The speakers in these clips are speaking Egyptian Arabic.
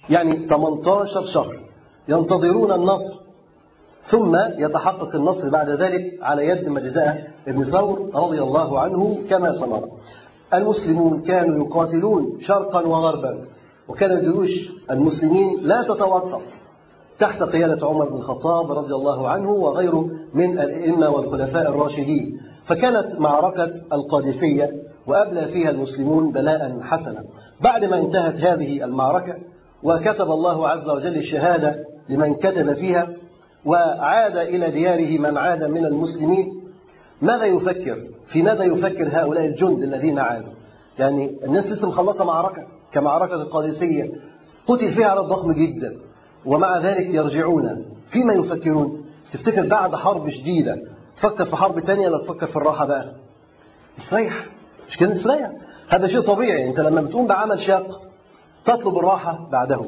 يعني 18 شهر ينتظرون النصر ثم يتحقق النصر بعد ذلك على يد مجزاء بن ثور رضي الله عنه كما سنرى المسلمون كانوا يقاتلون شرقا وغربا وكان جيوش المسلمين لا تتوقف تحت قيادة عمر بن الخطاب رضي الله عنه وغيره من الأئمة والخلفاء الراشدين فكانت معركة القادسية وأبلى فيها المسلمون بلاء حسنا بعد ما انتهت هذه المعركة وكتب الله عز وجل الشهادة لمن كتب فيها وعاد إلى دياره من عاد من المسلمين ماذا يفكر في ماذا يفكر هؤلاء الجند الذين عادوا يعني الناس لسه مخلصة معركة كمعركة القادسية قتل فيها عدد ضخم جدا ومع ذلك يرجعون فيما يفكرون تفتكر بعد حرب شديدة تفكر في حرب تانية ولا تفكر في الراحة بقى استريح مش كده استريح هذا شيء طبيعي انت لما بتقوم بعمل شاق تطلب الراحة بعده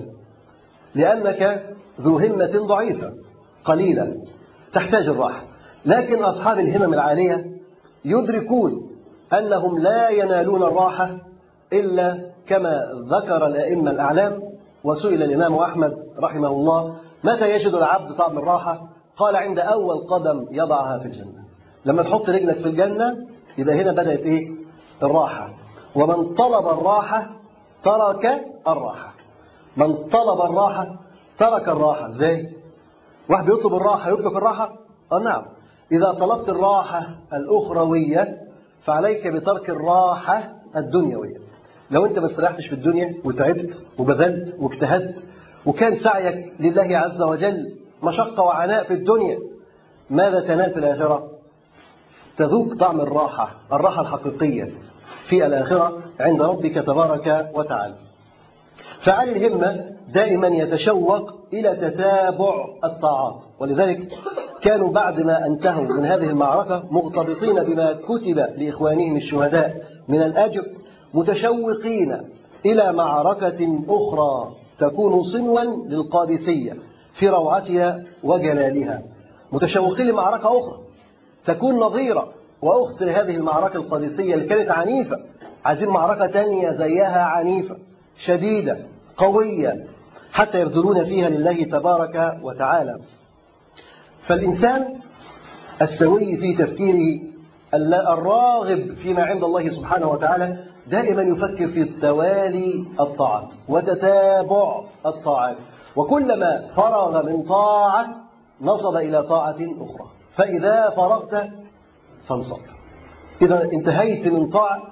لأنك ذو همة ضعيفة قليلة تحتاج الراحة لكن أصحاب الهمم العالية يدركون أنهم لا ينالون الراحة إلا كما ذكر الأئمة الأعلام وسئل الإمام أحمد رحمه الله متى يجد العبد طعم الراحة قال عند أول قدم يضعها في الجنة لما تحط رجلك في الجنة يبقى هنا بدأت إيه الراحة ومن طلب الراحة ترك الراحة من طلب الراحة ترك الراحة ازاي واحد بيطلب الراحة يترك الراحة اه نعم إذا طلبت الراحة الأخروية فعليك بترك الراحة الدنيوية لو أنت ما استريحتش في الدنيا وتعبت وبذلت واجتهدت وكان سعيك لله عز وجل مشقة وعناء في الدنيا ماذا تنال في الآخرة تذوق طعم الراحة الراحة الحقيقية في الآخرة عند ربك تبارك وتعالى فعلي الهمة دائما يتشوق إلى تتابع الطاعات ولذلك كانوا بعد ما انتهوا من هذه المعركة مغتبطين بما كتب لإخوانهم الشهداء من الأجر متشوقين إلى معركة أخرى تكون صنوا للقادسية في روعتها وجلالها متشوقين لمعركة أخرى تكون نظيرة وأخت لهذه المعركة القادسية اللي كانت عنيفة عايزين معركة تانية زيها عنيفة شديدة قوية حتى يبذلون فيها لله تبارك وتعالى فالإنسان السوي في تفكيره الراغب فيما عند الله سبحانه وتعالى دائما يفكر في توالي الطاعات وتتابع الطاعات وكلما فرغ من طاعة نصب إلى طاعة أخرى فإذا فرغت فانصب إذا انتهيت من طاعة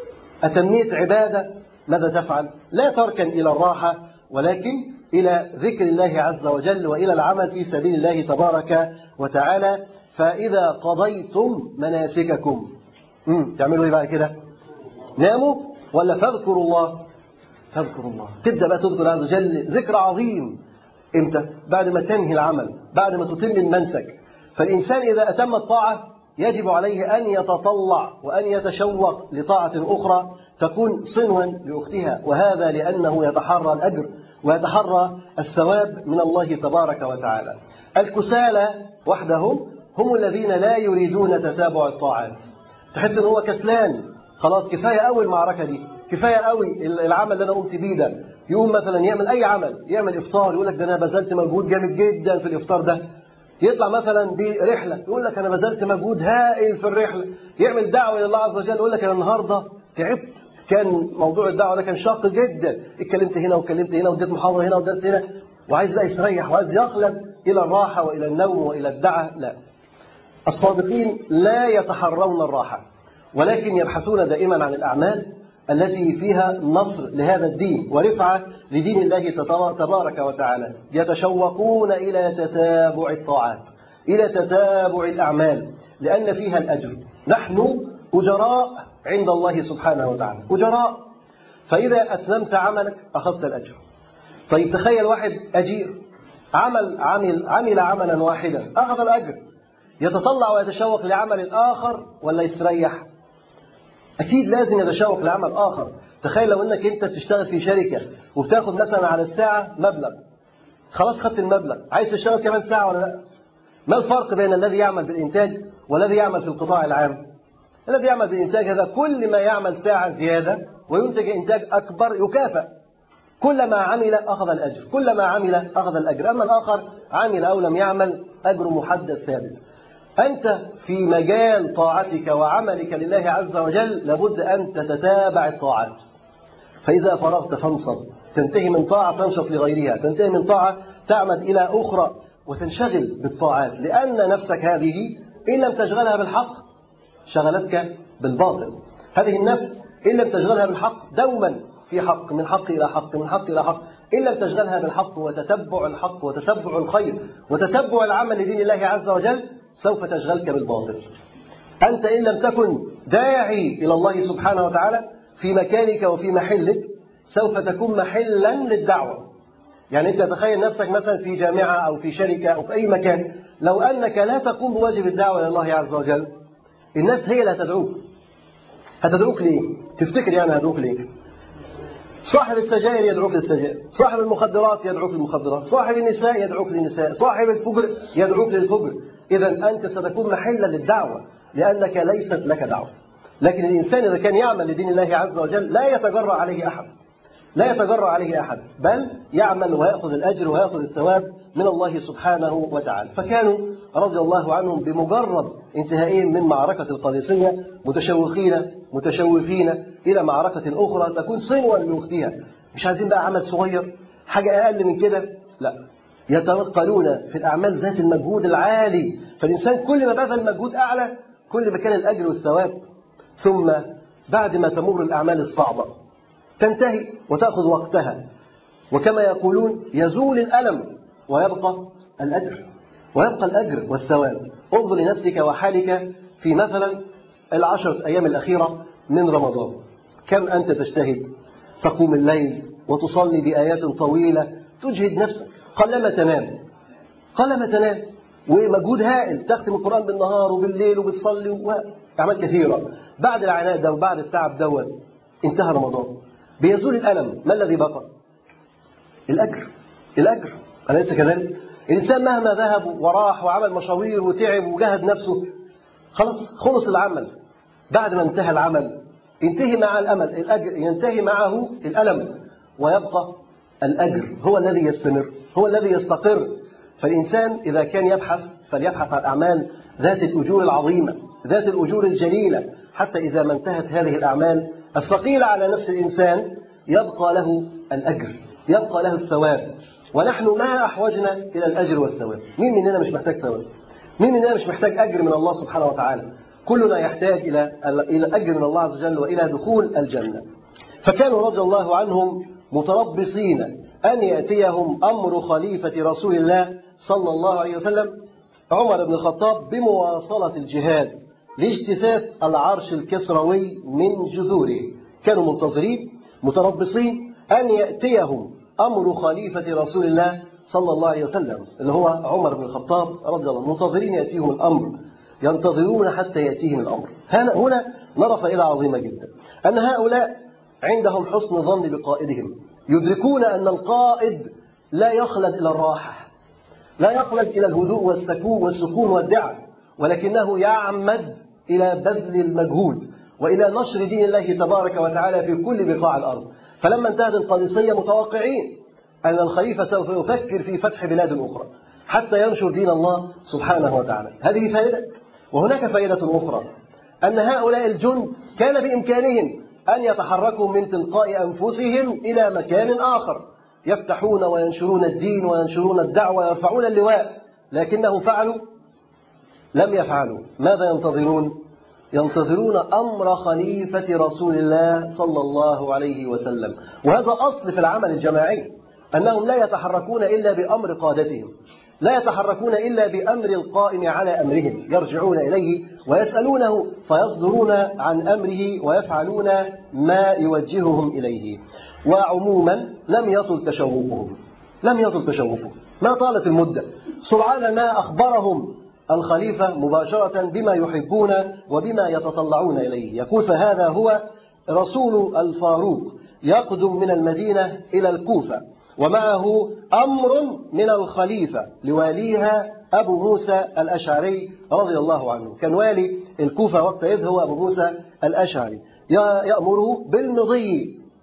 أتميت عبادة ماذا تفعل؟ لا تركن إلى الراحة ولكن إلى ذكر الله عز وجل وإلى العمل في سبيل الله تبارك وتعالى فإذا قضيتم مناسككم تعملوا إيه بعد كده؟ ناموا ولا فاذكروا الله؟ فاذكروا الله تبدأ بقى تذكر عز وجل ذكر عظيم إمتى؟ بعد ما تنهي العمل بعد ما تتم المنسك فالإنسان إذا أتم الطاعة يجب عليه أن يتطلع وأن يتشوق لطاعة أخرى تكون صنوا لأختها وهذا لأنه يتحرى الأجر ويتحرى الثواب من الله تبارك وتعالى الكسالى وحدهم هم الذين لا يريدون تتابع الطاعات تحس ان هو كسلان خلاص كفايه قوي المعركه دي كفايه قوي العمل اللي انا قمت بيه ده يقوم مثلا يعمل اي عمل يعمل افطار يقول لك ده انا بذلت مجهود جامد جدا في الافطار ده يطلع مثلا برحله يقول لك انا بذلت مجهود هائل في الرحله يعمل دعوه الى الله عز وجل يقول لك انا النهارده تعبت كان موضوع الدعوه ده كان شاق جدا اتكلمت هنا واتكلمت هنا واديت محاضره هنا ودرس هنا وعايز بقى يستريح وعايز يقلب الى الراحه والى النوم والى الدعاء لا الصادقين لا يتحرون الراحه ولكن يبحثون دائما عن الاعمال التي فيها نصر لهذا الدين ورفعه لدين الله تبارك وتعالى يتشوقون الى تتابع الطاعات الى تتابع الاعمال لان فيها الاجر نحن اجراء عند الله سبحانه وتعالى أجراء فإذا أتممت عملك أخذت الأجر طيب تخيل واحد أجير عمل عمل عمل عملا واحدا أخذ الأجر يتطلع ويتشوق لعمل آخر ولا يستريح أكيد لازم يتشوق لعمل آخر تخيل لو أنك أنت بتشتغل في شركة وبتاخد مثلا على الساعة مبلغ خلاص خدت المبلغ عايز تشتغل كمان ساعة ولا لا ما الفرق بين الذي يعمل بالإنتاج والذي يعمل في القطاع العام الذي يعمل بالإنتاج هذا كل ما يعمل ساعة زيادة وينتج إنتاج أكبر يكافأ كلما عمل أخذ الأجر كلما عمل أخذ الأجر أما الآخر عمل أو لم يعمل أجر محدد ثابت أنت في مجال طاعتك وعملك لله عز وجل لابد أن تتتابع الطاعات فإذا فرغت فانصب تنتهي من طاعة تنشط لغيرها تنتهي من طاعة تعمد إلى أخرى وتنشغل بالطاعات لأن نفسك هذه إن لم تشغلها بالحق شغلتك بالباطل هذه النفس إن لم تشغلها بالحق دوما في حق من حق إلى حق من حق إلى حق إن لم تشغلها بالحق وتتبع الحق وتتبع الخير وتتبع العمل لدين الله عز وجل سوف تشغلك بالباطل أنت إن لم تكن داعي إلى الله سبحانه وتعالى في مكانك وفي محلك سوف تكون محلا للدعوة يعني أنت تخيل نفسك مثلا في جامعة أو في شركة أو في أي مكان لو أنك لا تقوم بواجب الدعوة إلى الله عز وجل الناس هي اللي هتدعوك هتدعوك ليه؟ تفتكر يعني هتدعوك ليه؟ صاحب السجائر يدعوك للسجائر صاحب المخدرات يدعوك للمخدرات صاحب النساء يدعوك للنساء صاحب الفجر يدعوك للفجر إذا أنت ستكون محلا للدعوة لأنك ليست لك دعوة لكن الإنسان إذا كان يعمل لدين الله عز وجل لا يتجرأ عليه أحد لا يتجرأ عليه أحد بل يعمل ويأخذ الأجر ويأخذ الثواب من الله سبحانه وتعالى فكانوا رضي الله عنهم بمجرد انتهائهم من معركة القادسية متشوقين متشوفين إلى معركة أخرى تكون صنوا لأختها مش عايزين بقى عمل صغير حاجة أقل من كده لا يتنقلون في الأعمال ذات المجهود العالي فالإنسان كل ما بذل مجهود أعلى كل ما كان الأجر والثواب ثم بعد ما تمر الأعمال الصعبة تنتهي وتأخذ وقتها وكما يقولون يزول الألم ويبقى الأجر ويبقى الأجر والثواب انظر لنفسك وحالك في مثلا العشرة أيام الأخيرة من رمضان كم أنت تجتهد تقوم الليل وتصلي بآيات طويلة تجهد نفسك قلما تنام قلما تنام ومجهود هائل تختم القرآن بالنهار وبالليل وبتصلي وأعمال كثيرة بعد العناء ده وبعد التعب دوت انتهى رمضان بيزول الألم ما الذي بقى الأجر الأجر أليس كذلك الإنسان مهما ذهب وراح وعمل مشاوير وتعب وجهد نفسه خلاص خلص العمل بعد ما انتهى العمل ينتهي مع الأمل الأجر ينتهي معه الألم ويبقى الأجر هو الذي يستمر هو الذي يستقر فالإنسان إذا كان يبحث فليبحث عن أعمال ذات الأجور العظيمة ذات الأجور الجليلة حتى إذا ما انتهت هذه الأعمال الثقيلة على نفس الإنسان يبقى له الأجر يبقى له الثواب ونحن ما أحوجنا إلى الأجر والثواب مين مننا مش محتاج ثواب مين مننا مش محتاج أجر من الله سبحانه وتعالى كلنا يحتاج إلى إلى أجر من الله عز وجل وإلى دخول الجنة فكانوا رضي الله عنهم متربصين أن يأتيهم أمر خليفة رسول الله صلى الله عليه وسلم عمر بن الخطاب بمواصلة الجهاد لاجتثاث العرش الكسروي من جذوره كانوا منتظرين متربصين أن يأتيهم أمر خليفة رسول الله صلى الله عليه وسلم اللي هو عمر بن الخطاب رضي الله عنه منتظرين يأتيهم الأمر ينتظرون حتى يأتيهم الأمر هنا نرى فائدة عظيمة جدا أن هؤلاء عندهم حسن ظن بقائدهم يدركون أن القائد لا يخلد إلى الراحة لا يخلد إلى الهدوء والسكون والسكون والدعم ولكنه يعمد إلى بذل المجهود وإلى نشر دين الله تبارك وتعالى في كل بقاع الأرض فلما انتهت القادسية متوقعين أن الخليفة سوف يفكر في فتح بلاد أخرى حتى ينشر دين الله سبحانه وتعالى هذه فائدة وهناك فائدة أخرى أن هؤلاء الجند كان بإمكانهم أن يتحركوا من تلقاء أنفسهم إلى مكان آخر يفتحون وينشرون الدين وينشرون الدعوة ويرفعون اللواء لكنهم فعلوا لم يفعلوا ماذا ينتظرون ينتظرون أمر خليفة رسول الله صلى الله عليه وسلم وهذا أصل في العمل الجماعي أنهم لا يتحركون إلا بأمر قادتهم لا يتحركون إلا بأمر القائم على أمرهم يرجعون إليه ويسألونه فيصدرون عن أمره ويفعلون ما يوجههم إليه وعموما لم يطل تشوقهم لم يطل تشوقهم ما طالت المدة سرعان ما أخبرهم الخليفة مباشرة بما يحبون وبما يتطلعون إليه يقول فهذا هو رسول الفاروق يقدم من المدينة إلى الكوفة ومعه أمر من الخليفة لواليها أبو موسى الأشعري رضي الله عنه كان والي الكوفة وقتئذ هو أبو موسى الأشعري يأمره بالمضي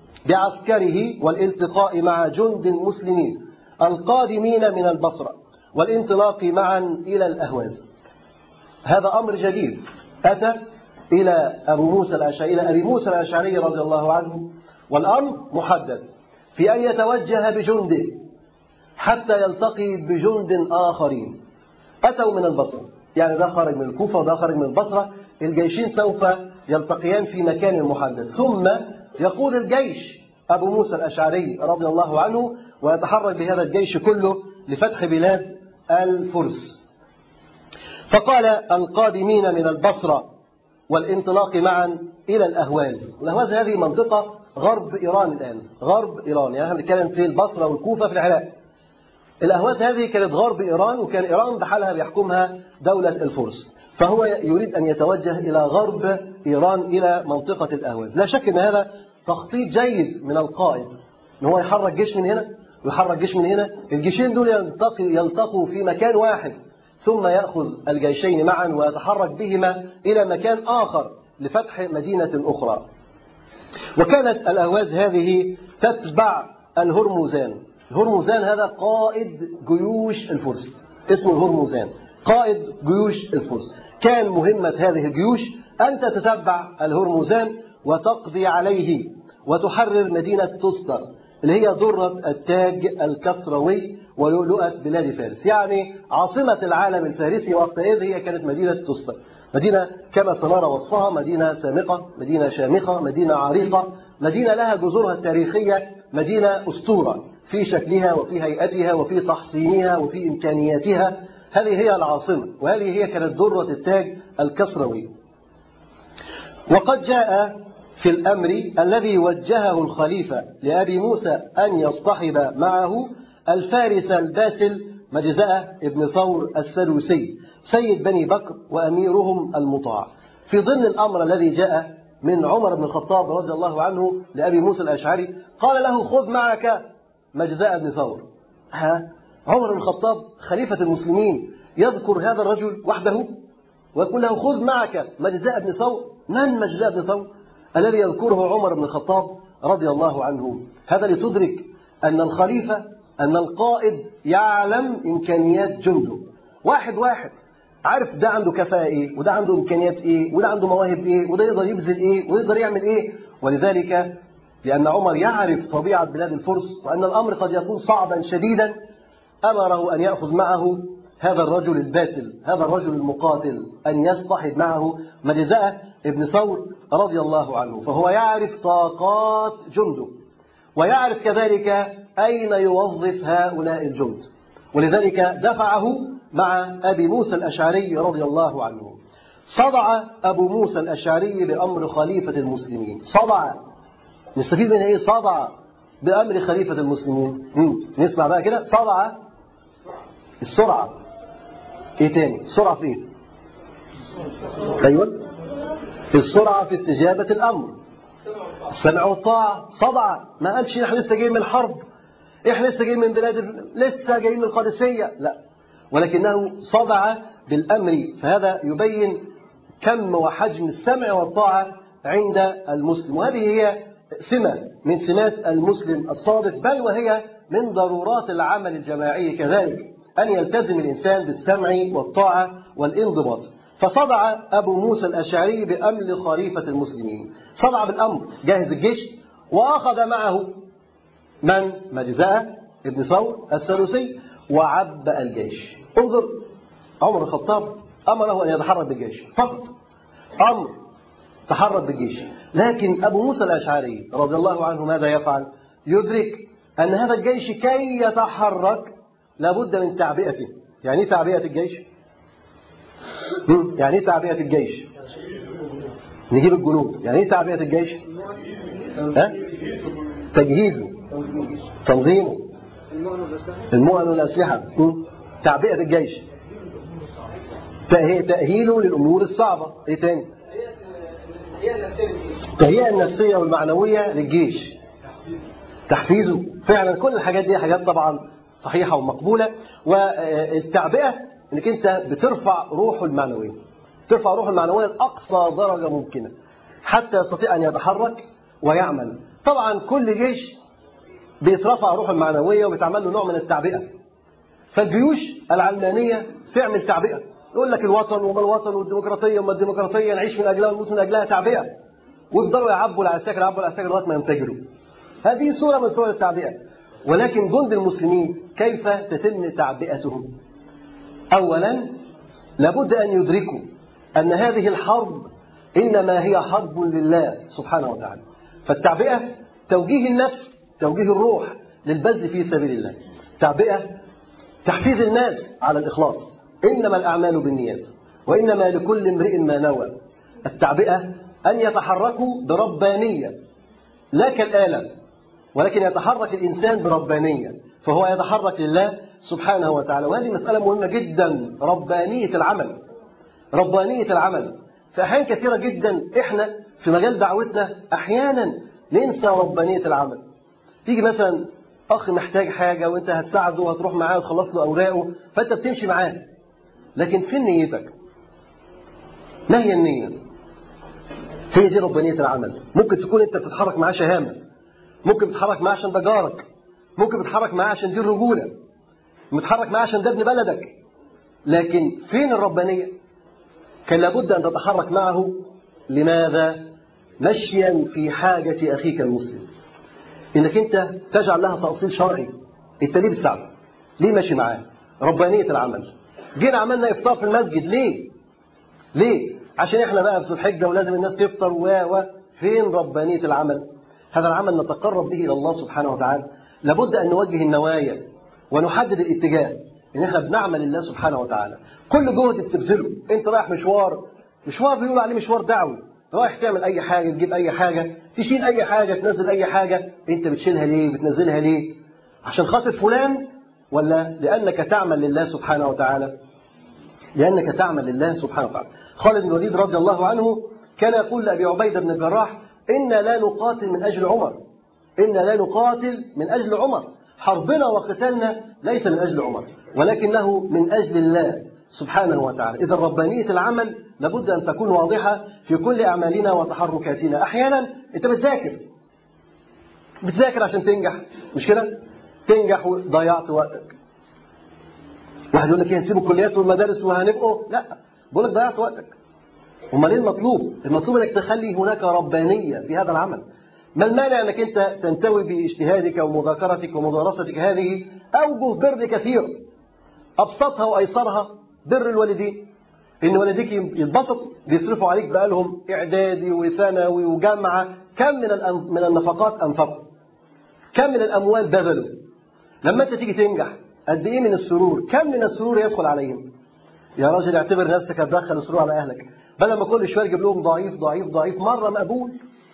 بعسكره والالتقاء مع جند مسلمين القادمين من البصرة والانطلاق معا إلى الأهواز هذا أمر جديد أتى إلى أبو موسى الأشعري إلى أبي موسى الأشعري رضي الله عنه والأمر محدد في أن يتوجه بجنده حتى يلتقي بجند آخرين أتوا من البصرة يعني ده خرج من الكوفة وده خرج من البصرة الجيشين سوف يلتقيان في مكان محدد ثم يقود الجيش أبو موسى الأشعري رضي الله عنه ويتحرك بهذا الجيش كله لفتح بلاد الفرس فقال القادمين من البصرة والانطلاق معا إلى الأهواز الأهواز هذه منطقة غرب إيران الآن غرب إيران يعني احنا بنتكلم في البصرة والكوفة في العراق الأهواز هذه كانت غرب إيران وكان إيران بحالها بيحكمها دولة الفرس فهو يريد أن يتوجه إلى غرب إيران إلى منطقة الأهواز لا شك أن هذا تخطيط جيد من القائد أن هو يحرك جيش من هنا ويحرك جيش من هنا الجيشين دول يلتقي يلتقوا في مكان واحد ثم يأخذ الجيشين معا ويتحرك بهما إلى مكان آخر لفتح مدينة أخرى وكانت الأهواز هذه تتبع الهرمزان الهرمزان هذا قائد جيوش الفرس اسمه الهرمزان قائد جيوش الفرس كان مهمة هذه الجيوش أن تتتبع الهرمزان وتقضي عليه وتحرر مدينة تستر اللي هي درة التاج الكسروي ولؤلؤة بلاد فارس يعني عاصمة العالم الفارسي وقتئذ هي كانت مدينة تستر مدينة كما سنرى وصفها مدينة سامقة مدينة شامخة مدينة عريقة مدينة لها جذورها التاريخية مدينة أسطورة في شكلها وفي هيئتها وفي تحصينها وفي إمكانياتها هذه هي العاصمة وهذه هي كانت درة التاج الكسروي وقد جاء في الأمر الذي وجهه الخليفة لأبي موسى أن يصطحب معه الفارس الباسل مجزأة ابن ثور السلوسي سيد بني بكر وأميرهم المطاع في ضمن الأمر الذي جاء من عمر بن الخطاب رضي الله عنه لأبي موسى الأشعري قال له خذ معك مجزاء بن ثور ها عمر بن الخطاب خليفة المسلمين يذكر هذا الرجل وحده ويقول له خذ معك مجزاء بن ثور من مجزاء بن ثور الذي يذكره عمر بن الخطاب رضي الله عنه هذا لتدرك أن الخليفة أن القائد يعلم إمكانيات جنده واحد واحد عارف ده عنده كفاءة إيه وده عنده إمكانيات إيه وده عنده مواهب إيه وده يقدر يبذل إيه وده يقدر يعمل إيه ولذلك لأن عمر يعرف طبيعة بلاد الفرس وأن الأمر قد يكون صعبا شديدا أمره أن يأخذ معه هذا الرجل الباسل هذا الرجل المقاتل أن يصطحب معه مجزأة ابن ثور رضي الله عنه فهو يعرف طاقات جنده ويعرف كذلك أين يوظف هؤلاء الجند ولذلك دفعه مع أبي موسى الأشعري رضي الله عنه صدع أبو موسى الأشعري بأمر خليفة المسلمين صدع نستفيد من إيه صدع بأمر خليفة المسلمين نسمع بقى كده صدع السرعة إيه تاني السرعة في إيه أيوة في السرعة في استجابة الأمر السمع والطاعة صدع ما قالش احنا لسه جايين من الحرب احنا لسه جايين من بلاد لسه جايين من القادسية لا ولكنه صدع بالأمر فهذا يبين كم وحجم السمع والطاعة عند المسلم وهذه هي سمة من سمات المسلم الصادق بل وهي من ضرورات العمل الجماعي كذلك أن يلتزم الإنسان بالسمع والطاعة والانضباط فصدع أبو موسى الأشعري بأمر خليفة المسلمين صدع بالأمر جهز الجيش وأخذ معه من مجزاء ابن ثور السلوسي وعب الجيش انظر عمر الخطاب أمره أن يتحرك بالجيش فقط أمر تحرك بالجيش لكن أبو موسى الأشعري رضي الله عنه ماذا يفعل يدرك أن هذا الجيش كي يتحرك لابد من تعبئته يعني ايه تعبئة الجيش يعني ايه تعبئة الجيش نجيب الجنود يعني ايه تعبئة الجيش ها تجهيزه تنظيمه المؤن والأسلحة تعبئة الجيش تأهيله للأمور الصعبة ايه تاني التهيئة النفسية والمعنوية للجيش تحفيزه فعلا كل الحاجات دي حاجات طبعا صحيحة ومقبولة والتعبئة انك انت بترفع روحه المعنوية ترفع روحه المعنوية لأقصى درجة ممكنة حتى يستطيع أن يتحرك ويعمل طبعا كل جيش بيترفع روحه المعنوية وبيتعمل له نوع من التعبئة فالجيوش العلمانية تعمل تعبئة يقول لك الوطن وما الوطن والديمقراطية وما الديمقراطية نعيش من أجلها ونموت من أجلها تعبئة ويفضلوا يعبوا العساكر يعبوا العساكر لغاية ما ينفجروا هذه صورة من صور التعبئة ولكن جند المسلمين كيف تتم تعبئتهم أولا لابد أن يدركوا أن هذه الحرب إنما هي حرب لله سبحانه وتعالى فالتعبئة توجيه النفس توجيه الروح للبذل في سبيل الله تعبئة تحفيز الناس على الإخلاص إنما الأعمال بالنيات وإنما لكل امرئ ما نوى التعبئة أن يتحركوا بربانية لا كالآلة ولكن يتحرك الإنسان بربانية فهو يتحرك لله سبحانه وتعالى وهذه مسألة مهمة جدا ربانية العمل ربانية العمل في أحيان كثيرة جدا إحنا في مجال دعوتنا أحيانا ننسى ربانية العمل تيجي مثلا أخ محتاج حاجة وأنت هتساعده وهتروح معاه وتخلص له أوراقه فأنت بتمشي معاه لكن فين نيتك؟ ما هي النية؟ هي دي ربانية العمل ممكن تكون أنت بتتحرك معاه شهامة ممكن تتحرك معاه عشان ده جارك ممكن تتحرك معاه عشان دي الرجولة متحرك معاه عشان ده ابن بلدك لكن فين الربانية؟ كان لابد أن تتحرك معه لماذا؟ مشيا في حاجة أخيك المسلم إنك أنت تجعل لها تأصيل شرعي أنت ليه بتساعده؟ ليه ماشي معاه؟ ربانية العمل جينا عملنا إفطار في المسجد ليه؟ ليه؟ عشان إحنا بقى في ذو الحجة ولازم الناس تفطر و و فين ربانية العمل؟ هذا العمل نتقرب به إلى الله سبحانه وتعالى لابد أن نوجه النوايا ونحدد الاتجاه ان احنا بنعمل لله سبحانه وتعالى كل جهد بتبذله انت رايح مشوار مشوار بيقولوا عليه مشوار دعوي رايح تعمل اي حاجه تجيب اي حاجه تشيل اي حاجه تنزل اي حاجه انت بتشيلها ليه بتنزلها ليه عشان خاطر فلان ولا لانك تعمل لله سبحانه وتعالى لانك تعمل لله سبحانه وتعالى خالد بن الوليد رضي الله عنه كان يقول لابي عبيده بن الجراح انا لا نقاتل من اجل عمر انا لا نقاتل من اجل عمر حربنا وقتالنا ليس من اجل عمر ولكنه من أجل الله سبحانه وتعالى إذا ربانية العمل لابد أن تكون واضحة في كل أعمالنا وتحركاتنا أحيانا أنت بتذاكر بتذاكر عشان تنجح مش كده تنجح وضيعت وقتك واحد يقول لك هنسيب الكليات والمدارس وهنبقوا لا بقول لك ضيعت وقتك امال ايه المطلوب المطلوب انك تخلي هناك ربانيه في هذا العمل ما المانع انك انت تنتوي باجتهادك ومذاكرتك ومدارستك هذه اوجه بر كثير أبسطها وأيسرها بر الوالدين إن والديك يتبسط بيصرفوا عليك بقالهم إعدادي وثانوي وجامعة كم من من النفقات أنفقوا كم من الأموال بذلوا لما أنت تيجي تنجح قد إيه من السرور كم من السرور يدخل عليهم يا راجل اعتبر نفسك هتدخل السرور على أهلك بدل ما كل شوية تجيب لهم ضعيف ضعيف ضعيف مرة مقبول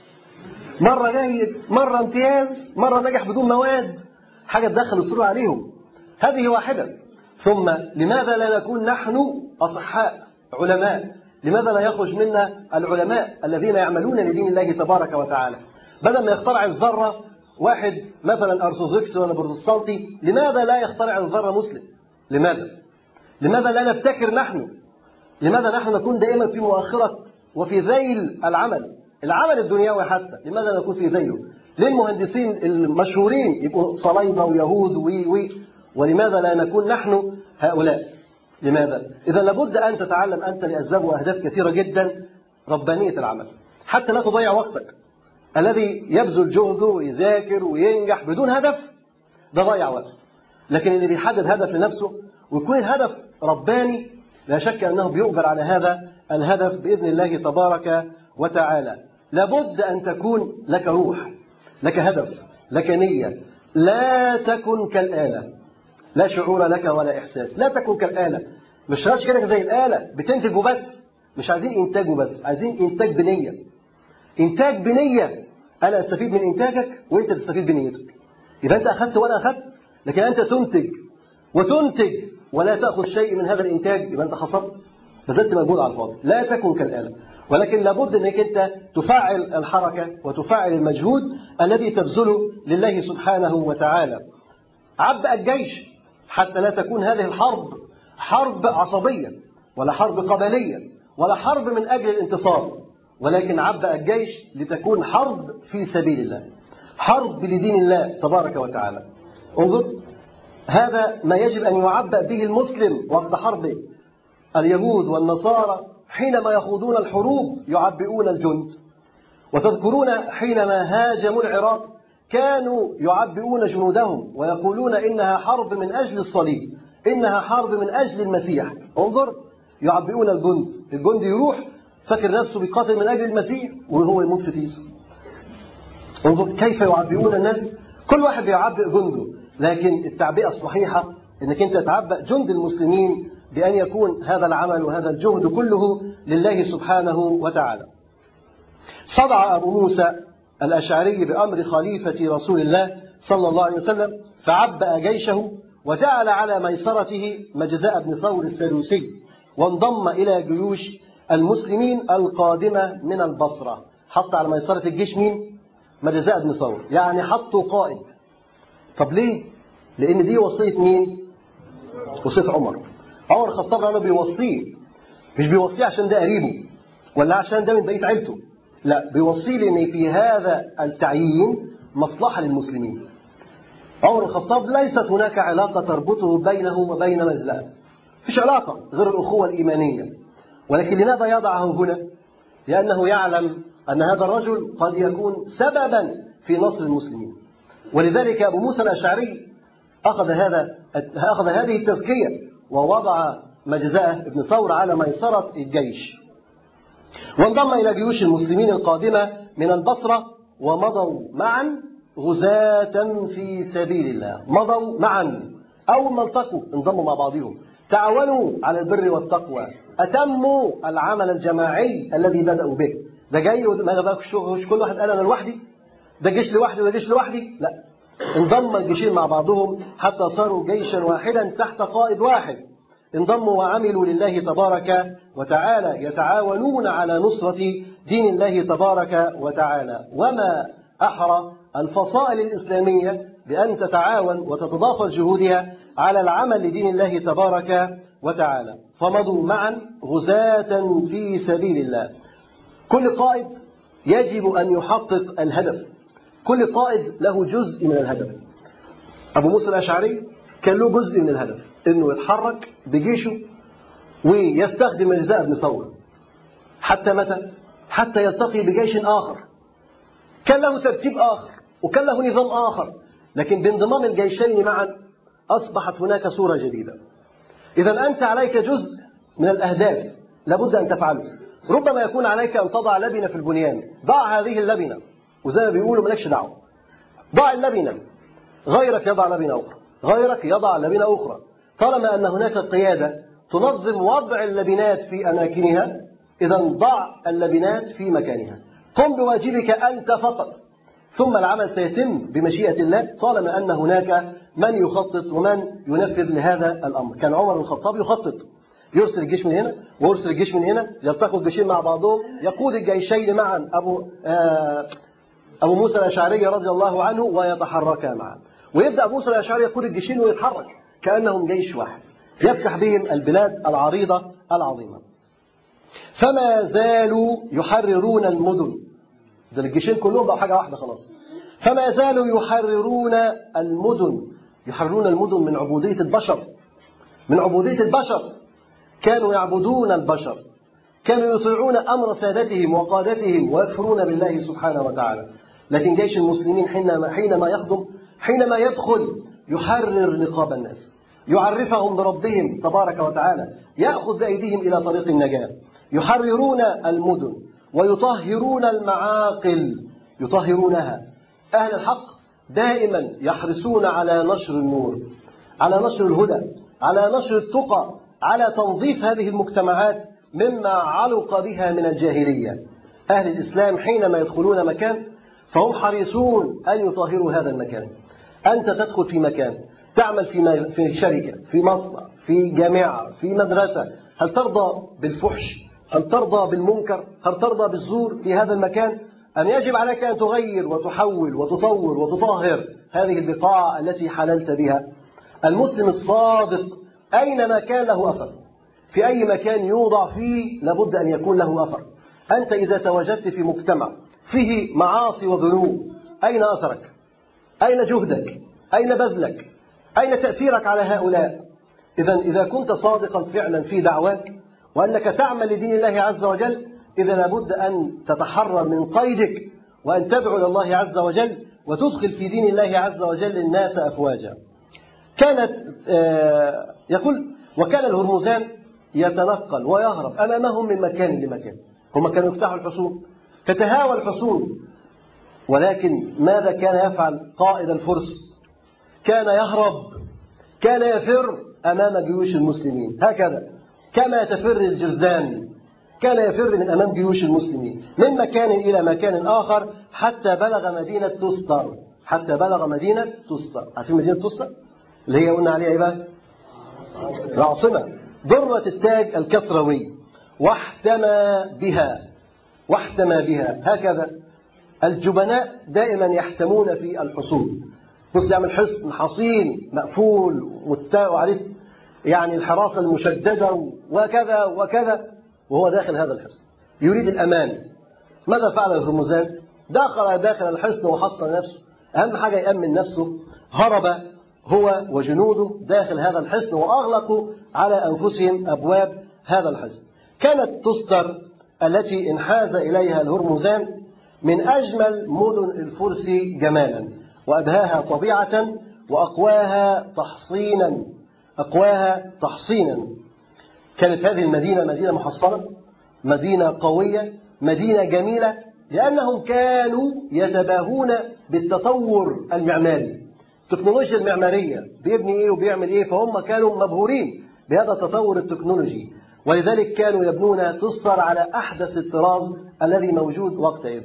مرة جيد مرة امتياز مرة نجح بدون مواد حاجة تدخل السرور عليهم هذه واحدة ثم لماذا لا نكون نحن أصحاء علماء لماذا لا يخرج منا العلماء الذين يعملون لدين الله تبارك وتعالى بدل ما يخترع الذرة واحد مثلا أرثوذكس ولا بروتستانتي لماذا لا يخترع الذرة مسلم لماذا لماذا لا نبتكر نحن لماذا نحن نكون دائما في مؤخرة وفي ذيل العمل العمل الدنيوي حتى لماذا نكون في ذيله ليه المهندسين المشهورين يبقوا صلايبة ويهود وي وي ولماذا لا نكون نحن هؤلاء لماذا؟ إذا لابد أن تتعلم أنت لأسباب وأهداف كثيرة جدا ربانية العمل حتى لا تضيع وقتك الذي يبذل جهده ويذاكر وينجح بدون هدف ده ضيع وقته لكن اللي بيحدد هدف لنفسه ويكون الهدف رباني لا شك أنه بيؤجر على هذا الهدف بإذن الله تبارك وتعالى لابد أن تكون لك روح لك هدف لك نية لا تكن كالآلة لا شعور لك ولا إحساس لا تكن كالآلة مش شغالش كده زي الآلة بتنتج وبس مش عايزين إنتاج وبس عايزين إنتاج بنية إنتاج بنية أنا أستفيد من إنتاجك وأنت تستفيد بنيتك يبقى أنت أخذت وأنا أخذت لكن أنت تنتج وتنتج ولا تأخذ شيء من هذا الإنتاج يبقى أنت خسرت بذلت مجهود على الفاضي لا تكن كالآلة ولكن لابد أنك أنت تفعل الحركة وتفعل المجهود الذي تبذله لله سبحانه وتعالى عبأ الجيش حتى لا تكون هذه الحرب حرب عصبية ولا حرب قبلية ولا حرب من أجل الانتصار ولكن عبأ الجيش لتكون حرب في سبيل الله حرب لدين الله تبارك وتعالى انظر هذا ما يجب أن يعبأ به المسلم وقت حربه اليهود والنصارى حينما يخوضون الحروب يعبئون الجند وتذكرون حينما هاجموا العراق كانوا يعبئون جنودهم ويقولون إنها حرب من أجل الصليب إنها حرب من أجل المسيح انظر يعبئون الجند الجند يروح فاكر نفسه بيقاتل من أجل المسيح وهو يموت في تيس انظر كيف يعبئون الناس كل واحد بيعبئ جنده لكن التعبئة الصحيحة انك انت تعبأ جند المسلمين بأن يكون هذا العمل وهذا الجهد كله لله سبحانه وتعالى صدع أبو موسى الأشعري بأمر خليفة رسول الله صلى الله عليه وسلم فعبأ جيشه وجعل على ميسرته مجزاء بن ثور السدوسي وانضم إلى جيوش المسلمين القادمة من البصرة حط على ميسرة الجيش مين؟ مجزاء بن ثور يعني حطوا قائد طب ليه؟ لأن دي وصية مين؟ وصية عمر عمر الخطاب أنا بيوصيه مش بيوصيه عشان ده قريبه ولا عشان ده من بقية عيلته لا بيوصيه لأن في هذا التعيين مصلحة للمسلمين عمر الخطاب ليست هناك علاقة تربطه بينه وبين مجزأة فيش علاقة غير الأخوة الإيمانية ولكن لماذا يضعه هنا؟ لأنه يعلم أن هذا الرجل قد يكون سببا في نصر المسلمين ولذلك أبو موسى الأشعري أخذ هذا أخذ هذه التزكية ووضع مجزاء ابن ثور على ميسرة الجيش وانضم إلى جيوش المسلمين القادمة من البصرة ومضوا معا غزاة في سبيل الله مضوا معا أول ما التقوا انضموا مع بعضهم تعاونوا على البر والتقوى أتموا العمل الجماعي الذي بدأوا به ده جاي ما مش كل واحد قال أنا لوحدي ده جيش لوحدي وده جيش لوحدي لا انضم الجيشين مع بعضهم حتى صاروا جيشا واحدا تحت قائد واحد انضموا وعملوا لله تبارك وتعالى يتعاونون على نصرة دين الله تبارك وتعالى وما أحرى الفصائل الإسلامية بأن تتعاون وتتضافر جهودها على العمل لدين الله تبارك وتعالى فمضوا معا غزاة في سبيل الله كل قائد يجب أن يحقق الهدف كل قائد له جزء من الهدف أبو موسى الأشعري كان له جزء من الهدف أنه يتحرك بجيشه ويستخدم أجزاء بن ثور حتى متى؟ حتى يلتقي بجيش آخر كان له ترتيب آخر وكان له نظام آخر لكن بانضمام الجيشين معا أصبحت هناك صورة جديدة إذا أنت عليك جزء من الأهداف لابد أن تفعله ربما يكون عليك أن تضع لبنة في البنيان ضع هذه اللبنة وزي ما بيقولوا مالكش دعوة ضع اللبنة غيرك يضع لبنة أخرى غيرك يضع لبنة أخرى طالما أن هناك قيادة تنظم وضع اللبنات في أماكنها إذا ضع اللبنات في مكانها قم بواجبك أنت فقط ثم العمل سيتم بمشيئة الله طالما أن هناك من يخطط ومن ينفذ لهذا الأمر كان عمر بن الخطاب يخطط يرسل الجيش من هنا ويرسل الجيش من هنا يلتقوا الجيشين مع بعضهم يقود الجيشين معا أبو آه أبو موسى الأشعري رضي الله عنه ويتحركا معا ويبدأ أبو موسى الأشعري يقود الجيشين ويتحرك كأنهم جيش واحد يفتح بهم البلاد العريضة العظيمة فما زالوا يحررون المدن ده الجيشين كلهم بقوا حاجة واحدة خلاص فما زالوا يحررون المدن يحررون المدن من عبودية البشر من عبودية البشر كانوا يعبدون البشر كانوا يطيعون أمر سادتهم وقادتهم ويكفرون بالله سبحانه وتعالى لكن جيش المسلمين حينما حينما يخدم حينما يدخل يحرر نقاب الناس يعرفهم بربهم تبارك وتعالى يأخذ بأيديهم إلى طريق النجاة يحررون المدن ويطهرون المعاقل يطهرونها أهل الحق دائما يحرصون على نشر النور على نشر الهدى على نشر التقى على تنظيف هذه المجتمعات مما علق بها من الجاهلية أهل الإسلام حينما يدخلون مكان فهم حريصون أن يطهروا هذا المكان أنت تدخل في مكان تعمل في في شركة في مصنع في جامعة في مدرسة هل ترضى بالفحش هل ترضى بالمنكر هل ترضى بالزور في هذا المكان أم يجب عليك أن تغير وتحول وتطور وتطهر هذه البقاع التي حللت بها المسلم الصادق أينما كان له أثر في أي مكان يوضع فيه لابد أن يكون له أثر أنت إذا تواجدت في مجتمع فيه معاصي وذنوب أين أثرك أين جهدك أين بذلك أين تأثيرك على هؤلاء إذا إذا كنت صادقا فعلا في دعواك وأنك تعمل لدين الله عز وجل إذا لابد أن تتحرر من قيدك وأن تدعو إلى الله عز وجل وتدخل في دين الله عز وجل الناس أفواجا كانت آه، يقول وكان الهرمزان يتنقل ويهرب أمامهم من مكان لمكان هم كانوا يفتحوا الحصون تتهاوى الحصون ولكن ماذا كان يفعل قائد الفرس كان يهرب كان يفر أمام جيوش المسلمين هكذا كما تفر الجرزان كان يفر من أمام جيوش المسلمين من مكان إلى مكان آخر حتى بلغ مدينة تستر حتى بلغ مدينة تستر عارفين مدينة تستر اللي هي قلنا عليها إيه بقى العاصمة ذرة التاج الكسروي واحتمى بها واحتمى بها هكذا الجبناء دائما يحتمون في الحصون مثل يعمل حصن حصين مقفول متاء عليه يعني الحراسة المشددة وكذا وكذا وهو داخل هذا الحصن يريد الأمان ماذا فعل الهرمزان؟ دخل داخل الحصن وحصن نفسه أهم حاجة يأمن نفسه هرب هو وجنوده داخل هذا الحصن وأغلقوا على أنفسهم أبواب هذا الحصن كانت تستر التي انحاز إليها الهرمزان من أجمل مدن الفرس جمالا وأبهاها طبيعة وأقواها تحصينا أقواها تحصينا كانت هذه المدينة مدينة محصنة مدينة قوية مدينة جميلة لأنهم كانوا يتباهون بالتطور المعماري التكنولوجيا المعمارية بيبني إيه وبيعمل إيه فهم كانوا مبهورين بهذا التطور التكنولوجي ولذلك كانوا يبنون تصر على أحدث الطراز الذي موجود وقتئذ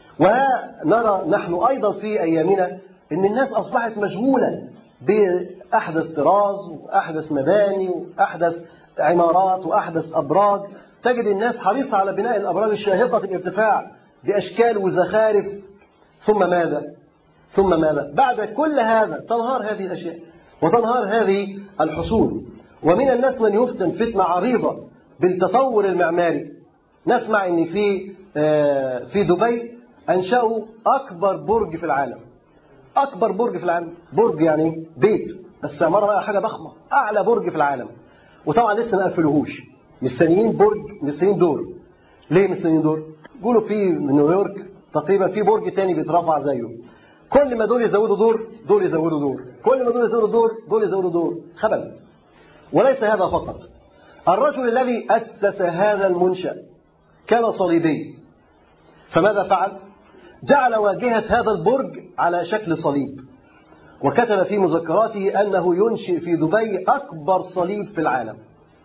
ونرى نحن أيضا في أيامنا أن الناس أصبحت مشغولة بأحدث طراز وأحدث مباني وأحدث عمارات وأحدث أبراج تجد الناس حريصة على بناء الأبراج الشاهقة الارتفاع بأشكال وزخارف ثم ماذا؟ ثم ماذا؟ بعد كل هذا تنهار هذه الأشياء وتنهار هذه الحصول ومن الناس من يفتن فتنة عريضة بالتطور المعماري نسمع ان في آه، في دبي انشأوا اكبر برج في العالم اكبر برج في العالم برج يعني بيت بس عماره بقى حاجه ضخمه اعلى برج في العالم وطبعا لسه ما قفلوهوش مستنيين برج مستنيين دور ليه مستنيين دور يقولوا في نيويورك تقريبا في برج تاني بيترفع زيه كل ما دول يزودوا دور دول يزودوا دور كل ما دول يزودوا دور دول يزودوا دور خبل وليس هذا فقط الرجل الذي أسس هذا المنشأ كان صليبي فماذا فعل؟ جعل واجهة هذا البرج على شكل صليب وكتب في مذكراته أنه ينشئ في دبي أكبر صليب في العالم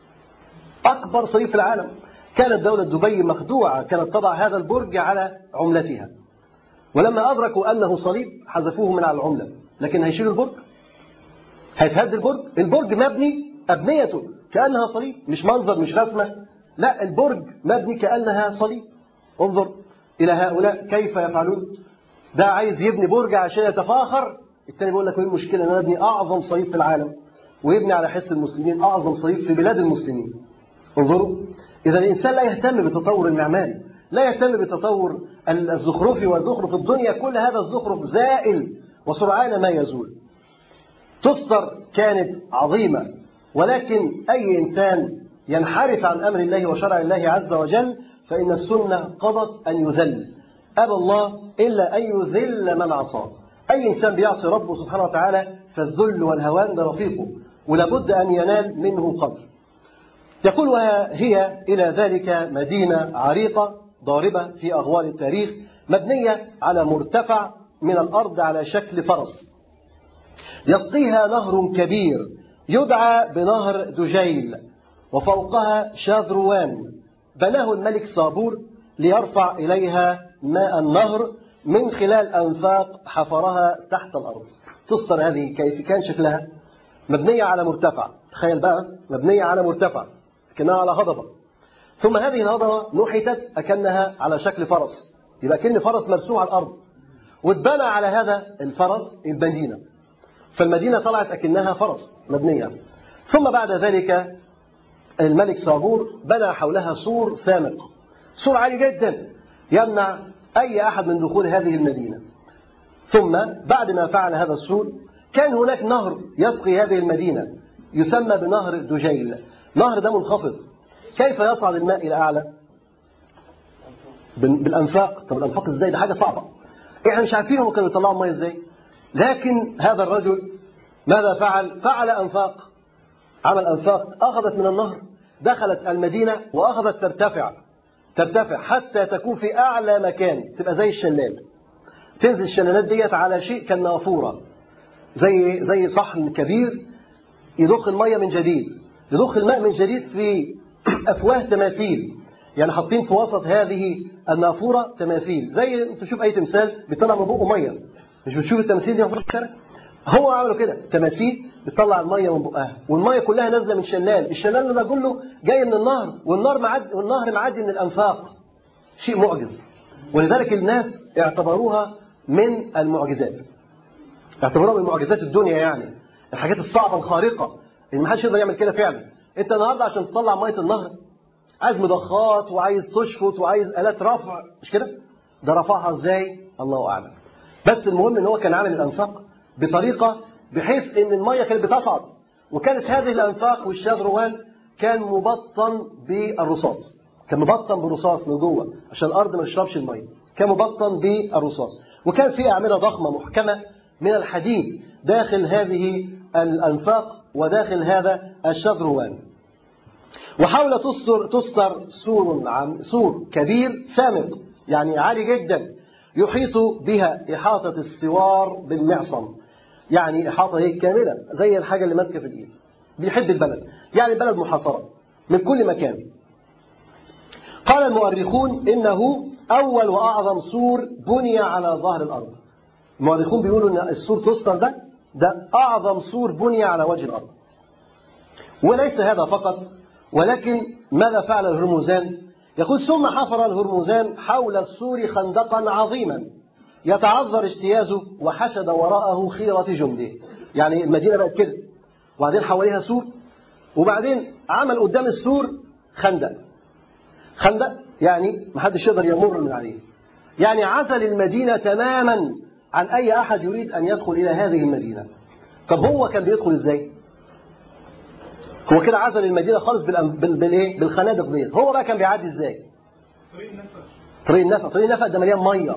أكبر صليب في العالم كانت دولة دبي مخدوعة كانت تضع هذا البرج على عملتها ولما أدركوا أنه صليب حذفوه من على العملة لكن هيشيلوا البرج هيتهد البرج البرج مبني أبنيته كأنها صليب مش منظر مش رسمة لا البرج مبني كأنها صليب انظر إلى هؤلاء كيف يفعلون ده عايز يبني برج عشان يتفاخر التاني بيقول لك ايه المشكلة ان انا ابني اعظم صليب في العالم ويبني على حس المسلمين اعظم صليب في بلاد المسلمين انظروا اذا الانسان لا يهتم بالتطور المعماري لا يهتم بالتطور الزخرفي والزخرف الدنيا كل هذا الزخرف زائل وسرعان ما يزول تصدر كانت عظيمة ولكن أي إنسان ينحرف عن أمر الله وشرع الله عز وجل فإن السنة قضت أن يذل أبى الله إلا أن يذل من عصاه أي إنسان بيعصي ربه سبحانه وتعالى فالذل والهوان ده رفيقه ولابد أن ينال منه قدر يقول وهي إلى ذلك مدينة عريقة ضاربة في أغوار التاريخ مبنية على مرتفع من الأرض على شكل فرس يسقيها نهر كبير يدعى بنهر دجيل وفوقها شاذروان بناه الملك صابور ليرفع إليها ماء النهر من خلال أنفاق حفرها تحت الأرض تصدر هذه كيف كان شكلها مبنية على مرتفع تخيل بقى مبنية على مرتفع كأنها على هضبة ثم هذه الهضبة نحتت أكنها على شكل فرس يبقى كأن فرس مرسوم على الأرض واتبنى على هذا الفرس المدينة فالمدينة طلعت أكنها فرس مبنية ثم بعد ذلك الملك صابور بنى حولها سور سامق سور عالي جدا يمنع أي أحد من دخول هذه المدينة ثم بعد ما فعل هذا السور كان هناك نهر يسقي هذه المدينة يسمى بنهر دجيل نهر ده منخفض كيف يصعد الماء إلى أعلى بالأنفاق طب الأنفاق إزاي ده حاجة صعبة إحنا مش عارفين هم كانوا يطلعوا الماء إزاي لكن هذا الرجل ماذا فعل فعل أنفاق عمل أنفاق أخذت من النهر دخلت المدينة وأخذت ترتفع ترتفع حتى تكون في أعلى مكان تبقى زي الشلال تنزل الشلالات ديت على شيء كالنافورة زي زي صحن كبير يضخ المية من جديد يضخ الماء من جديد في أفواه تماثيل يعني حاطين في وسط هذه النافورة تماثيل زي انت تشوف أي تمثال بيطلع من بقه مية مش بتشوف التماثيل دي في الشارع هو عملوا كده تماثيل بتطلع الميه من بقها والميه كلها نازله من شلال الشلال ده كله جاي من النهر والنهر معدي والنهر معدي من الانفاق شيء معجز ولذلك الناس اعتبروها من المعجزات اعتبروها من معجزات الدنيا يعني الحاجات الصعبه الخارقه اللي ما حدش يقدر يعمل كده فعلا انت النهارده عشان تطلع ميه النهر عايز مضخات وعايز تشفط وعايز الات رفع مش كده ده رفعها ازاي الله اعلم بس المهم ان هو كان عامل الانفاق بطريقه بحيث ان الميه كانت بتصعد وكانت هذه الانفاق والشذروان كان مبطن بالرصاص كان مبطن برصاص من جوه عشان الارض ما تشربش الميه كان مبطن بالرصاص وكان في اعمده ضخمه محكمه من الحديد داخل هذه الانفاق وداخل هذا الشذروان وحاول تستر تستر سور عن سور كبير سامق يعني عالي جدا يحيط بها إحاطة السوار بالمعصم يعني إحاطة هي كاملة زي الحاجة اللي ماسكة في الإيد بيحب البلد يعني البلد محاصرة من كل مكان قال المؤرخون إنه أول وأعظم سور بني على ظهر الأرض المؤرخون بيقولوا أن السور تستر ده ده أعظم سور بني على وجه الأرض وليس هذا فقط ولكن ماذا فعل الهرمزان يقول ثم حفر الهرمزان حول السور خندقا عظيما يتعذر اجتيازه وحشد وراءه خيرة جنده يعني المدينة بقت كده وبعدين حواليها سور وبعدين عمل قدام السور خندق خندق يعني محدش يقدر يمر من عليه يعني عزل المدينة تماما عن أي أحد يريد أن يدخل إلى هذه المدينة طب هو كان بيدخل إزاي هو كده عزل المدينة خالص بالإيه بالخنادق ديت هو بقى كان بيعدي إزاي طريق النفق طريق النفق طريق النفق ده مليان مية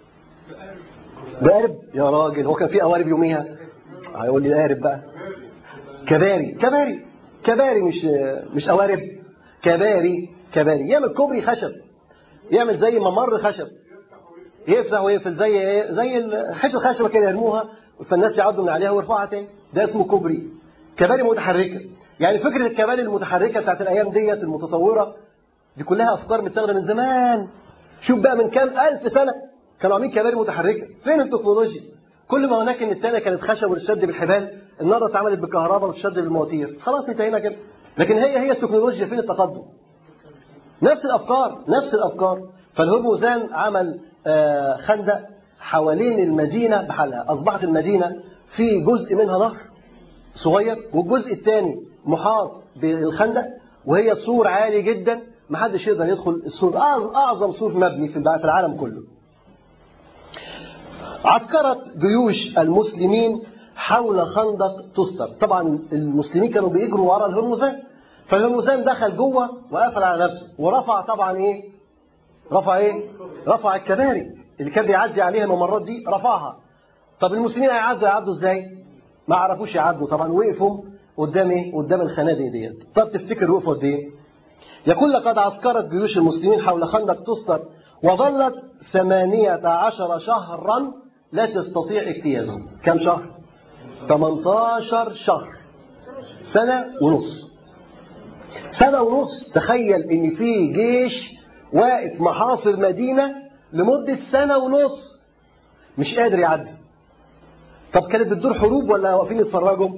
بقارب يا راجل هو كان في قوارب يوميها هيقول لي قارب بقى كباري كباري كباري مش مش قوارب كباري كباري يعمل كوبري خشب يعمل زي ممر خشب يفتح ويقفل زي ايه زي حته خشبه كده يرموها فالناس يعدوا من عليها ويرفعها تاني ده اسمه كوبري كباري متحركه يعني فكره الكباري المتحركه بتاعت الايام ديت المتطوره دي كلها افكار متاخده من زمان شوف بقى من كام الف سنه كانوا عاملين كباري متحركه فين التكنولوجيا كل ما هناك ان الثانيه كانت خشب وتشد بالحبال النهارده اتعملت بالكهرباء وتشد بالمواتير خلاص انتهينا كده لكن هي هي التكنولوجيا فين التقدم نفس الافكار نفس الافكار فالهرمزان عمل آه خندق حوالين المدينه بحالها اصبحت المدينه في جزء منها نهر صغير والجزء الثاني محاط بالخندق وهي سور عالي جدا ما حدش يقدر يدخل السور اعظم سور مبني في العالم كله عسكرة جيوش المسلمين حول خندق تستر طبعا المسلمين كانوا بيجروا ورا الهرمزان فالهرمزان دخل جوه وقفل على نفسه ورفع طبعا ايه رفع ايه رفع الكباري اللي كان بيعدي عليها الممرات دي رفعها طب المسلمين هيعدوا يعدوا ازاي ما عرفوش يعدوا طبعا وقفوا قدام ايه قدام الخنادق ديت طب تفتكر وقفوا قد ايه يقول لقد عسكرت جيوش المسلمين حول خندق تستر وظلت ثمانية عشر شهرا لا تستطيع اجتيازهم كم شهر 18 شهر سنة ونص سنة ونص تخيل ان في جيش واقف محاصر مدينة لمدة سنة ونص مش قادر يعدي طب كانت بتدور حروب ولا واقفين يتفرجوا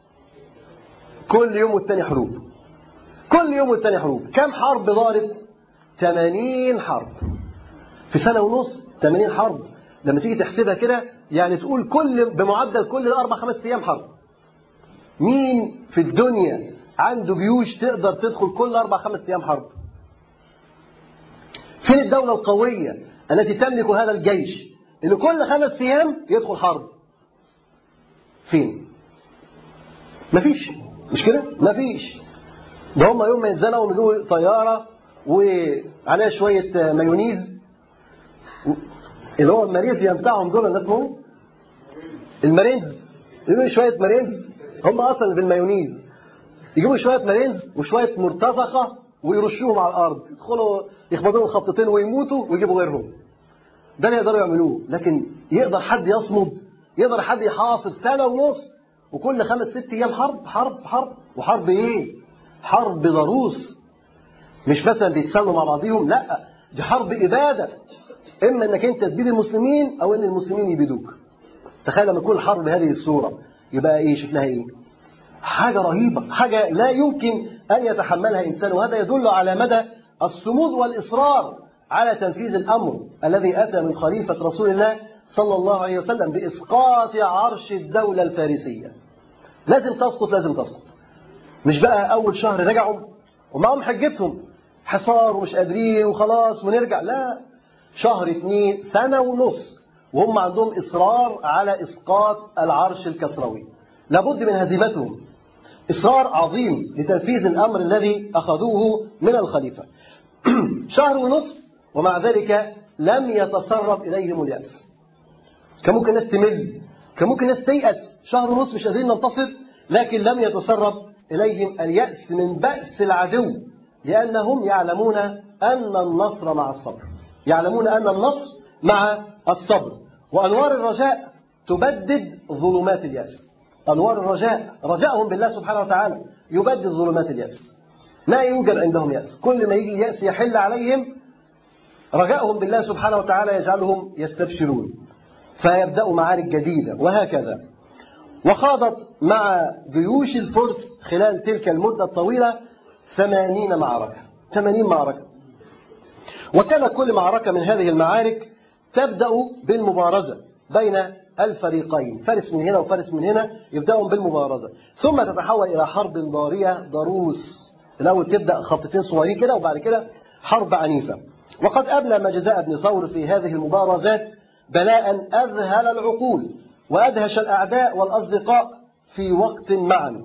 كل يوم والتاني حروب كل يوم والتاني حروب كم حرب دارت 80 حرب في سنة ونص 80 حرب لما تيجي تحسبها كده يعني تقول كل بمعدل كل أربع خمس أيام حرب مين في الدنيا عنده جيوش تقدر تدخل كل أربع خمس أيام حرب فين الدولة القوية التي تملك هذا الجيش ان كل خمس ايام يدخل حرب فين مفيش مش كده مفيش ده هم يوم ما ينزلوا يجيبوا طياره وعليها شويه مايونيز اللي هو الماريزيا بتاعهم دول الناس اسمهم المارينز يجيبوا شويه مارينز هم اصلا بالمايونيز يجيبوا شويه مارينز وشويه مرتزقه ويرشوهم على الارض يدخلوا يخبطوا خبطتين ويموتوا ويجيبوا غيرهم ده اللي يقدروا يعملوه لكن يقدر حد يصمد يقدر حد يحاصر سنه ونص وكل خمس ست ايام حرب حرب حرب وحرب ايه حرب ضروس مش مثلا بيتسلوا مع بعضهم لا دي حرب اباده اما انك انت تبيد المسلمين او ان المسلمين يبيدوك تخيل لما يكون الحرب بهذه الصوره يبقى ايه شكلها ايه حاجه رهيبه حاجه لا يمكن ان يتحملها انسان وهذا يدل على مدى الصمود والاصرار على تنفيذ الامر الذي اتى من خليفه رسول الله صلى الله عليه وسلم باسقاط عرش الدوله الفارسيه لازم تسقط لازم تسقط مش بقى اول شهر رجعوا ومعهم حجتهم حصار ومش قادرين وخلاص ونرجع لا شهر اتنين سنة ونص وهم عندهم إصرار على إسقاط العرش الكسروي لابد من هزيمتهم إصرار عظيم لتنفيذ الأمر الذي أخذوه من الخليفة شهر ونص ومع ذلك لم يتسرب إليهم اليأس كان ممكن الناس تمل كان ممكن الناس تيأس شهر ونص مش قادرين ننتصر لكن لم يتسرب إليهم اليأس من بأس العدو لأنهم يعلمون أن النصر مع الصبر يعلمون أن النصر مع الصبر وأنوار الرجاء تبدد ظلمات اليأس أنوار الرجاء رجائهم بالله سبحانه وتعالى يبدد ظلمات اليأس لا يوجد عندهم يأس كل ما يجي اليأس يحل عليهم رجائهم بالله سبحانه وتعالى يجعلهم يستبشرون فيبدأوا معارك جديدة وهكذا وخاضت مع جيوش الفرس خلال تلك المدة الطويلة ثمانين معركة ثمانين معركة وكان كل معركة من هذه المعارك تبدأ بالمبارزة بين الفريقين فارس من هنا وفارس من هنا يبدأون بالمبارزة ثم تتحول إلى حرب ضارية ضروس الأول تبدأ خطتين صغيرين كده وبعد كده حرب عنيفة وقد أبلى مجزاء بن ثور في هذه المبارزات بلاء أذهل العقول وأدهش الأعداء والأصدقاء في وقت معا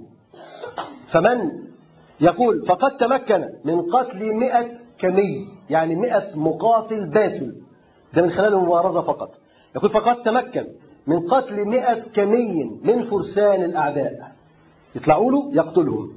فمن يقول فقد تمكن من قتل مئة كمي يعني مئة مقاتل باسل ده من خلال المبارزة فقط يقول فقد تمكن من قتل مئة كمي من فرسان الأعداء يطلعوا له يقتلهم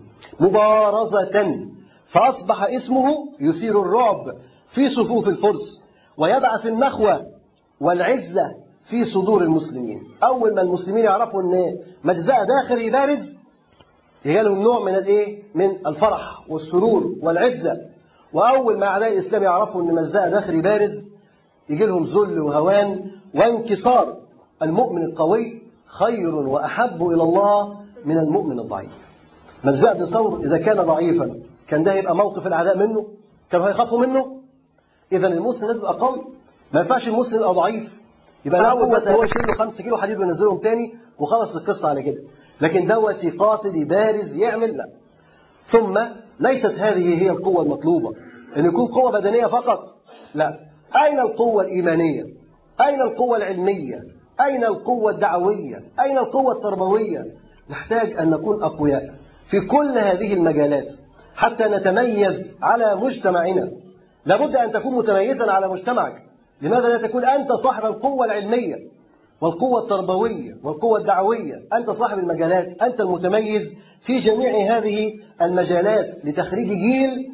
مبارزة فأصبح اسمه يثير الرعب في صفوف الفرس ويبعث النخوة والعزة في صدور المسلمين أول ما المسلمين يعرفوا أن مجزاء داخل يبارز يجي لهم نوع من الايه؟ من الفرح والسرور والعزة وأول ما أعداء الإسلام يعرفوا أن مجزاء داخل يبارز يجي لهم ذل وهوان وانكسار المؤمن القوي خير وأحب إلى الله من المؤمن الضعيف مجزاء بن ثور إذا كان ضعيفا كان ده يبقى موقف الأعداء منه كانوا هيخافوا منه إذا المسلم لازم أقل ما ينفعش المسلم يبقى ضعيف يبقى الاول بس هو يشيل له 5 كيلو حديد وينزلهم تاني وخلص القصه على كده لكن دوت يقاتل يبارز يعمل لا ثم ليست هذه هي القوه المطلوبه ان يكون قوه بدنيه فقط لا اين القوه الايمانيه اين القوه العلميه اين القوه الدعويه اين القوه التربويه نحتاج ان نكون اقوياء في كل هذه المجالات حتى نتميز على مجتمعنا لابد ان تكون متميزا على مجتمعك لماذا لا تكون أنت صاحب القوة العلمية والقوة التربوية والقوة الدعوية أنت صاحب المجالات أنت المتميز في جميع هذه المجالات لتخريج جيل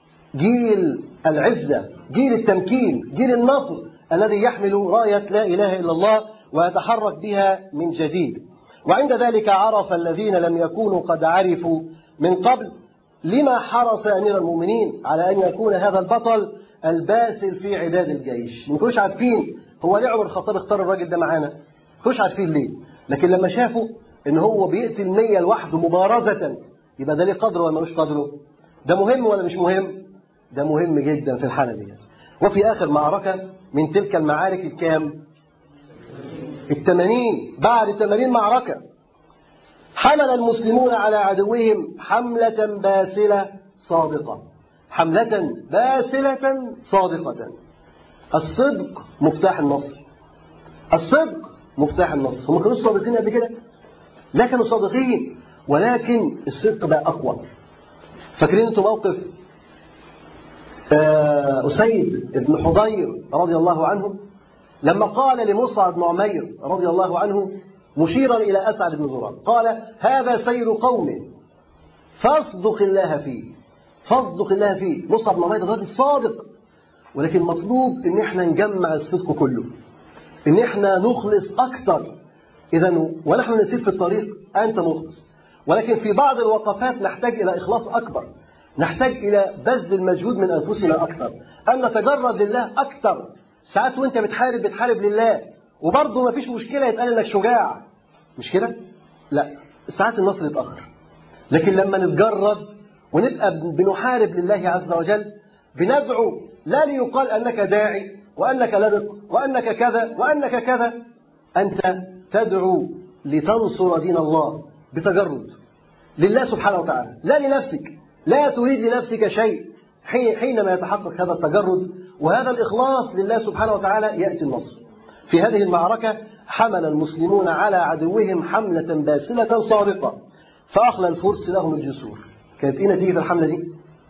جيل العزة جيل التمكين جيل النصر الذي يحمل راية لا إله إلا الله ويتحرك بها من جديد وعند ذلك عرف الذين لم يكونوا قد عرفوا من قبل لما حرص أمير المؤمنين على أن يكون هذا البطل الباسل في عداد الجيش ما كنوش عارفين هو ليه عمر الخطاب اختار الراجل ده معانا ما كنوش عارفين ليه لكن لما شافوا ان هو بيقتل 100 لوحده مبارزة يبقى ده ليه قدره ولا ملوش قدره ده مهم ولا مش مهم ده مهم جدا في الحالة ديت وفي آخر معركة من تلك المعارك الكام الثمانين بعد ثمانين معركة حمل المسلمون على عدوهم حملة باسلة صادقة حملة باسلة صادقة الصدق مفتاح النصر الصدق مفتاح النصر هم كانوا صادقين قبل كده لا كانوا صادقين ولكن الصدق بقى أقوى فاكرين انتم موقف آه، أسيد بن حضير رضي الله عنه لما قال لمصعب بن عمير رضي الله عنه مشيرا إلى أسعد بن زرار قال هذا سير قوم فاصدق الله فيه فاصدق الله فيه مصعب بن عمير راجل صادق ولكن مطلوب ان احنا نجمع الصدق كله ان احنا نخلص اكتر اذا ونحن نسير في الطريق انت مخلص ولكن في بعض الوقفات نحتاج الى اخلاص اكبر نحتاج الى بذل المجهود من انفسنا اكثر ان نتجرد لله اكثر ساعات وانت بتحارب بتحارب لله وبرضه ما فيش مشكله يتقال انك شجاع مش كده لا ساعات النصر يتاخر لكن لما نتجرد ونبقى بنحارب لله عز وجل بندعو لا ليقال انك داعي وانك لبق وانك كذا وانك كذا انت تدعو لتنصر دين الله بتجرد لله سبحانه وتعالى لا لنفسك لا تريد لنفسك شيء حينما يتحقق هذا التجرد وهذا الإخلاص لله سبحانه وتعالى يأتي النصر في هذه المعركة حمل المسلمون على عدوهم حملة باسلة صادقة فأخلى الفرس لهم الجسور كانت إيه نتيجة الحملة دي؟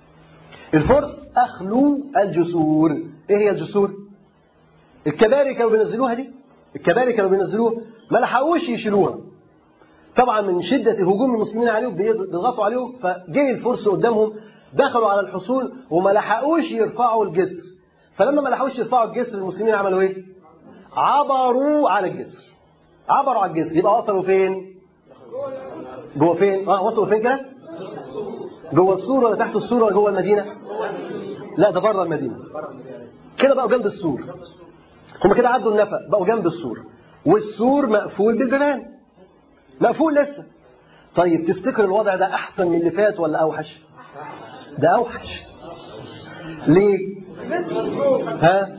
الفرس أخلوا الجسور إيه هي الجسور؟ الكباري كانوا بينزلوها دي الكباري كانوا بينزلوها ما لحقوش يشيلوها طبعا من شدة هجوم المسلمين عليهم بيضغطوا عليهم فجه الفرس قدامهم دخلوا على الحصول وما لحقوش يرفعوا الجسر فلما ما لحقوش يرفعوا الجسر المسلمين عملوا ايه؟ عبروا على الجسر عبروا على الجسر يبقى وصلوا فين؟ جوه فين؟ اه وصلوا فين كده؟ جوه السور ولا تحت السور ولا جوه المدينة؟ لا ده بره المدينة كده بقوا جنب السور هم كده عدوا النفق بقوا جنب السور والسور مقفول بالبيبان مقفول لسه طيب تفتكر الوضع ده احسن من اللي فات ولا اوحش ده اوحش ليه ها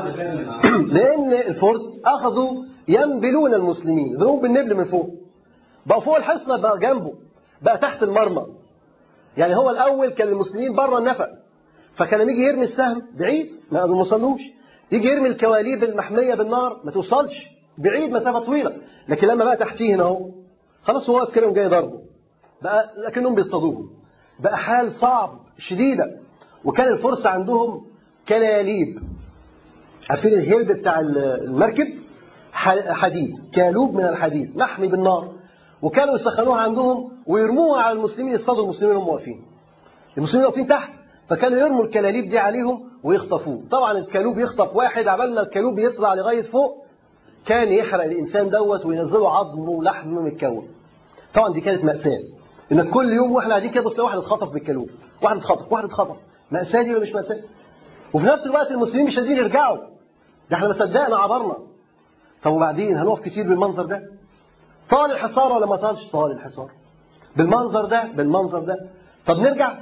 لان الفرس اخذوا ينبلون المسلمين ذنوب بالنبل من فوق بقى فوق الحصنه بقى جنبه بقى تحت المرمى يعني هو الاول كان المسلمين بره النفق فكان لما يجي يرمي السهم بعيد ما وصلوش يجي يرمي الكواليب المحميه بالنار ما توصلش بعيد مسافه طويله لكن لما بقى تحتيه هنا اهو خلاص هو واقف كده جاي ضربه بقى لكنهم بيصطادوهم بقى حال صعب شديده وكان الفرس عندهم كلاليب عارفين الهلب بتاع المركب حديد كالوب من الحديد محمي بالنار وكانوا يسخنوها عندهم ويرموها على المسلمين يصطادوا المسلمين وهم واقفين المسلمين واقفين تحت فكانوا يرموا الكلاليب دي عليهم ويخطفوه طبعا الكالوب يخطف واحد عبال ما الكالوب يطلع لغايه فوق كان يحرق الانسان دوت وينزله عظمه ولحم متكون طبعا دي كانت ماساه انك كل يوم واحنا قاعدين كده بص واحد اتخطف بالكالوب واحد اتخطف واحد اتخطف ماساه دي ولا مش ماساه وفي نفس الوقت المسلمين مش قادرين يرجعوا ده احنا ما صدقنا عبرنا طب وبعدين هنقف كتير بالمنظر ده طال الحصار ولا ما طالش طال الحصار بالمنظر ده بالمنظر ده طب نرجع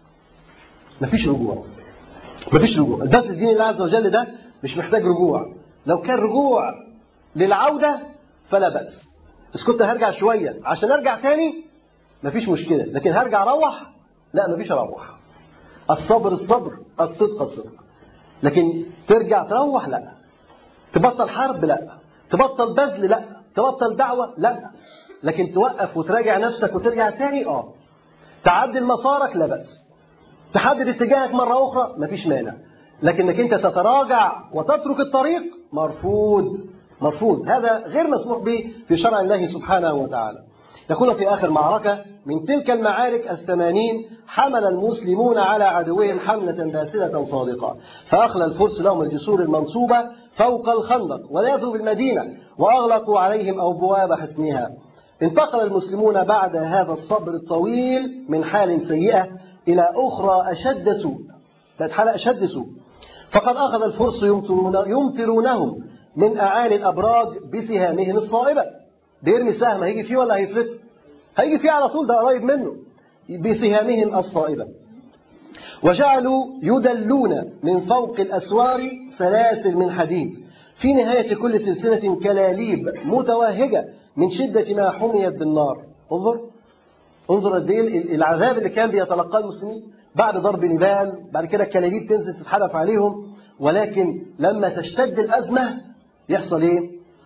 مفيش رجوع مفيش رجوع الدرس الدين الله عز وجل ده مش محتاج رجوع لو كان رجوع للعودة فلا بأس بس كنت هرجع شوية عشان أرجع تاني مفيش مشكلة لكن هرجع أروح لا مفيش أروح الصبر الصبر الصدق الصدق لكن ترجع تروح لا تبطل حرب لا تبطل بذل لا تبطل دعوة لا لكن توقف وتراجع نفسك وترجع تاني اه تعدل مسارك لا بأس تحدد اتجاهك مرة أخرى مفيش مانع لكنك أنت تتراجع وتترك الطريق مرفوض مرفوض هذا غير مسموح به في شرع الله سبحانه وتعالى يقول في آخر معركة من تلك المعارك الثمانين حمل المسلمون على عدوهم حملة باسلة صادقة فأخلى الفرس لهم الجسور المنصوبة فوق الخندق ولاذوا بالمدينة وأغلقوا عليهم أبواب حصنها انتقل المسلمون بعد هذا الصبر الطويل من حال سيئة إلى أخرى أشد سوء حالة أشد سوء فقد أخذ الفرس يمطرون يمطرونهم من أعالي الأبراج بسهامهم الصائبة بيرمي سهم هيجي فيه ولا هيفلت هيجي فيه على طول ده قريب منه بسهامهم الصائبة وجعلوا يدلون من فوق الأسوار سلاسل من حديد في نهاية كل سلسلة كلاليب متوهجة من شدة ما حميت بالنار انظر انظر قد ايه العذاب اللي كان بيتلقاه المسلمين بعد ضرب نبال بعد كده الكلاليب تنزل تتحدف عليهم ولكن لما تشتد الأزمة يحصل ايه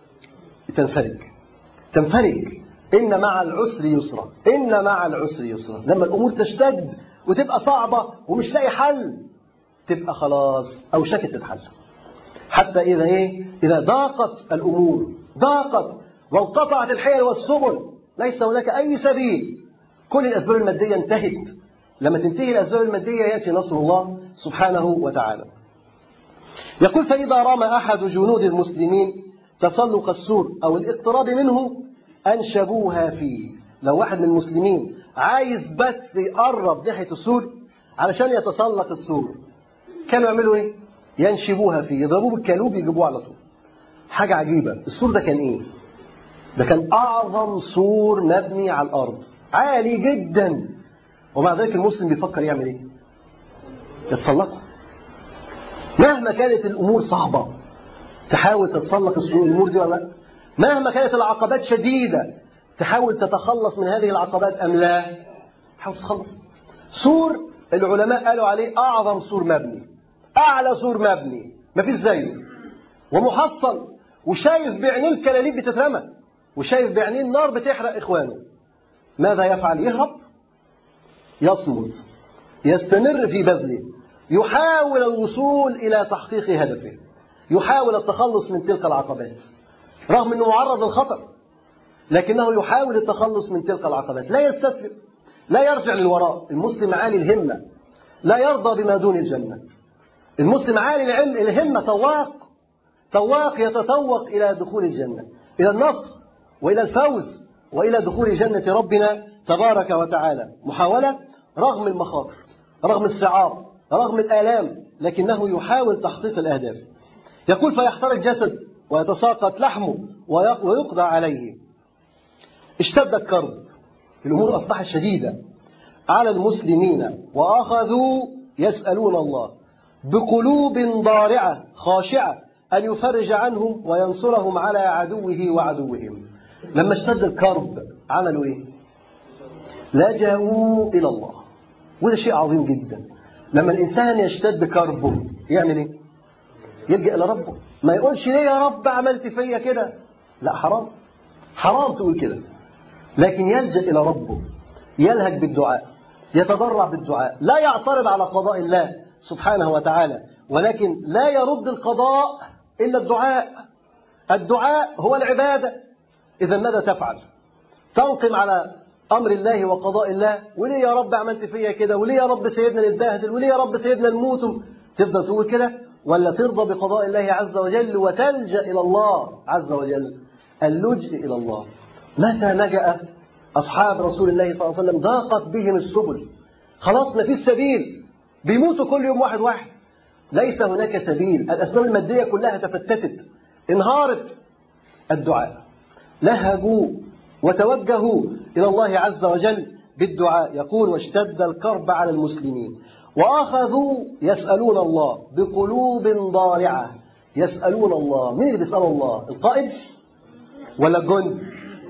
تنفرج تنفرج إن مع العسر يسرا إن مع العسر يسرا لما الأمور تشتد وتبقى صعبة ومش لاقي حل تبقى خلاص أوشكت تتحل حتى إذا إيه إذا ضاقت الأمور ضاقت وانقطعت الحيل والسبل ليس هناك أي سبيل كل الأسباب المادية انتهت لما تنتهي الأسباب المادية يأتي نصر الله سبحانه وتعالى يقول فإذا رمى أحد جنود المسلمين تسلق السور أو الاقتراب منه أنشبوها فيه لو واحد من المسلمين عايز بس يقرب ناحية السور علشان يتسلق السور كانوا يعملوا ايه؟ ينشبوها فيه يضربوه بالكالوب يجيبوه على طول حاجة عجيبة السور ده كان ايه؟ ده كان أعظم سور مبني على الأرض عالي جدا ومع ذلك المسلم بيفكر يعمل ايه؟ يتسلقه مهما كانت الأمور صعبة تحاول تتسلق السور الأمور دي ولا لا؟ مهما كانت العقبات شديدة تحاول تتخلص من هذه العقبات أم لا تحاول تتخلص سور العلماء قالوا عليه أعظم سور مبني أعلى سور مبني ما فيش زيه ومحصن وشايف بعينيه الكلاليب بتترمى وشايف بعينيه النار بتحرق إخوانه ماذا يفعل يهرب يصمد يستمر في بذله يحاول الوصول إلى تحقيق هدفه يحاول التخلص من تلك العقبات رغم أنه معرض للخطر لكنه يحاول التخلص من تلك العقبات لا يستسلم لا يرجع للوراء المسلم عالي الهمة لا يرضى بما دون الجنة المسلم عالي العلم الهمة تواق تواق يتطوق إلى دخول الجنة إلى النصر وإلى الفوز وإلى دخول جنة ربنا تبارك وتعالى محاولة رغم المخاطر رغم الصعاب رغم الآلام لكنه يحاول تحقيق الأهداف يقول فيحترق جسد ويتساقط لحمه ويقضى عليه اشتد الكرب الأمور أصبحت شديدة على المسلمين وأخذوا يسألون الله بقلوب ضارعة خاشعة أن يفرج عنهم وينصرهم على عدوه وعدوهم لما اشتد الكرب عملوا إيه لجأوا إلى الله وده شيء عظيم جدا لما الإنسان يشتد كربه يعمل إيه يلجأ إلى ربه ما يقولش ليه يا رب عملت فيا كده لا حرام حرام تقول كده لكن يلجأ إلى ربه يلهج بالدعاء يتضرع بالدعاء لا يعترض على قضاء الله سبحانه وتعالى ولكن لا يرد القضاء إلا الدعاء الدعاء هو العبادة إذا ماذا تفعل تنقم على أمر الله وقضاء الله وليه يا رب عملت فيا كده وليه يا رب سيدنا نتبهدل وليه يا رب سيدنا نموت تفضل تقول كده ولا ترضى بقضاء الله عز وجل وتلجأ إلى الله عز وجل اللجء إلى الله متى لجأ أصحاب رسول الله صلى الله عليه وسلم ضاقت بهم السبل خلاص ما فيش سبيل بيموتوا كل يوم واحد واحد ليس هناك سبيل الأسباب المادية كلها تفتتت انهارت الدعاء لهجوا وتوجهوا إلى الله عز وجل بالدعاء يقول واشتد الكرب على المسلمين وأخذوا يسألون الله بقلوب ضارعة يسألون الله مين اللي بيسأل الله القائد ولا الجند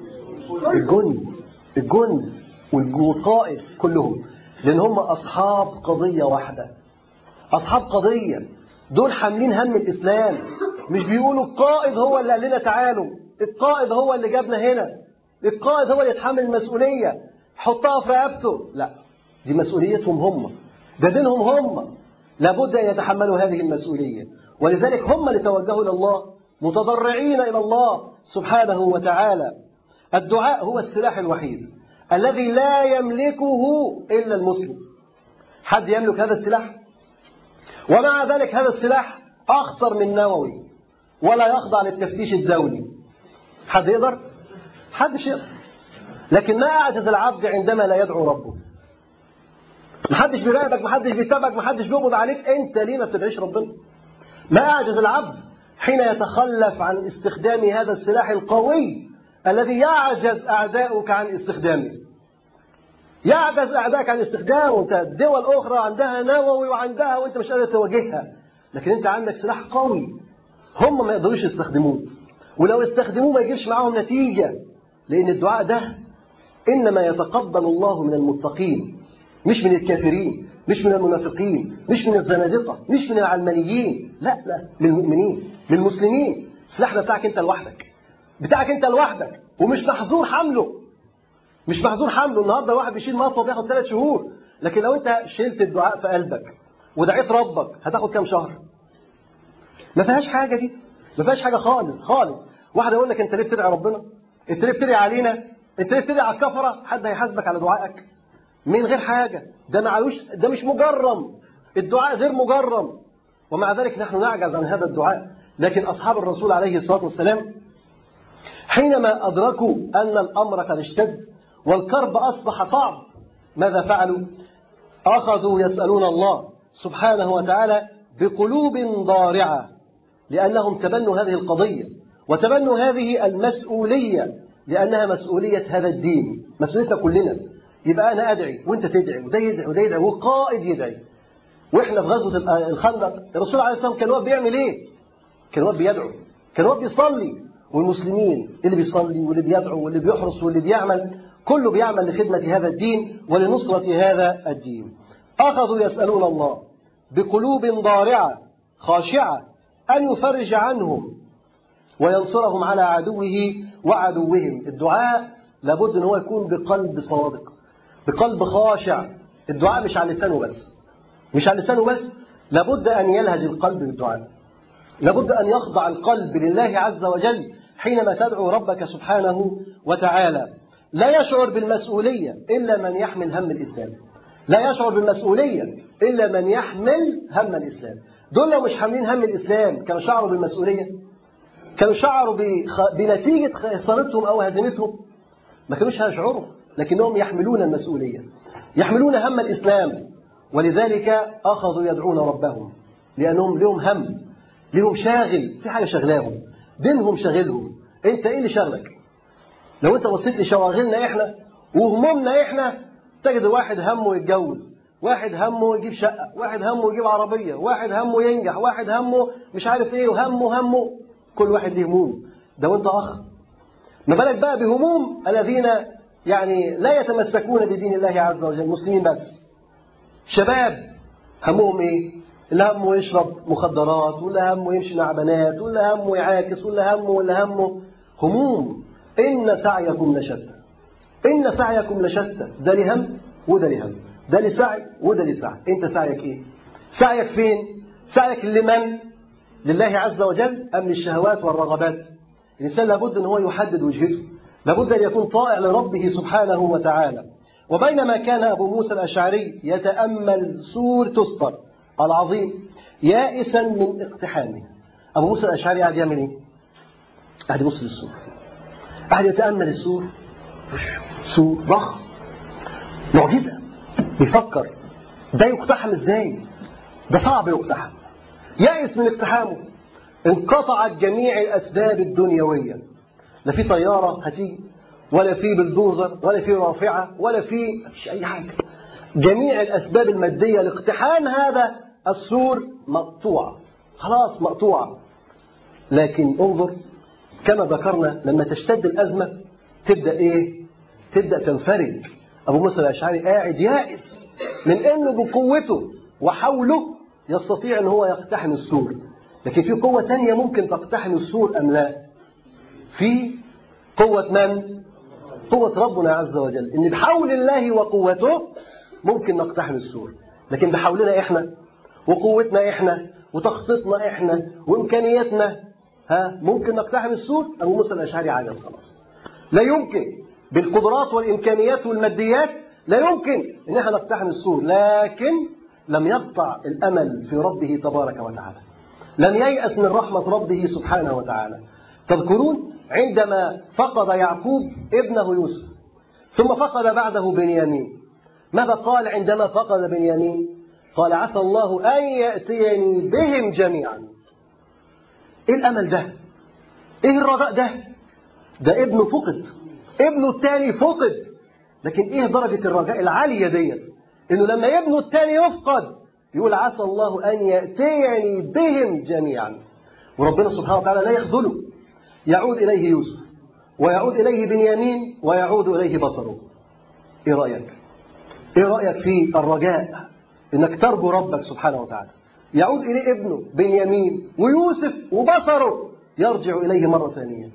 الجند الجند والقائد كلهم لأن هم أصحاب قضية واحدة أصحاب قضية دول حاملين هم الإسلام مش بيقولوا القائد هو اللي قال لنا تعالوا القائد هو اللي جابنا هنا القائد هو اللي يتحمل المسؤولية حطها في رقبته لا دي مسؤوليتهم هم ده دينهم هم لابد أن يتحملوا هذه المسؤولية ولذلك هم اللي توجهوا إلى الله متضرعين إلى الله سبحانه وتعالى الدعاء هو السلاح الوحيد الذي لا يملكه إلا المسلم حد يملك هذا السلاح ومع ذلك هذا السلاح أخطر من نووي ولا يخضع للتفتيش الدولي حد يقدر؟ حدش يقدر لكن ما أعجز العبد عندما لا يدعو ربه محدش بيراقبك محدش بيتابعك محدش بيقبض عليك انت ليه ما بتدعيش ربنا ما اعجز العبد حين يتخلف عن استخدام هذا السلاح القوي الذي يعجز اعداؤك عن استخدامه يعجز اعدائك عن استخدامه انت دول اخرى عندها نووي وعندها وانت مش قادر تواجهها لكن انت عندك سلاح قوي هم ما يقدروش يستخدموه ولو استخدموه ما يجيبش معاهم نتيجه لان الدعاء ده انما يتقبل الله من المتقين مش من الكافرين مش من المنافقين مش من الزنادقة مش من العلمانيين لا لا من المؤمنين من المسلمين السلاح ده بتاعك انت لوحدك بتاعك انت لوحدك ومش محظور حمله مش محظور حمله النهارده واحد بيشيل مطوه بياخد ثلاث شهور لكن لو انت شلت الدعاء في قلبك ودعيت ربك هتاخد كام شهر ما فيهاش حاجه دي ما فيهاش حاجه خالص خالص واحد يقول لك انت ليه بتدعي ربنا انت ليه بتدعي علينا انت ليه بتدعي على الكفره حد هيحاسبك على دعائك من غير حاجه ده معلوش ده مش مجرم الدعاء غير مجرم ومع ذلك نحن نعجز عن هذا الدعاء لكن اصحاب الرسول عليه الصلاه والسلام حينما ادركوا ان الامر قد اشتد والكرب اصبح صعب ماذا فعلوا اخذوا يسالون الله سبحانه وتعالى بقلوب ضارعه لانهم تبنوا هذه القضيه وتبنوا هذه المسؤوليه لانها مسؤوليه هذا الدين مسؤوليتنا كلنا يبقى انا ادعي وانت تدعي وده يدعي وده يدعي والقائد يدعي واحنا في غزوه الخندق الرسول عليه الصلاه والسلام كان واقف بيعمل ايه؟ كان واقف بيدعو كان واقف بيصلي والمسلمين اللي بيصلي واللي بيدعو واللي بيحرس واللي بيعمل كله بيعمل لخدمه هذا الدين ولنصره هذا الدين. اخذوا يسالون الله بقلوب ضارعه خاشعه ان يفرج عنهم وينصرهم على عدوه وعدوهم الدعاء لابد ان هو يكون بقلب صادق بقلب خاشع الدعاء مش على لسانه بس مش على لسانه بس لابد أن يلهج القلب بالدعاء لابد أن يخضع القلب لله عز وجل حينما تدعو ربك سبحانه وتعالى لا يشعر بالمسؤولية إلا من يحمل هم الإسلام لا يشعر بالمسؤولية إلا من يحمل هم الإسلام دول لو مش حاملين هم الإسلام كانوا شعروا بالمسؤولية كانوا شعروا بخ... بنتيجة خسارتهم أو هزيمتهم ما كانوش هيشعروا لكنهم يحملون المسؤولية يحملون هم الإسلام ولذلك أخذوا يدعون ربهم لأنهم لهم هم لهم شاغل في حاجة شغلاهم دينهم شاغلهم أنت إيه اللي شغلك لو أنت بصيت لشواغلنا إحنا وهمومنا إحنا تجد واحد همه يتجوز واحد همه يجيب شقة واحد همه يجيب عربية واحد همه ينجح واحد همه مش عارف إيه وهمه همه كل واحد له هموم ده وأنت أخ ما بالك بقى بهموم الذين يعني لا يتمسكون بدين الله عز وجل مسلمين بس شباب همهم ايه اللي همه يشرب مخدرات ولا همه يمشي مع بنات ولا همه يعاكس ولا همه ولا همه هموم ان سعيكم لشتى ان سعيكم لشتى ده لهم وده لهم ده لسعي وده لسعي انت سعيك ايه سعيك فين سعيك لمن لله عز وجل ام للشهوات والرغبات الانسان لابد ان هو يحدد وجهته لابد ان يكون طائع لربه سبحانه وتعالى وبينما كان أبو موسى الأشعري يتأمل سور تسطر العظيم يائسا من اقتحامه أبو موسى الأشعري قاعد يعمل إيه؟ قاعد يبص للسور قاعد يتأمل السور سور ضخم معجزة بيفكر ده يقتحم ازاي؟ ده صعب يقتحم يائس من اقتحامه انقطعت جميع الأسباب الدنيوية لا في طيارة هتيجي ولا في بلدوزر ولا في رافعة ولا في مفيش أي حاجة جميع الأسباب المادية لاقتحام هذا السور مقطوعة خلاص مقطوعة لكن انظر كما ذكرنا لما تشتد الأزمة تبدأ إيه تبدأ تنفرج أبو موسى الأشعري قاعد يائس من أنه بقوته وحوله يستطيع أن هو يقتحم السور لكن في قوة تانية ممكن تقتحم السور أم لا في قوة من قوة ربنا عز وجل إن بحول الله وقوته ممكن نقتحم السور لكن بحولنا إحنا وقوتنا إحنا وتخطيطنا إحنا وإمكانياتنا ها ممكن نقتحم السور أبو موسى الأشعري عاجز خلاص لا يمكن بالقدرات والإمكانيات والماديات لا يمكن إن احنا نقتحم السور لكن لم يقطع الأمل في ربه تبارك وتعالى لم ييأس من رحمة ربه سبحانه وتعالى تذكرون عندما فقد يعقوب ابنه يوسف ثم فقد بعده بنيامين ماذا قال عندما فقد بنيامين قال عسى الله أن يأتيني بهم جميعا إيه الأمل ده إيه الرجاء ده ده ابنه فقد ابنه الثاني فقد لكن إيه درجة الرجاء العالية ديت إنه لما ابنه الثاني يفقد يقول عسى الله أن يأتيني بهم جميعا وربنا سبحانه وتعالى لا يخذله يعود إليه يوسف ويعود إليه بنيامين ويعود إليه بصره إيه رأيك؟ إيه رأيك في الرجاء إنك ترجو ربك سبحانه وتعالى يعود إليه ابنه بنيامين ويوسف وبصره يرجع إليه مرة ثانية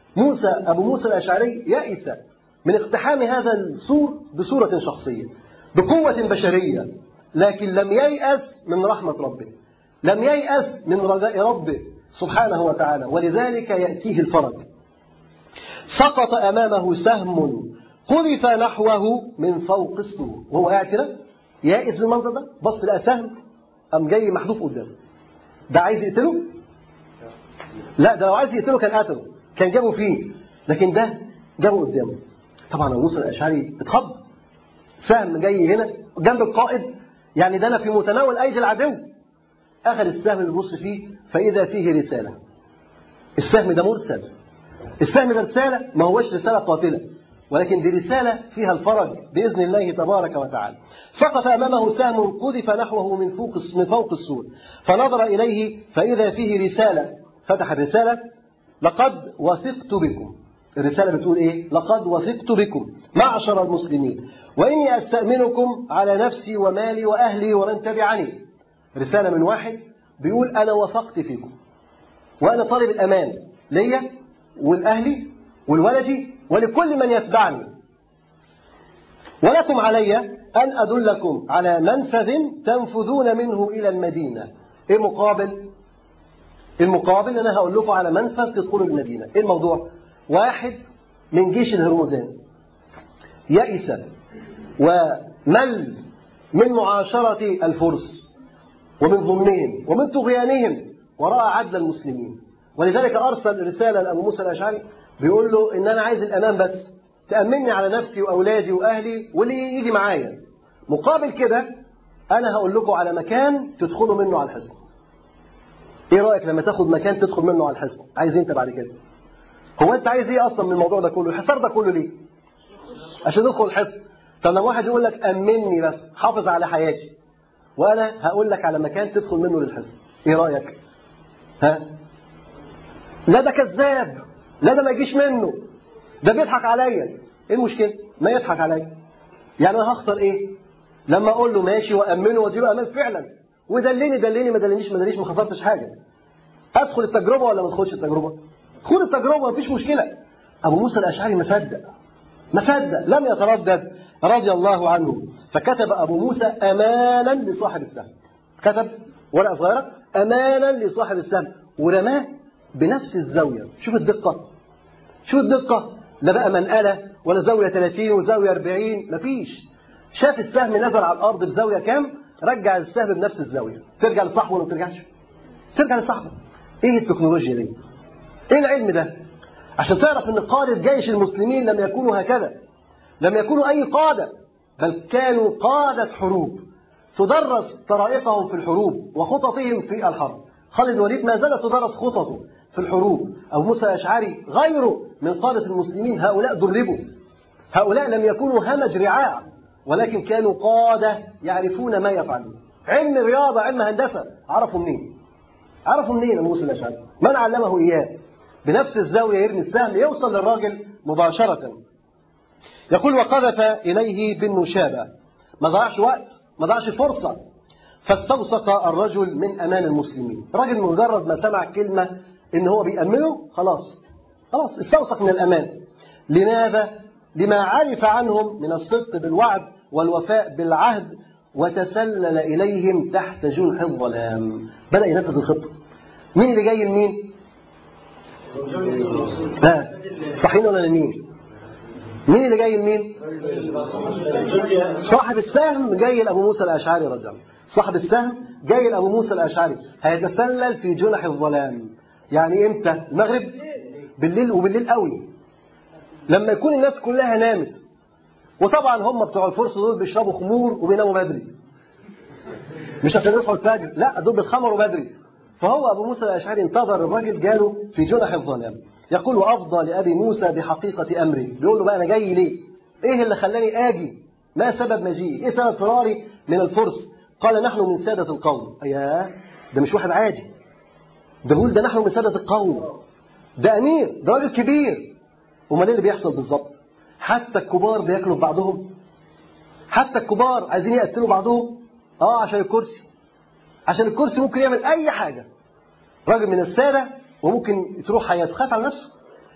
موسى أبو موسى الأشعري يئس من اقتحام هذا السور بصورة شخصية بقوة بشرية لكن لم ييأس من رحمة ربه لم ييأس من رجاء ربه سبحانه وتعالى ولذلك يأتيه الفرج سقط أمامه سهم قذف نحوه من فوق السور وهو قاعد كده يائس بالمنظر ده بص لقى سهم قام جاي محذوف قدامه ده عايز يقتله لا ده لو عايز يقتله كان قتله كان جابه فيه لكن ده جابه قدامه طبعا ابو موسى الاشعري اتخض سهم جاي هنا جنب القائد يعني ده انا في متناول ايدي العدو اخذ السهم اللي بيبص فيه فاذا فيه رساله السهم ده مرسل السهم ده رساله ما هوش رساله قاتله ولكن دي رسالة فيها الفرج بإذن الله تبارك وتعالى سقط أمامه سهم قذف نحوه من فوق من فوق السور فنظر إليه فإذا فيه رسالة فتح الرسالة لقد وثقت بكم الرسالة بتقول إيه لقد وثقت بكم معشر المسلمين وإني أستأمنكم على نفسي ومالي وأهلي ومن تبعني رسالة من واحد بيقول أنا وثقت فيكم وأنا طالب الأمان ليا والأهلي والولدي ولكل من يتبعني ولكم علي أن أدلكم على منفذ تنفذون منه إلى المدينة إيه مقابل؟ المقابل أنا هقول لكم على منفذ تدخلوا المدينة إيه الموضوع؟ واحد من جيش الهرمزان يئس ومل من معاشرة الفرس ومن ظلمهم ومن طغيانهم ورأى عدل المسلمين ولذلك أرسل رسالة لأبو موسى الأشعري بيقول له ان انا عايز الامان بس تامني على نفسي واولادي واهلي واللي يجي معايا مقابل كده انا هقول لكم على مكان تدخلوا منه على الحصن ايه رايك لما تاخد مكان تدخل منه على الحصن عايز انت بعد كده هو انت عايز ايه اصلا من الموضوع ده كله الحصار ده كله ليه عشان تدخل الحصن طب لما واحد يقول لك امني بس حافظ على حياتي وانا هقول لك على مكان تدخل منه للحصن ايه رايك ها لا ده كذاب لا ده ما يجيش منه ده بيضحك عليا ايه المشكله ما يضحك عليا يعني انا هخسر ايه لما اقول له ماشي وامنه واديله امان فعلا ودلني دلني ما دلنيش ما دلنيش ما خسرتش حاجه ادخل التجربه ولا ما ادخلش التجربه خد التجربه مفيش مشكله ابو موسى الاشعري ما صدق ما صدق لم يتردد رضي الله عنه فكتب ابو موسى امانا لصاحب السهم كتب ورقه صغيره امانا لصاحب السهم ورماه بنفس الزاويه شوف الدقه شوف الدقة لا بقى منقلة ولا زاوية 30 وزاوية 40 مفيش شاف السهم نزل على الأرض في زاوية كام رجع السهم بنفس الزاوية ترجع لصاحبه ولا ما ترجعش ترجع لصاحبه ايه التكنولوجيا دي ايه العلم ده عشان تعرف ان قادة جيش المسلمين لم يكونوا هكذا لم يكونوا أي قادة بل كانوا قادة حروب تدرس طرائقهم في الحروب وخططهم في الحرب خالد الوليد ما زالت تدرس خططه في الحروب أبو موسى الأشعري غيره من قادة المسلمين هؤلاء دربوا هؤلاء لم يكونوا همج رعاع ولكن كانوا قادة يعرفون ما يفعلون علم رياضة علم هندسة عرفوا منين عرفوا منين أبو موسى الأشعري من علمه إياه بنفس الزاوية يرمي السهم يوصل للراجل مباشرة يقول وقذف إليه بالنشابة ما ضاعش وقت ما ضاعش فرصة فاستوثق الرجل من أمان المسلمين راجل مجرد ما سمع كلمة إن هو بيأمنه خلاص خلاص استوثق من الأمان لماذا؟ لما عرف عنهم من الصدق بالوعد والوفاء بالعهد وتسلل إليهم تحت جنح الظلام بدأ ينفذ الخطة مين اللي جاي لمين؟ ها صحيح ولا لمين؟ مين اللي جاي لمين؟ صاحب السهم جاي لأبو موسى الأشعري رضي الله صاحب السهم جاي لأبو موسى الأشعري هيتسلل في جنح الظلام يعني امتى المغرب بالليل وبالليل قوي لما يكون الناس كلها نامت وطبعا هم بتوع الفرس دول بيشربوا خمور وبيناموا بدري مش عشان يصحوا الفجر لا دول بيتخمروا بدري فهو ابو موسى الاشعري انتظر الراجل جاله في جنح الظلام يقول وافضى لابي موسى بحقيقه امري بيقول له بقى انا جاي ليه ايه اللي خلاني اجي ما سبب مجيئي ايه سبب فراري من الفرس قال نحن من ساده القوم ياه ده مش واحد عادي ده بيقول ده نحن من سادة القوم ده أمير ده راجل كبير امال ايه اللي بيحصل بالظبط حتى الكبار بياكلوا في بعضهم حتى الكبار عايزين يقتلوا بعضهم اه عشان الكرسي عشان الكرسي ممكن يعمل اي حاجه راجل من الساده وممكن تروح حياته خاف على نفسه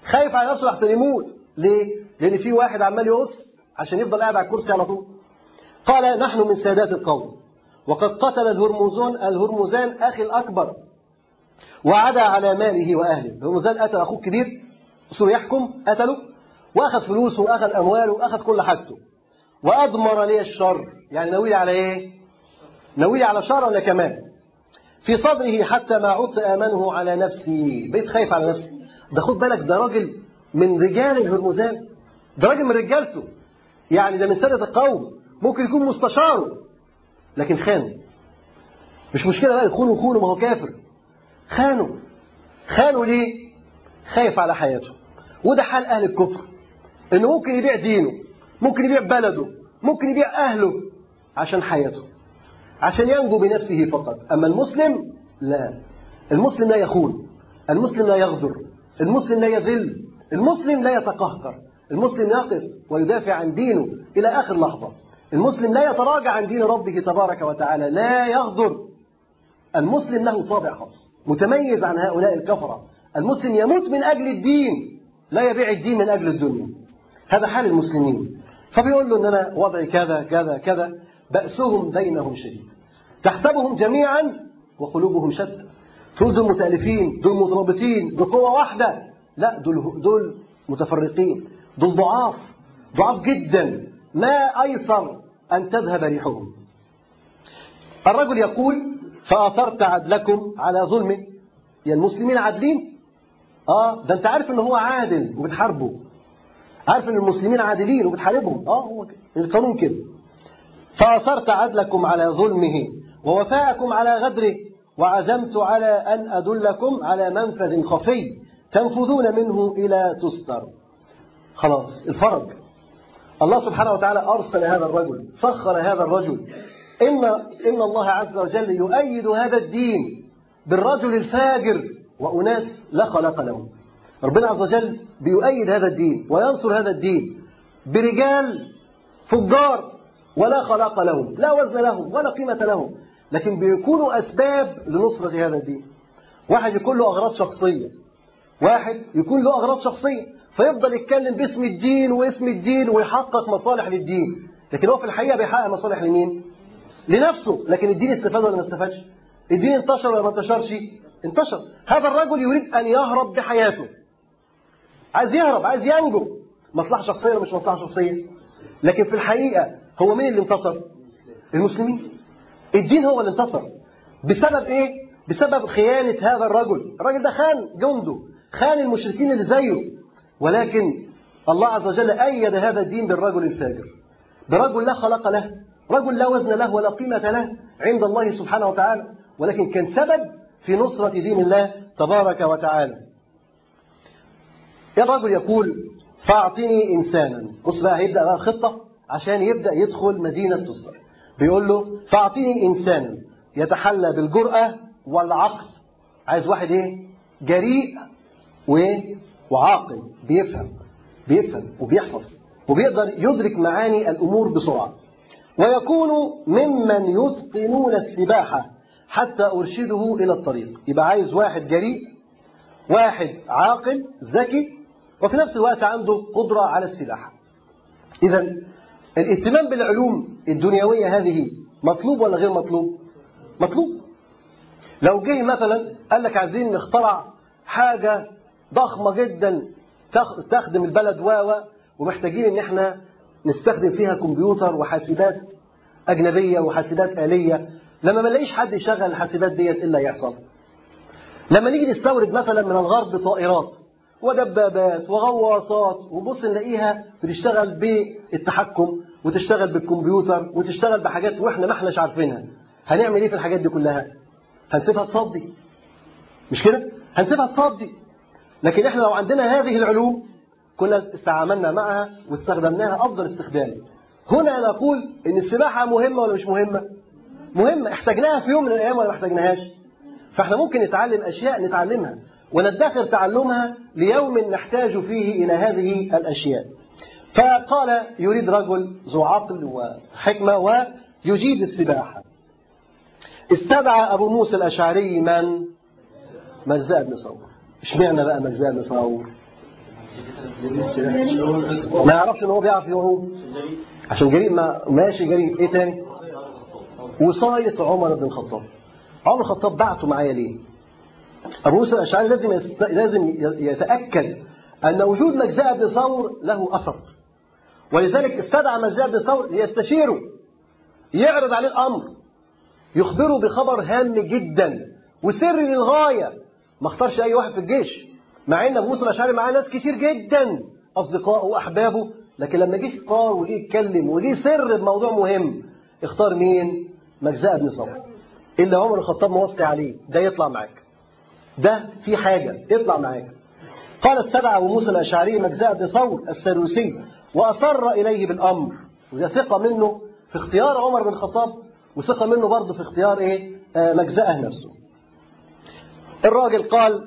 خايف على نفسه لحسن يموت ليه؟ لأن في واحد عمال يقص عشان يفضل قاعد على الكرسي على طول قال نحن من سادات القوم وقد قتل الهرمزون الهرمزان أخي الأكبر وعدا على ماله وأهله الهرمزان قتل أخوه الكبير أصول يحكم قتله وأخذ فلوسه وأخذ أمواله وأخذ كل حاجته وأضمر لي الشر يعني ناوي على إيه؟ ناوي على شر ولا كمان في صدره حتى ما عدت آمنه على نفسي بقيت خايف على نفسي ده خد بالك ده راجل من رجال الهرمزان ده راجل من رجالته يعني ده من سادة القوم ممكن يكون مستشاره لكن خانوا مش مشكلة بقى يخونوا يخونوا ما هو كافر خانوا خانوا ليه؟ خايف على حياته وده حال أهل الكفر إنه ممكن يبيع دينه ممكن يبيع بلده ممكن يبيع أهله عشان حياته عشان ينجو بنفسه فقط أما المسلم لا المسلم لا يخون المسلم لا يغدر المسلم لا يذل المسلم لا يتقهقر المسلم يقف ويدافع عن دينه إلى آخر لحظة المسلم لا يتراجع عن دين ربه تبارك وتعالى لا يغدر المسلم له طابع خاص متميز عن هؤلاء الكفرة المسلم يموت من أجل الدين لا يبيع الدين من أجل الدنيا هذا حال المسلمين فبيقول له أن أنا وضعي كذا كذا كذا بأسهم بينهم شديد تحسبهم جميعا وقلوبهم شتى تقول دول متألفين دول مترابطين دول قوة واحدة لا دول دول متفرقين دول ضعاف ضعاف جدا ما أيسر أن تذهب ريحهم الرجل يقول فأثرت عدلكم على ظلم يا يعني المسلمين عادلين اه ده انت عارف ان هو عادل وبتحاربه عارف ان المسلمين عادلين وبتحاربهم اه هو كده القانون كده فأثرت عدلكم على ظلمه ووفاءكم على غدره وعزمت على أن أدلكم على منفذ خفي تنفذون منه إلى تستر خلاص الفرج الله سبحانه وتعالى أرسل هذا الرجل سخر هذا الرجل إن, إن الله عز وجل يؤيد هذا الدين بالرجل الفاجر وأناس لا خلق لهم ربنا عز وجل بيؤيد هذا الدين وينصر هذا الدين برجال فجار ولا خلاق لهم لا وزن لهم ولا قيمة لهم لكن بيكونوا أسباب لنصرة هذا الدين واحد يكون له أغراض شخصية واحد يكون له أغراض شخصية فيفضل يتكلم باسم الدين واسم الدين ويحقق مصالح للدين لكن هو في الحقيقة بيحقق مصالح لمين؟ لنفسه لكن الدين استفاد ولا ما استفادش؟ الدين انتشر ولا ما انتشرش؟ انتشر هذا الرجل يريد أن يهرب بحياته عايز يهرب عايز ينجو مصلحة شخصية ولا مش مصلحة شخصية لكن في الحقيقة هو مين اللي انتصر المسلمين الدين هو اللي انتصر بسبب ايه بسبب خيانة هذا الرجل الرجل ده خان جنده خان المشركين اللي زيه ولكن الله عز وجل أيد هذا الدين بالرجل الفاجر برجل لا خلق له رجل لا وزن له ولا قيمة له عند الله سبحانه وتعالى ولكن كان سبب في نصرة دين الله تبارك وتعالى الرجل يقول فاعطني إنسانا بص بقى هيبدأ بقى الخطة عشان يبدأ يدخل مدينة تصدر بيقول له فاعطني إنسانا يتحلى بالجرأة والعقل عايز واحد ايه جريء وايه وعاقل بيفهم بيفهم وبيحفظ وبيقدر يدرك معاني الأمور بسرعة ويكون ممن يتقنون السباحة حتى أرشده إلى الطريق يبقى عايز واحد جريء واحد عاقل ذكي وفي نفس الوقت عنده قدرة على السباحة إذا الاهتمام بالعلوم الدنيوية هذه مطلوب ولا غير مطلوب مطلوب لو جه مثلا قال لك عايزين نخترع حاجة ضخمة جدا تخدم البلد و ومحتاجين ان احنا نستخدم فيها كمبيوتر وحاسبات أجنبية وحاسبات آلية لما ما نلاقيش حد يشغل الحاسبات ديت إلا يحصل لما نيجي نستورد مثلا من الغرب طائرات ودبابات وغواصات وبص نلاقيها بتشتغل بالتحكم وتشتغل بالكمبيوتر وتشتغل بحاجات واحنا ما احناش عارفينها هنعمل ايه في الحاجات دي كلها هنسيبها تصدي مش كده هنسيبها تصدي لكن احنا لو عندنا هذه العلوم كنا استعاملنا معها واستخدمناها افضل استخدام هنا نقول ان السباحه مهمه ولا مش مهمه مهمه احتاجناها في يوم من الايام ولا ما احتاجناهاش فاحنا ممكن نتعلم اشياء نتعلمها وندخر تعلمها ليوم نحتاج فيه إلى هذه الأشياء فقال يريد رجل ذو عقل وحكمة ويجيد السباحة استدعى أبو موسى الأشعري من مرزاء بن صور اشمعنى بقى مرزاء بن صور ما يعرفش ان هو بيعرف يعوم عشان جريء ما ماشي جريء ايه تاني وصاية عمر بن الخطاب عمر الخطاب بعته معايا ليه ابو موسى الاشعري لازم يست... لازم يتاكد ان وجود مجزاء بن ثور له اثر ولذلك استدعى مجزاء بن ثور ليستشيره يعرض عليه الامر يخبره بخبر هام جدا وسر للغايه ما اختارش اي واحد في الجيش مع ان ابو موسى الاشعري معاه ناس كتير جدا اصدقائه واحبابه لكن لما جه اختار وجه يتكلم وجه سر بموضوع مهم اختار مين؟ مجزاء بن ثور اللي عمر الخطاب موصي عليه ده يطلع معاك ده في حاجه اطلع معاك قال استدعى ابو موسى الاشعري مجزاء بن ثور السلوسي واصر اليه بالامر وده ثقه منه في اختيار عمر بن الخطاب وثقه منه برضه في اختيار ايه؟ آه مجزاه نفسه. الراجل قال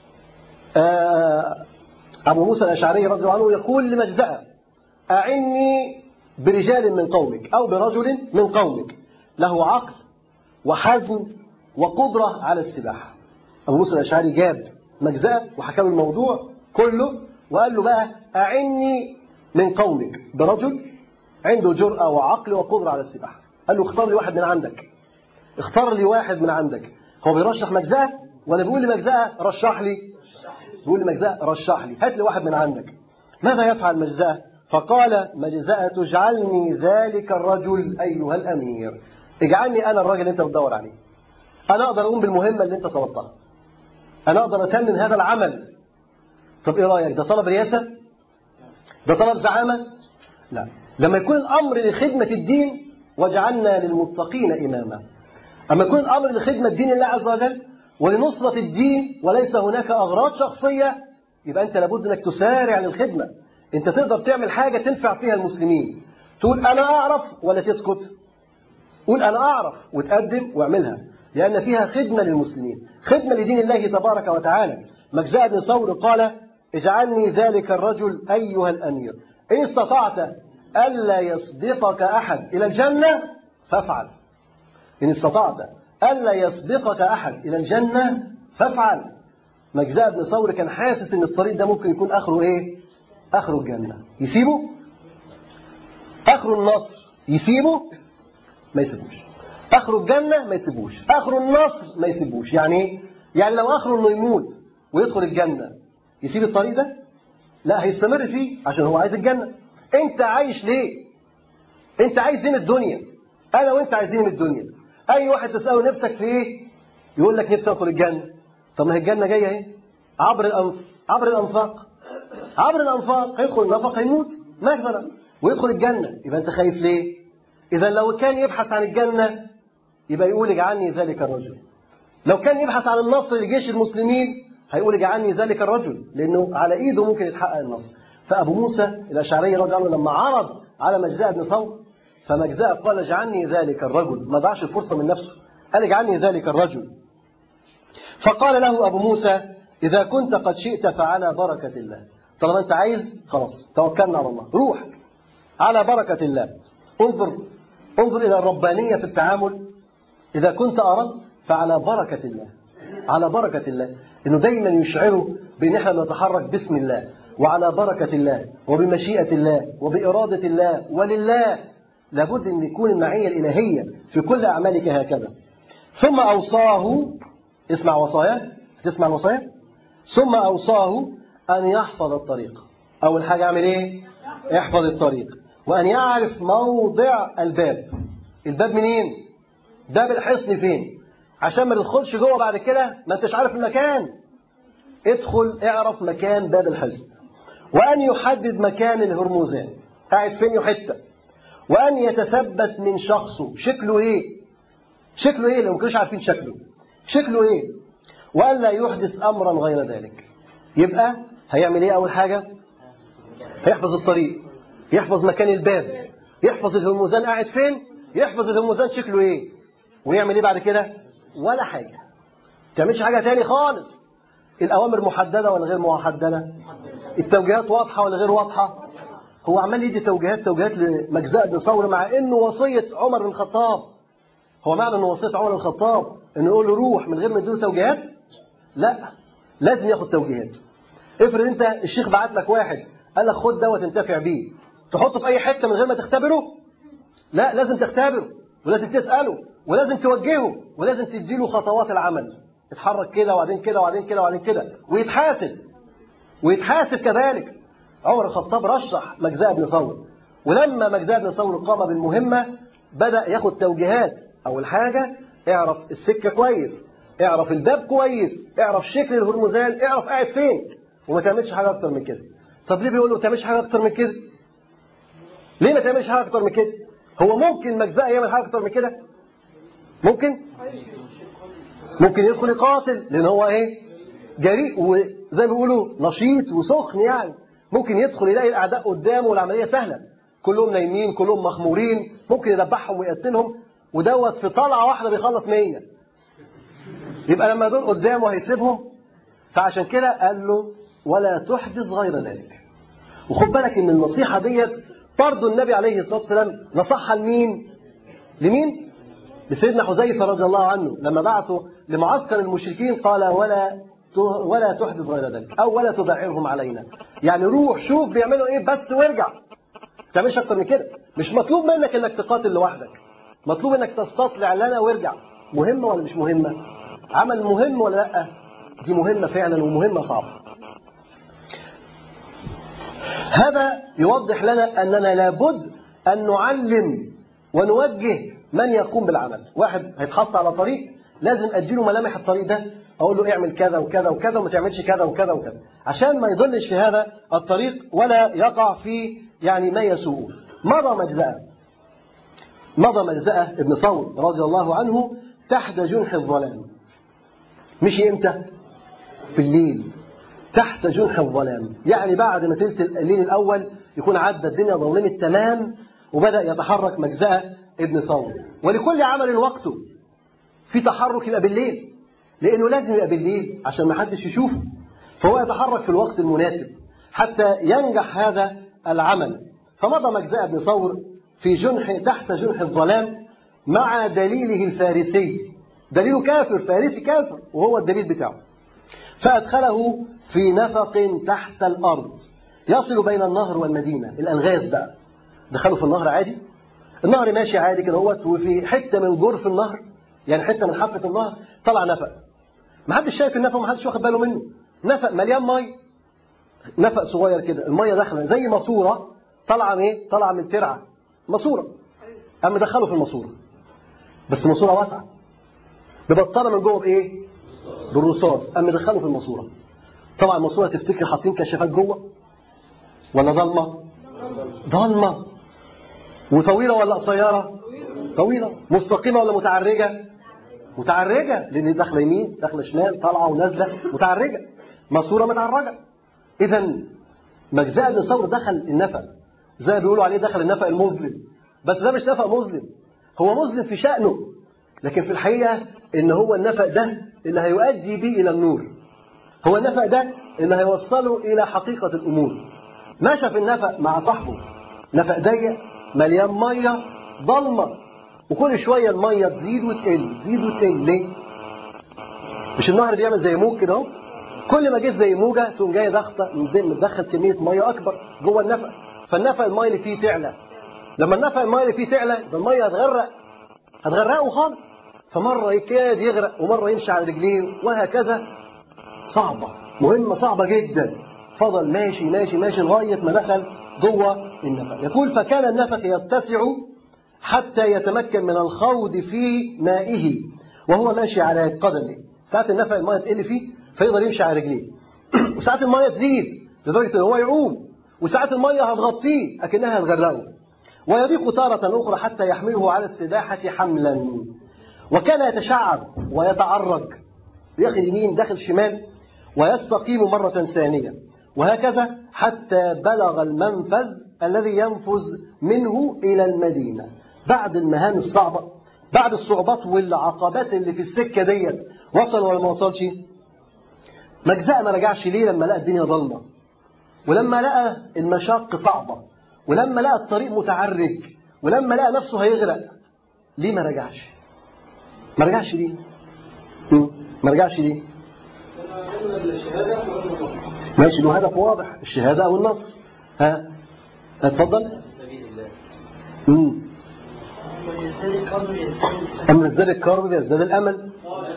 آه ابو موسى الاشعري رضي الله عنه يقول لمجزاه اعني برجال من قومك او برجل من قومك له عقل وحزم وقدره على السباحه. ابو موسى الاشعري جاب مجزاه وحكى له الموضوع كله وقال له بقى اعني من قومك برجل عنده جرأة وعقل وقدرة على السباحة قال له اختار لي واحد من عندك اختار لي واحد من عندك هو بيرشح مجزأة ولا بيقول لي مجزأة رشح لي بيقول لي مجزأة رشح لي هات لي واحد من عندك ماذا يفعل مجزأة فقال مجزأة تجعلني ذلك الرجل أيها الأمير اجعلني أنا الراجل اللي أنت بتدور عليه أنا أقدر أقوم بالمهمة اللي أنت طلبتها أنا أقدر أتمم هذا العمل طب إيه رأيك ده طلب رياسة ده طلب زعامة لا لما يكون الأمر لخدمة الدين وجعلنا للمتقين إماما أما يكون الأمر لخدمة دين الله عز وجل ولنصرة الدين وليس هناك أغراض شخصية يبقى أنت لابد أنك تسارع للخدمة أنت تقدر تعمل حاجة تنفع فيها المسلمين تقول أنا أعرف ولا تسكت قول أنا أعرف وتقدم واعملها لأن فيها خدمة للمسلمين خدمة لدين الله تبارك وتعالى مجزاء بن ثور قال اجعلني ذلك الرجل أيها الأمير إن استطعت ألا يسبقك أحد إلى الجنة فافعل إن استطعت ألا يسبقك أحد إلى الجنة فافعل مجزاء بن ثور كان حاسس إن الطريق ده ممكن يكون آخره إيه؟ آخره الجنة يسيبه؟ آخره النصر يسيبه؟ ما يسيبوش آخره الجنة ما يسيبوش آخره النصر ما يسيبوش يعني إيه؟ يعني لو آخره إنه يموت ويدخل الجنة يسيب الطريق ده؟ لا هيستمر فيه عشان هو عايز الجنة انت عايش ليه انت عايز زين الدنيا انا وانت عايزين الدنيا اي واحد تساله نفسك في ايه يقول لك نفسي ادخل الجنه طب ما هي الجنه جايه اهي عبر الانف عبر الانفاق عبر الانفاق هيدخل النفق هيموت مثلا ويدخل الجنه يبقى انت خايف ليه اذا لو كان يبحث عن الجنه يبقى يقول اجعلني ذلك الرجل لو كان يبحث عن النصر لجيش المسلمين هيقول اجعلني ذلك الرجل لانه على ايده ممكن يتحقق النصر فأبو موسى الأشعري رضي الله عنه لما عرض على مجزاء بن ثور فمجزاء قال اجعلني ذلك الرجل ما ضاعش الفرصة من نفسه قال اجعلني ذلك الرجل فقال له أبو موسى إذا كنت قد شئت فعلى بركة الله طالما أنت عايز خلاص توكلنا على الله روح على بركة الله انظر انظر إلى الربانية في التعامل إذا كنت أردت فعلى بركة الله على بركة الله إنه دايما يشعره بأن احنا نتحرك باسم الله وعلى بركة الله وبمشيئة الله وبإرادة الله ولله لابد أن يكون المعية الإلهية في كل أعمالك هكذا ثم أوصاه اسمع وصايا تسمع الوصايا ثم أوصاه أن يحفظ الطريق أول حاجة أعمل إيه احفظ الطريق وأن يعرف موضع الباب الباب منين باب الحصن فين عشان ما تدخلش جوه بعد كده ما انتش عارف المكان ادخل اعرف مكان باب الحصن وأن يحدد مكان الهرموزان قاعد فين حتة وأن يتثبت من شخصه شكله إيه شكله إيه لو ما كانوش عارفين شكله شكله إيه وأن لا يحدث أمرا غير ذلك يبقى هيعمل إيه أول حاجة هيحفظ الطريق يحفظ مكان الباب يحفظ الهرموزان قاعد فين يحفظ الهرموزان شكله إيه ويعمل إيه بعد كده ولا حاجة تعملش حاجة تاني خالص الأوامر محددة ولا غير محددة التوجيهات واضحة ولا غير واضحة هو عمال يدي توجيهات توجيهات لمجزاء بن ثور مع انه وصية عمر بن الخطاب هو معنى انه وصية عمر بن الخطاب انه يقول له روح من غير ما يديله توجيهات لا لازم ياخد توجيهات افرض انت الشيخ بعت لك واحد قال لك خد دوت انتفع بيه تحطه في اي حته من غير ما تختبره لا لازم تختبره ولازم تساله ولازم توجهه ولازم تديله خطوات العمل اتحرك كده وبعدين كده وبعدين كده وبعدين كده ويتحاسب ويتحاسب كذلك عمر الخطاب رشح مجزاء بن ثور ولما مجزاء بن ثور قام بالمهمه بدا ياخد توجيهات اول حاجه اعرف السكه كويس اعرف الباب كويس اعرف شكل الهرمزان اعرف قاعد فين وما تعملش حاجه اكتر من كده طب ليه بيقول له ما تعملش حاجه اكتر من كده ليه ما تعملش حاجه اكتر من كده هو ممكن مجزاء يعمل حاجه اكتر من كده ممكن ممكن يدخل يقاتل لان هو ايه جريء وزي ما بيقولوا نشيط وسخن يعني ممكن يدخل يلاقي الاعداء قدامه والعمليه سهله كلهم نايمين كلهم مخمورين ممكن يذبحهم ويقتلهم ودوت في طلعه واحده بيخلص 100 يبقى لما دول قدامه هيسيبهم فعشان كده قال له ولا تحدث غير ذلك وخد بالك ان النصيحه ديت برضه النبي عليه الصلاه والسلام نصحها لمين؟ لمين؟ لسيدنا حذيفه رضي الله عنه لما بعته لمعسكر المشركين قال ولا ولا تحدث غير ذلك او ولا تذعرهم علينا يعني روح شوف بيعملوا ايه بس وارجع ما تعملش اكتر من كده مش مطلوب منك انك تقاتل لوحدك مطلوب انك تستطلع لنا وارجع مهمه ولا مش مهمه عمل مهم ولا لا دي مهمه فعلا ومهمه صعبه هذا يوضح لنا اننا لابد ان نعلم ونوجه من يقوم بالعمل واحد هيتحط على طريق لازم اديله ملامح الطريق ده اقول له اعمل كذا وكذا وكذا وما تعملش كذا وكذا وكذا عشان ما يضلش في هذا الطريق ولا يقع في يعني ما يسوء مضى مجزأة مضى مجزأة ابن ثور رضي الله عنه تحت جنح الظلام مشي امتى بالليل تحت جنح الظلام يعني بعد ما تلت الليل الاول يكون عدى الدنيا ظلمت تمام وبدا يتحرك مجزأة ابن ثور ولكل عمل وقته في تحرك يبقى بالليل لانه لازم يبقى بالليل عشان ما حدش يشوفه فهو يتحرك في الوقت المناسب حتى ينجح هذا العمل فمضى مجزاء بن ثور في جنح تحت جنح الظلام مع دليله الفارسي دليله كافر فارسي كافر وهو الدليل بتاعه فأدخله في نفق تحت الأرض يصل بين النهر والمدينة الألغاز بقى دخلوا في النهر عادي النهر ماشي عادي كده هوت وفي حتة من جرف النهر يعني حتة من حافة النهر طلع نفق ما حدش شايف النفق وما حدش واخد باله منه نفق مليان مي نفق صغير كده الميه داخله زي ماسوره طالعه من ايه؟ طالعه من ترعه ماسوره قام دخله في الماسوره بس ماسوره واسعه ببطانه من جوه بايه؟ بالرصاص قام دخله في الماسوره طبعا الماسوره تفتكر حاطين كشافات جوه ولا ضلمه؟ ضلمه وطويله ولا قصيره؟ طويله مستقيمه ولا متعرجه؟ متعرجه لان داخله يمين داخله شمال طالعه ونازله متعرجه ماسوره متعرجه اذا مجزاء بن ثور دخل النفق زي ما بيقولوا عليه دخل النفق المظلم بس ده مش نفق مظلم هو مظلم في شأنه لكن في الحقيقة إن هو النفق ده اللي هيؤدي به إلى النور هو النفق ده اللي هيوصله إلى حقيقة الأمور مشى في النفق مع صاحبه نفق ضيق مليان مية ضلمة وكل شوية المية تزيد وتقل تزيد وتقل ليه؟ مش النهر بيعمل زي موج كده اهو كل ما جيت زي موجه تقوم جاي ضغطه متدخل كميه ميه اكبر جوه النفق فالنفق الميه اللي فيه تعلى لما النفق الميه اللي فيه تعلى يبقى الميه هتغرق هتغرقه خالص فمره يكاد يغرق ومره يمشي على رجليه وهكذا صعبه مهمه صعبه جدا فضل ماشي ماشي ماشي لغايه ما دخل جوه النفق يقول فكان النفق يتسع حتى يتمكن من الخوض في مائه وهو ماشي على قدمه ساعات النفق الميه تقل فيه فيقدر يمشي على رجليه وساعات الميه تزيد لدرجه ان هو يعوم وساعات الميه هتغطيه اكنها هتغرقه ويضيق تارة أخرى حتى يحمله على السباحة حملا وكان يتشعب ويتعرج ياخذ يمين داخل شمال ويستقيم مرة ثانية وهكذا حتى بلغ المنفذ الذي ينفذ منه إلى المدينة بعد المهام الصعبة بعد الصعوبات والعقبات اللي في السكة ديت وصل ولا ما وصلش مجزاء ما رجعش ليه لما لقى الدنيا ضلمة ولما لقى المشاق صعبة ولما لقى الطريق متعرج ولما لقى نفسه هيغرق ليه ما رجعش ما رجعش ليه ما رجعش ليه ماشي له هدف واضح الشهادة أو النصر ها اتفضل سبيل الله امم ويزداد القلب يزداد أما ازداد الكرب يزداد الأمل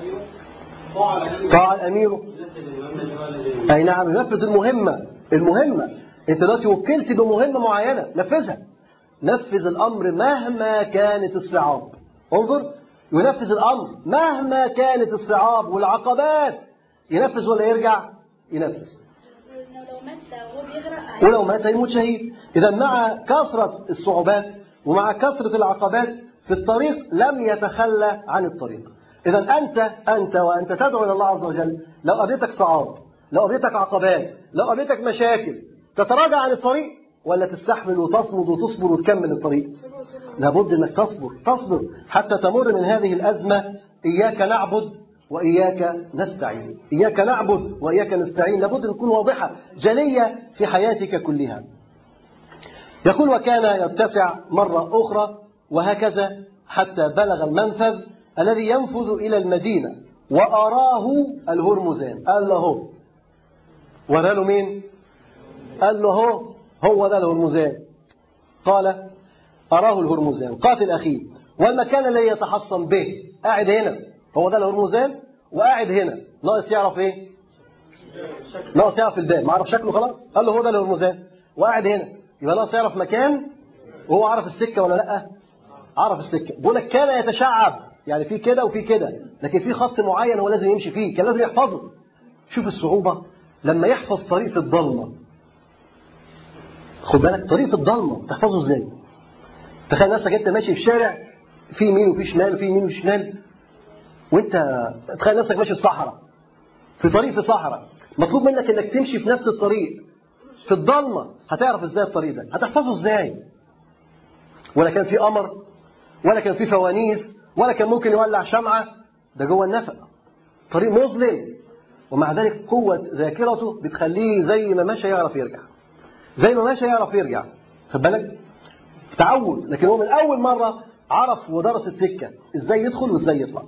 طاعة أميره أي نعم ينفذ المهمة المهمة أنت دلوقتي وكلت بمهمة معينة نفذها نفذ الأمر مهما كانت الصعاب انظر ينفذ الأمر مهما كانت الصعاب والعقبات ينفذ ولا يرجع ينفذ إنه لو مات وهو بيغرق ولو مات يموت شهيد إذا مع كثرة الصعوبات ومع كثرة العقبات في الطريق لم يتخلى عن الطريق إذا أنت أنت وأنت تدعو إلى الله عز وجل لو قابلتك صعاب لو قابلتك عقبات لو قابلتك مشاكل تتراجع عن الطريق ولا تستحمل وتصمد وتصبر وتكمل الطريق لابد أنك تصبر تصبر حتى تمر من هذه الأزمة إياك نعبد وإياك نستعين إياك نعبد وإياك نستعين لابد أن تكون واضحة جلية في حياتك كلها يقول وكان يتسع مرة أخرى وهكذا حتى بلغ المنفذ الذي ينفذ إلى المدينة وأراه الهرمزان قال له هو وده له مين قال له هو هو ده الهرمزان قال أراه الهرمزان قاتل أخيه والمكان الذي يتحصن به قاعد هنا هو ده الهرمزان وقاعد هنا ناقص يعرف ايه ناقص يعرف الباب ما عرف شكله خلاص قال له هو ده الهرمزان وقاعد هنا يبقى ناقص يعرف مكان وهو عرف السكه ولا لا عرف السكه بيقول لك كان يتشعب يعني في كده وفي كده لكن في خط معين هو لازم يمشي فيه كان لازم يحفظه شوف الصعوبه لما يحفظ طريق في الضلمه خد بالك طريق في الضلمه تحفظه ازاي تخيل نفسك انت ماشي في الشارع في يمين وفي شمال وفي يمين وفي شمال وانت تخيل نفسك ماشي في صحراء في طريق في صحراء مطلوب منك انك تمشي في نفس الطريق في الضلمه هتعرف ازاي الطريق ده هتحفظه ازاي ولا كان في قمر ولا كان في فوانيس ولا كان ممكن يولع شمعه ده جوه النفق طريق مظلم ومع ذلك قوه ذاكرته بتخليه زي ما مشى يعرف يرجع زي ما مشى يعرف يرجع خد بالك تعود لكن هو من اول مره عرف ودرس السكه ازاي يدخل وازاي يطلع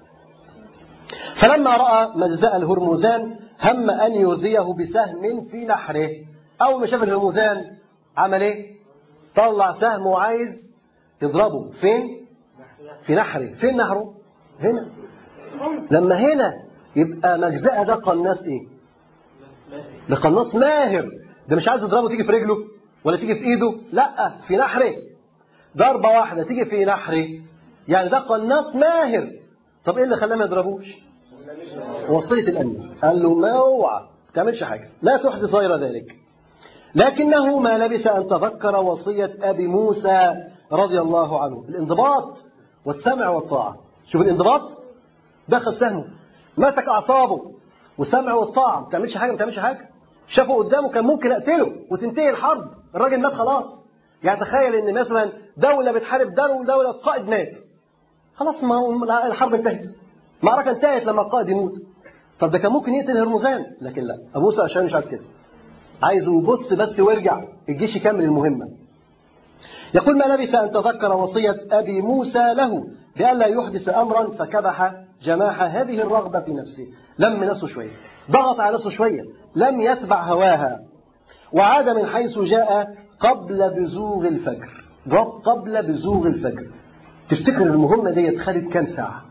فلما راى مجزاء الهرمزان هم ان يؤذيه بسهم في نحره اول ما شاف الهرمزان عمل ايه طلع سهم وعايز يضربه فين في نحره فين نحره هنا لما هنا يبقى مجزاء ده قناص ايه ده قناص ماهر ده مش عايز يضربه تيجي في رجله ولا تيجي في ايده لا في نحره ضربه واحده تيجي في نحره يعني ده قناص ماهر طب ايه اللي خلاه ما يضربوش وصيه الامير قال له ما اوعى ما تعملش حاجه لا تحدث غير ذلك لكنه ما لبث ان تذكر وصيه ابي موسى رضي الله عنه الانضباط والسمع والطاعه شوف الانضباط دخل سهمه مسك اعصابه والسمع والطاعه ما تعملش حاجه ما تعملش حاجه شافه قدامه كان ممكن اقتله وتنتهي الحرب الراجل مات خلاص يعني تخيل ان مثلا دوله بتحارب دوله دوله القائد مات خلاص ما هو الحرب انتهت المعركه انتهت لما القائد يموت طب ده كان ممكن يقتل هرمزان لكن لا ابو موسى عشان مش عايز كده عايزه يبص بس ويرجع الجيش يكمل المهمه يقول ما لبث ان تذكر وصيه ابي موسى له بألا يحدث امرا فكبح جماح هذه الرغبه في نفسه لم نفسه شويه ضغط على نفسه شويه لم يتبع هواها وعاد من حيث جاء قبل بزوغ الفجر قبل بزوغ الفجر تفتكر المهمه دي خدت كام ساعه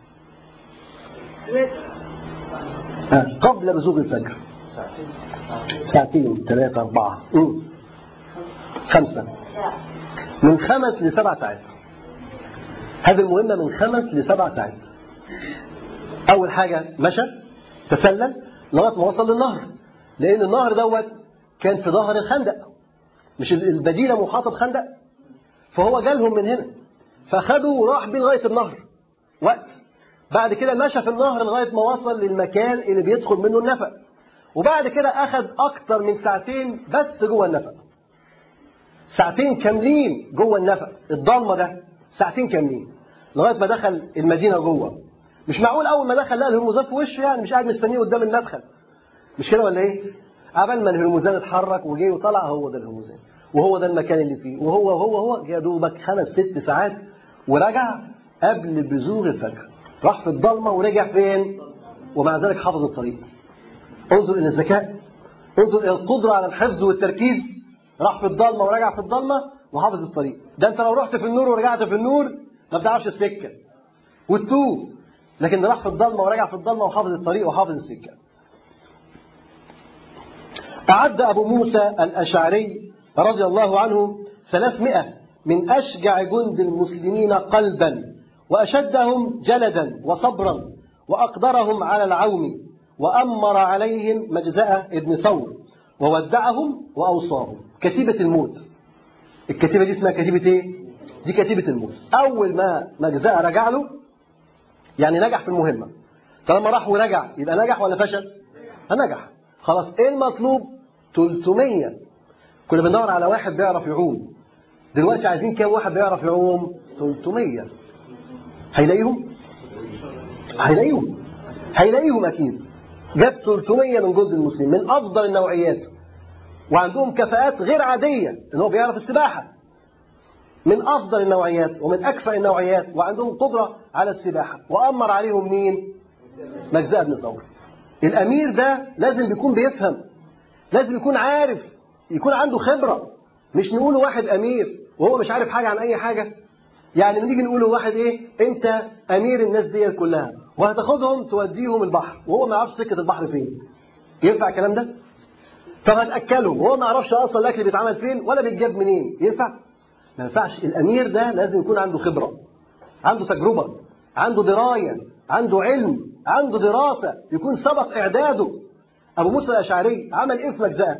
آه. قبل بزوغ الفجر ساعتين ثلاثة أربعة مم. خمسة من خمس لسبع ساعات هذه المهمة من خمس لسبع ساعات أول حاجة مشى تسلل لغاية ما وصل للنهر لأن النهر دوت كان في ظهر الخندق مش المدينة محاطة بخندق فهو جالهم من هنا فأخدوا وراح بيه لغاية النهر وقت بعد كده مشى في النهر لغاية ما وصل للمكان اللي بيدخل منه النفق وبعد كده أخذ أكتر من ساعتين بس جوه النفق ساعتين كاملين جوه النفق الضلمة ده ساعتين كاملين لغاية ما دخل المدينة جوه مش معقول أول ما دخل لقى الهرمزان في وشه يعني مش قاعد مستنيه قدام المدخل مش كده ولا إيه؟ قبل ما الهرمزان اتحرك وجه وطلع هو ده الهرمزان وهو ده المكان اللي فيه وهو هو هو يا دوبك خمس ست ساعات ورجع قبل بزوغ الفجر راح في الضلمة ورجع فين ومع ذلك حافظ الطريق انظر إلى الذكاء انظر إلى القدرة على الحفظ والتركيز راح في الضلمة ورجع في الضلمة وحافظ الطريق ده أنت لو رحت في النور ورجعت في النور ما بتعرفش السكة والتوه لكن راح في الضلمة ورجع في الضلمة وحافظ الطريق وحافظ السكة أعد أبو موسى الأشعري رضي الله عنه ثلاثمائة من أشجع جند المسلمين قلبا وأشدهم جلدا وصبرا وأقدرهم على العوم وأمر عليهم مجزأة ابن ثور وودعهم وأوصاهم كتيبة الموت الكتيبة دي اسمها كتيبة ايه؟ دي كتيبة الموت أول ما مجزأة رجع له يعني نجح في المهمة طالما راح ورجع يبقى نجح ولا فشل؟ نجح خلاص ايه المطلوب 300 كنا بندور على واحد بيعرف يعوم دلوقتي عايزين كام واحد بيعرف يعوم 300 هيلاقيهم هيلاقيهم هيلاقيهم اكيد جاب 300 من جند المسلمين من افضل النوعيات وعندهم كفاءات غير عاديه ان هو بيعرف السباحه من افضل النوعيات ومن اكفأ النوعيات وعندهم قدره على السباحه وامر عليهم مين مجزاء بن ثور الامير ده لازم بيكون بيفهم لازم يكون عارف يكون عنده خبره مش نقول واحد امير وهو مش عارف حاجه عن اي حاجه يعني نيجي نقول واحد ايه انت امير الناس دي كلها وهتاخدهم توديهم البحر وهو ما يعرفش سكه البحر فين ينفع الكلام ده طب هتاكلهم وهو ما يعرفش اصلا الاكل بيتعمل فين ولا بيتجاب منين ينفع ما ينفعش الامير ده لازم يكون عنده خبره عنده تجربه عنده درايه عنده علم عنده دراسه يكون سبق اعداده ابو موسى الاشعري عمل ايه في مجزاه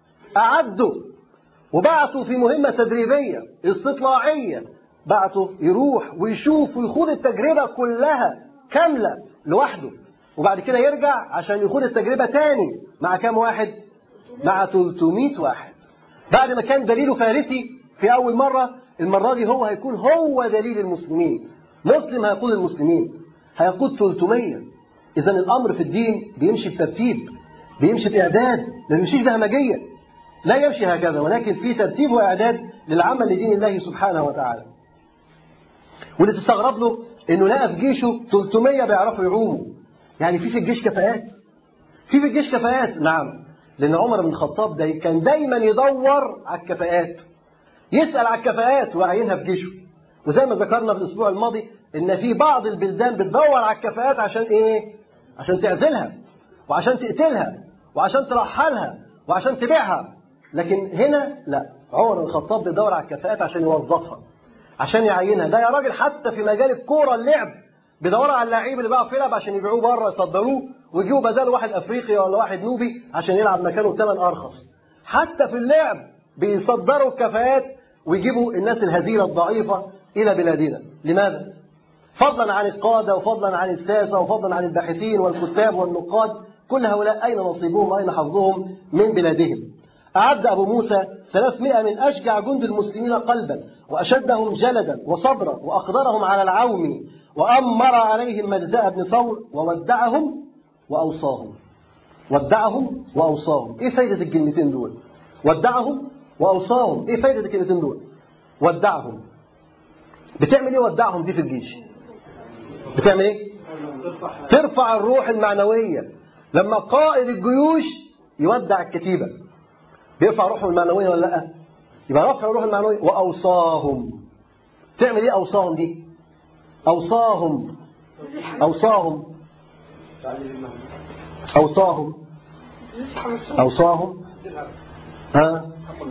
اعده وبعته في مهمه تدريبيه استطلاعيه بعته يروح ويشوف ويخوض التجربه كلها كامله لوحده وبعد كده يرجع عشان يخوض التجربه تاني مع كام واحد مع 300 واحد بعد ما كان دليله فارسي في اول مره المره دي هو هيكون هو دليل المسلمين مسلم هيقود المسلمين هيقود 300 اذا الامر في الدين بيمشي بترتيب بيمشي باعداد ما بيمشيش بهمجيه لا يمشي هكذا ولكن في ترتيب واعداد للعمل لدين الله سبحانه وتعالى واللي تستغرب له انه لقى في جيشه 300 بيعرفوا يعوموا يعني في في الجيش كفاءات في في الجيش كفاءات نعم لان عمر بن الخطاب ده كان دايما يدور على الكفاءات يسال على الكفاءات ويعينها في جيشه وزي ما ذكرنا في الاسبوع الماضي ان في بعض البلدان بتدور على الكفاءات عشان ايه عشان تعزلها وعشان تقتلها وعشان ترحلها وعشان تبيعها لكن هنا لا عمر بن الخطاب بيدور على الكفاءات عشان يوظفها عشان يعينها ده يا راجل حتى في مجال الكوره اللعب بيدوروا على اللعيب اللي بقى يلعب عشان يبيعوه بره يصدروه ويجيبوا بداله واحد افريقي ولا واحد نوبي عشان يلعب مكانه بثمن ارخص حتى في اللعب بيصدروا الكفاءات ويجيبوا الناس الهزيله الضعيفه الى بلادنا لماذا فضلا عن القاده وفضلا عن الساسه وفضلا عن الباحثين والكتاب والنقاد كل هؤلاء اين نصيبهم واين حظهم من بلادهم أعد أبو موسى 300 من أشجع جند المسلمين قلبا وأشدهم جلدا وصبرا وأقدرهم على العوم وأمر عليهم مجزاء بن ثور وودعهم وأوصاهم ودعهم وأوصاهم إيه فايدة الكلمتين دول ودعهم وأوصاهم إيه فايدة الكلمتين دول ودعهم بتعمل إيه ودعهم دي في الجيش بتعمل إيه ترفع الروح المعنوية لما قائد الجيوش يودع الكتيبة بيرفع روحهم المعنوية ولا لا يبقى رفع الروح المعنوية وأوصاهم تعمل إيه أوصاهم دي أوصاهم أوصاهم أوصاهم أوصاهم ها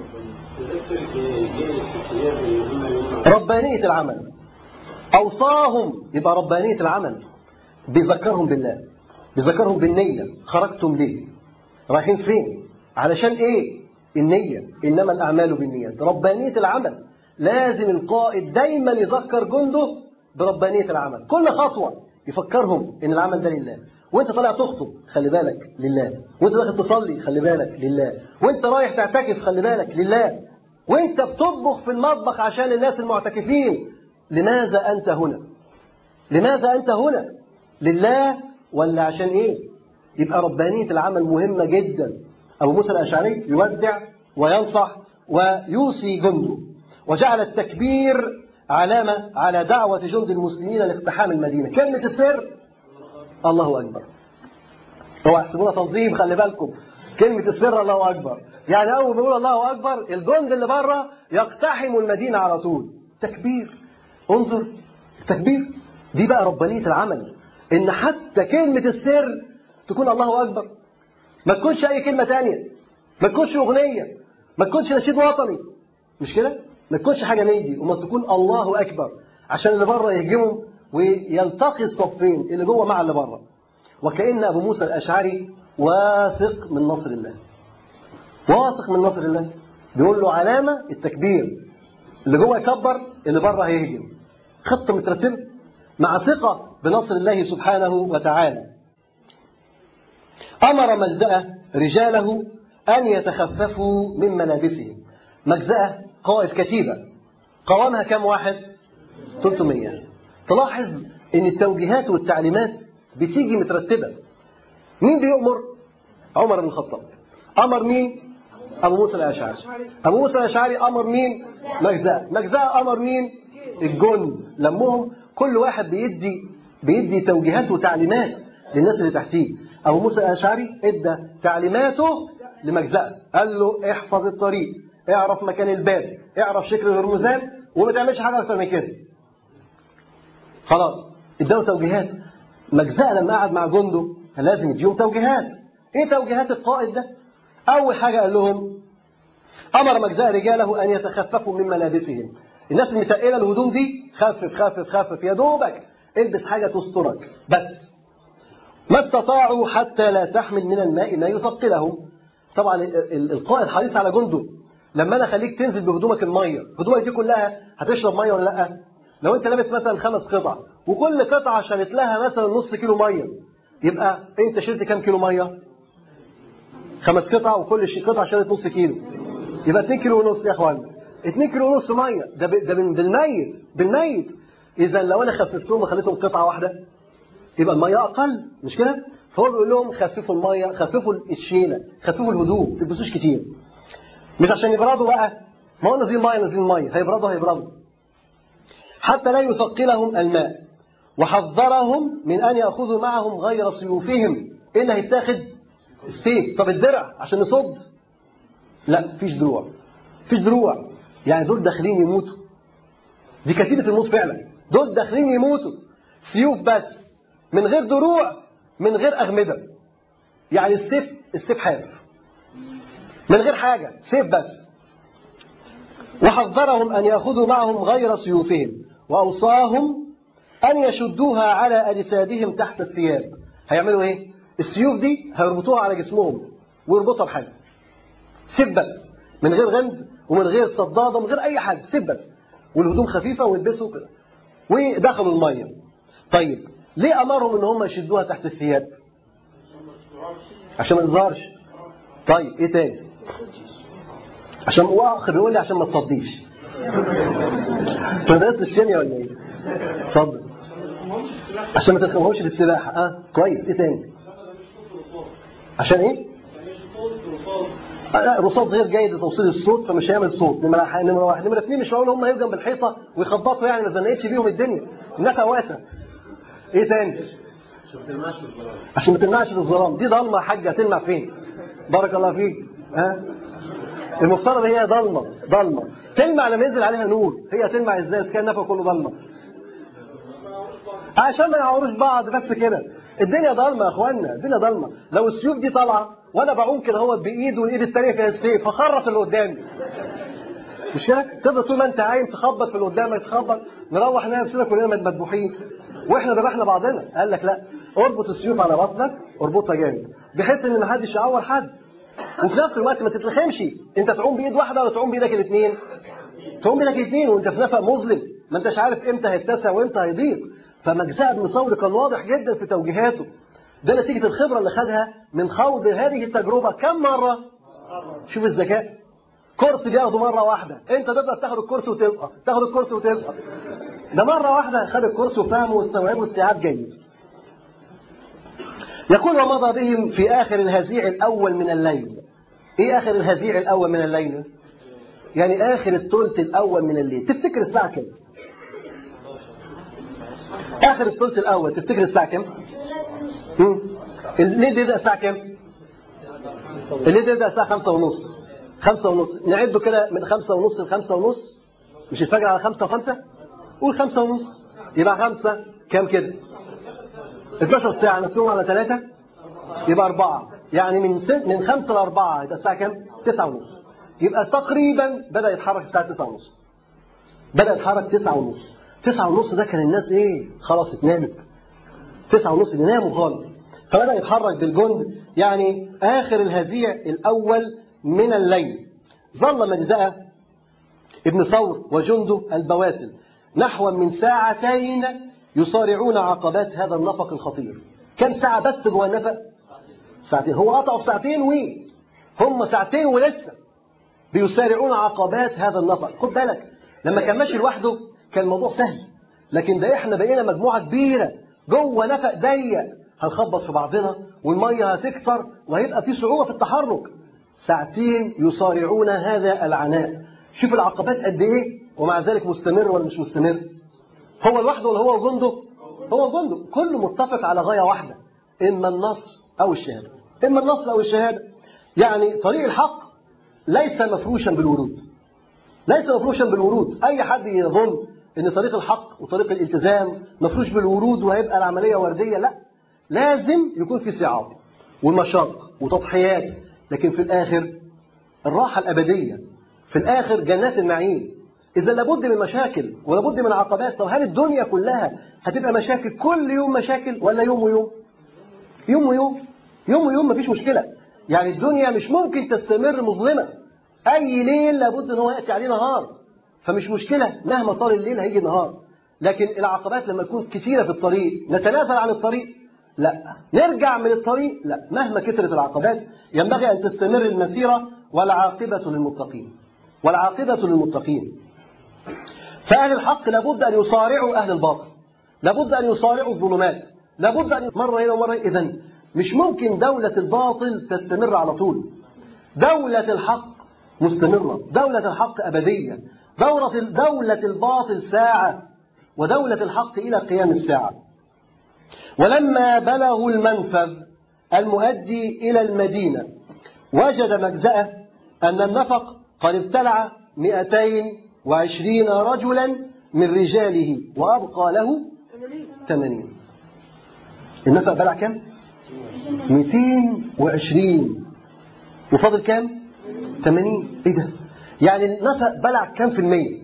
ربانية العمل أوصاهم يبقى ربانية العمل بيذكرهم بالله بيذكرهم بالنية خرجتم ليه رايحين فين علشان ايه النية إنما الأعمال بالنيات ربانية العمل لازم القائد دايما يذكر جنده بربانية العمل كل خطوة يفكرهم إن العمل ده لله وانت طالع تخطب خلي بالك لله وانت داخل تصلي خلي بالك لله وانت رايح تعتكف خلي بالك لله وانت بتطبخ في المطبخ عشان الناس المعتكفين لماذا أنت هنا لماذا أنت هنا لله ولا عشان إيه يبقى ربانية العمل مهمة جدا أبو موسى الأشعري يودع وينصح ويوصي جنده وجعل التكبير علامة على دعوة جند المسلمين لاقتحام المدينة كلمة السر الله أكبر هو يحسبونا تنظيم خلي بالكم كلمة السر الله أكبر يعني أول ما يقول الله أكبر الجند اللي بره يقتحم المدينة على طول تكبير انظر التكبير دي بقى ربانية العمل إن حتى كلمة السر تكون الله أكبر ما تكونش أي كلمة تانية ما تكونش أغنية ما تكونش نشيد وطني مش كده؟ ما تكونش حاجة من دي وما تكون الله أكبر عشان اللي بره يهجمهم ويلتقي الصفين اللي جوه مع اللي بره وكأن أبو موسى الأشعري واثق من نصر الله واثق من نصر الله بيقول له علامة التكبير اللي جوه يكبر اللي بره هيهجم خطة مترتبة مع ثقة بنصر الله سبحانه وتعالى أمر مجزأة رجاله أن يتخففوا من ملابسهم مجزأة قائد كتيبة قوامها كم واحد 300 تلاحظ ان التوجيهات والتعليمات بتيجي مترتبة مين بيؤمر عمر بن الخطاب أمر مين أبو موسى الأشعري أبو موسى الأشعري أمر مين مجزاء مجزاء أمر مين الجند لمهم كل واحد بيدي بيدي توجيهات وتعليمات للناس اللي تحتيه أبو موسى الأشعري ادى تعليماته لمجزاء قال له احفظ الطريق اعرف مكان الباب اعرف شكل الهرمزان وما تعملش حاجة أكتر من كده خلاص اداله توجيهات مجزاء لما قعد مع جنده كان لازم يديهم توجيهات ايه توجيهات القائد ده اول حاجه قال لهم امر مجزاء رجاله ان يتخففوا من ملابسهم الناس المتقله الهدوم دي خفف خفف خفف يا دوبك البس حاجه تسترك بس ما استطاعوا حتى لا تحمل من الماء ما يثقلهم طبعا ال- ال- القائد حريص على جنده لما انا اخليك تنزل بهدومك الميه هدومك دي كلها هتشرب ميه ولا لا لو انت لابس مثلا خمس قطع وكل قطعه شالت لها مثلا نص كيلو ميه يبقى انت شلت كام كيلو ميه خمس قطع وكل شي- قطعه شالت نص كيلو يبقى 2 كيلو ونص يا اخوانا 2 كيلو ونص ميه ده ب- ده بال- بالميت بالميت اذا لو انا خففتهم وخليتهم قطعه واحده يبقى الميه اقل مش كده فهو بيقول لهم خففوا الميه خففوا الشيله خففوا الهدوم ما تلبسوش كتير مش عشان يبردوا بقى ما هو نازلين ميه نازلين ميه هيبردوا هيبردوا حتى لا يثقلهم الماء وحذرهم من ان ياخذوا معهم غير سيوفهم ايه اللي هيتاخد السيف طب الدرع عشان نصد لا مفيش دروع مفيش دروع يعني دول داخلين يموتوا دي كتيبه الموت فعلا دول داخلين يموتوا سيوف بس من غير دروع من غير اغمده يعني السيف السيف حاف من غير حاجه سيف بس وحذرهم أن يأخذوا معهم غير سيوفهم وأوصاهم أن يشدوها على أجسادهم تحت الثياب هيعملوا إيه؟ السيوف دي هيربطوها على جسمهم ويربطها بحاجة سيف بس من غير غمد ومن غير صدادة من غير أي حاجة سيف بس والهدوم خفيفة ويلبسوا كده ودخلوا المية طيب ليه أمرهم إن هم يشدوها تحت الثياب؟ عشان ما تظهرش طيب إيه تاني؟ عشان واخر يقول لي عشان ما تصديش انت ما درستش كيمياء ولا ايه؟ اتفضل عشان ما تلخمهمش في السباحه اه كويس ايه تاني؟ عشان ايه؟ آه لا الرصاص غير جيد لتوصيل الصوت فمش هيعمل صوت نمرة نمرة واحد نمرة اثنين مش معقول هم هيبقوا جنب الحيطة ويخبطوا يعني ما زنقتش بيهم الدنيا النفق واسع ايه تاني؟ عشان ما تلمعش في الظلام دي ضلمة يا حاجة تلمع فين؟ بارك الله فيك ها؟ المفترض هي ضلمه ضلمه تلمع لما ينزل عليها نور هي تلمع ازاي اذا كان النفق كله ضلمه عشان ما يعوروش بعض بس كده الدنيا ضلمه يا اخوانا الدنيا ضلمه لو السيوف دي طالعه وانا بعوم كده هو بايد والايد الثانيه فيها السيف هخرط اللي قدامي مش كده تفضل طول ما انت عايم تخبط في اللي قدامك تخبط نروح نلاقي نفسنا كلنا مذبوحين واحنا ذبحنا بعضنا قال لك لا اربط السيوف على بطنك اربطها جامد بحيث ان ما حدش يعور حد وفي نفس الوقت ما تتلخمش انت تعوم بايد واحده ولا تعوم بايدك الاثنين تعوم بايدك الاثنين وانت في نفق مظلم ما انتش عارف امتى هيتسع وامتى هيضيق فمجزاء بن ثور كان واضح جدا في توجيهاته ده نتيجه الخبره اللي خدها من خوض هذه التجربه كم مره شوف الذكاء كرسي بياخده مره واحده انت تقدر تاخد الكرسي وتسقط تاخد الكرسي وتسقط ده مره واحده خد الكرسي وفهمه واستوعبه استيعاب جيد يقول ومضى بهم في آخر الهزيع الأول من الليل إيه آخر الهزيع الأول من الليل يعني آخر الثلث الأول من الليل تفتكر الساعة كم آخر الثلث الأول تفتكر الساعة كم هم؟ الليل بيبدأ الساعة كم الليل يبدأ الساعة خمسة ونص خمسة ونص نعده كده من خمسة ونص لخمسة ونص مش الفجر على خمسة وخمسة قول خمسة ونص يبقى خمسة كام كده 12 ساعة نقسمهم على ثلاثة يبقى أربعة يعني من ست من خمسة لأربعة يبقى الساعة كام؟ تسعة ونص يبقى تقريبا بدأ يتحرك الساعة تسعة ونص بدأ يتحرك تسعة ونص تسعة ونص ده كان الناس إيه؟ خلاص اتنامت تسعة ونص ناموا خالص فبدأ يتحرك بالجند يعني آخر الهزيع الأول من الليل ظل مجزأة ابن ثور وجنده البواسل نحو من ساعتين يصارعون عقبات هذا النفق الخطير كم ساعة بس جوه النفق ساعتين هو قطعوا في ساعتين وي هم ساعتين ولسه بيسارعون عقبات هذا النفق خد بالك لما كان ماشي لوحده كان الموضوع سهل لكن ده احنا بقينا مجموعة كبيرة جوه نفق ضيق هنخبط في بعضنا والمية هتكتر وهيبقى في صعوبة في التحرك ساعتين يصارعون هذا العناء شوف العقبات قد ايه ومع ذلك مستمر ولا مش مستمر هو لوحده ولا هو وجنده هو وجنده كله متفق على غاية واحدة إما النصر أو الشهادة إما النصر أو الشهادة يعني طريق الحق ليس مفروشا بالورود ليس مفروشا بالورود أي حد يظن أن طريق الحق وطريق الالتزام مفروش بالورود وهيبقى العملية وردية لا لازم يكون في صعاب ومشاق وتضحيات لكن في الآخر الراحة الأبدية في الآخر جنات النعيم إذا لابد من مشاكل ولابد من عقبات طب هل الدنيا كلها هتبقى مشاكل كل يوم مشاكل ولا يوم ويوم يوم ويوم يوم ويوم مفيش مشكلة يعني الدنيا مش ممكن تستمر مظلمة أي ليل لابد أن هو يأتي عليه نهار فمش مشكلة مهما طال الليل هيجي نهار لكن العقبات لما تكون كثيرة في الطريق نتنازل عن الطريق لا نرجع من الطريق لا مهما كثرت العقبات ينبغي أن تستمر المسيرة والعاقبة للمتقين والعاقبة للمتقين فأهل الحق لابد أن يصارعوا أهل الباطل لابد أن يصارعوا الظلمات لابد أن مرة هنا ومرة إذا مش ممكن دولة الباطل تستمر على طول دولة الحق مستمرة دولة الحق أبدية دولة, دولة الباطل ساعة ودولة الحق إلى قيام الساعة ولما بلغوا المنفذ المؤدي إلى المدينة وجد مجزأة أن النفق قد ابتلع مئتين وعشرين رجلا من رجاله وأبقى له ثمانين النفق بلع كم؟ 220 وفاضل كام؟ 80 ايه ده؟ يعني النفق بلع كام في المية؟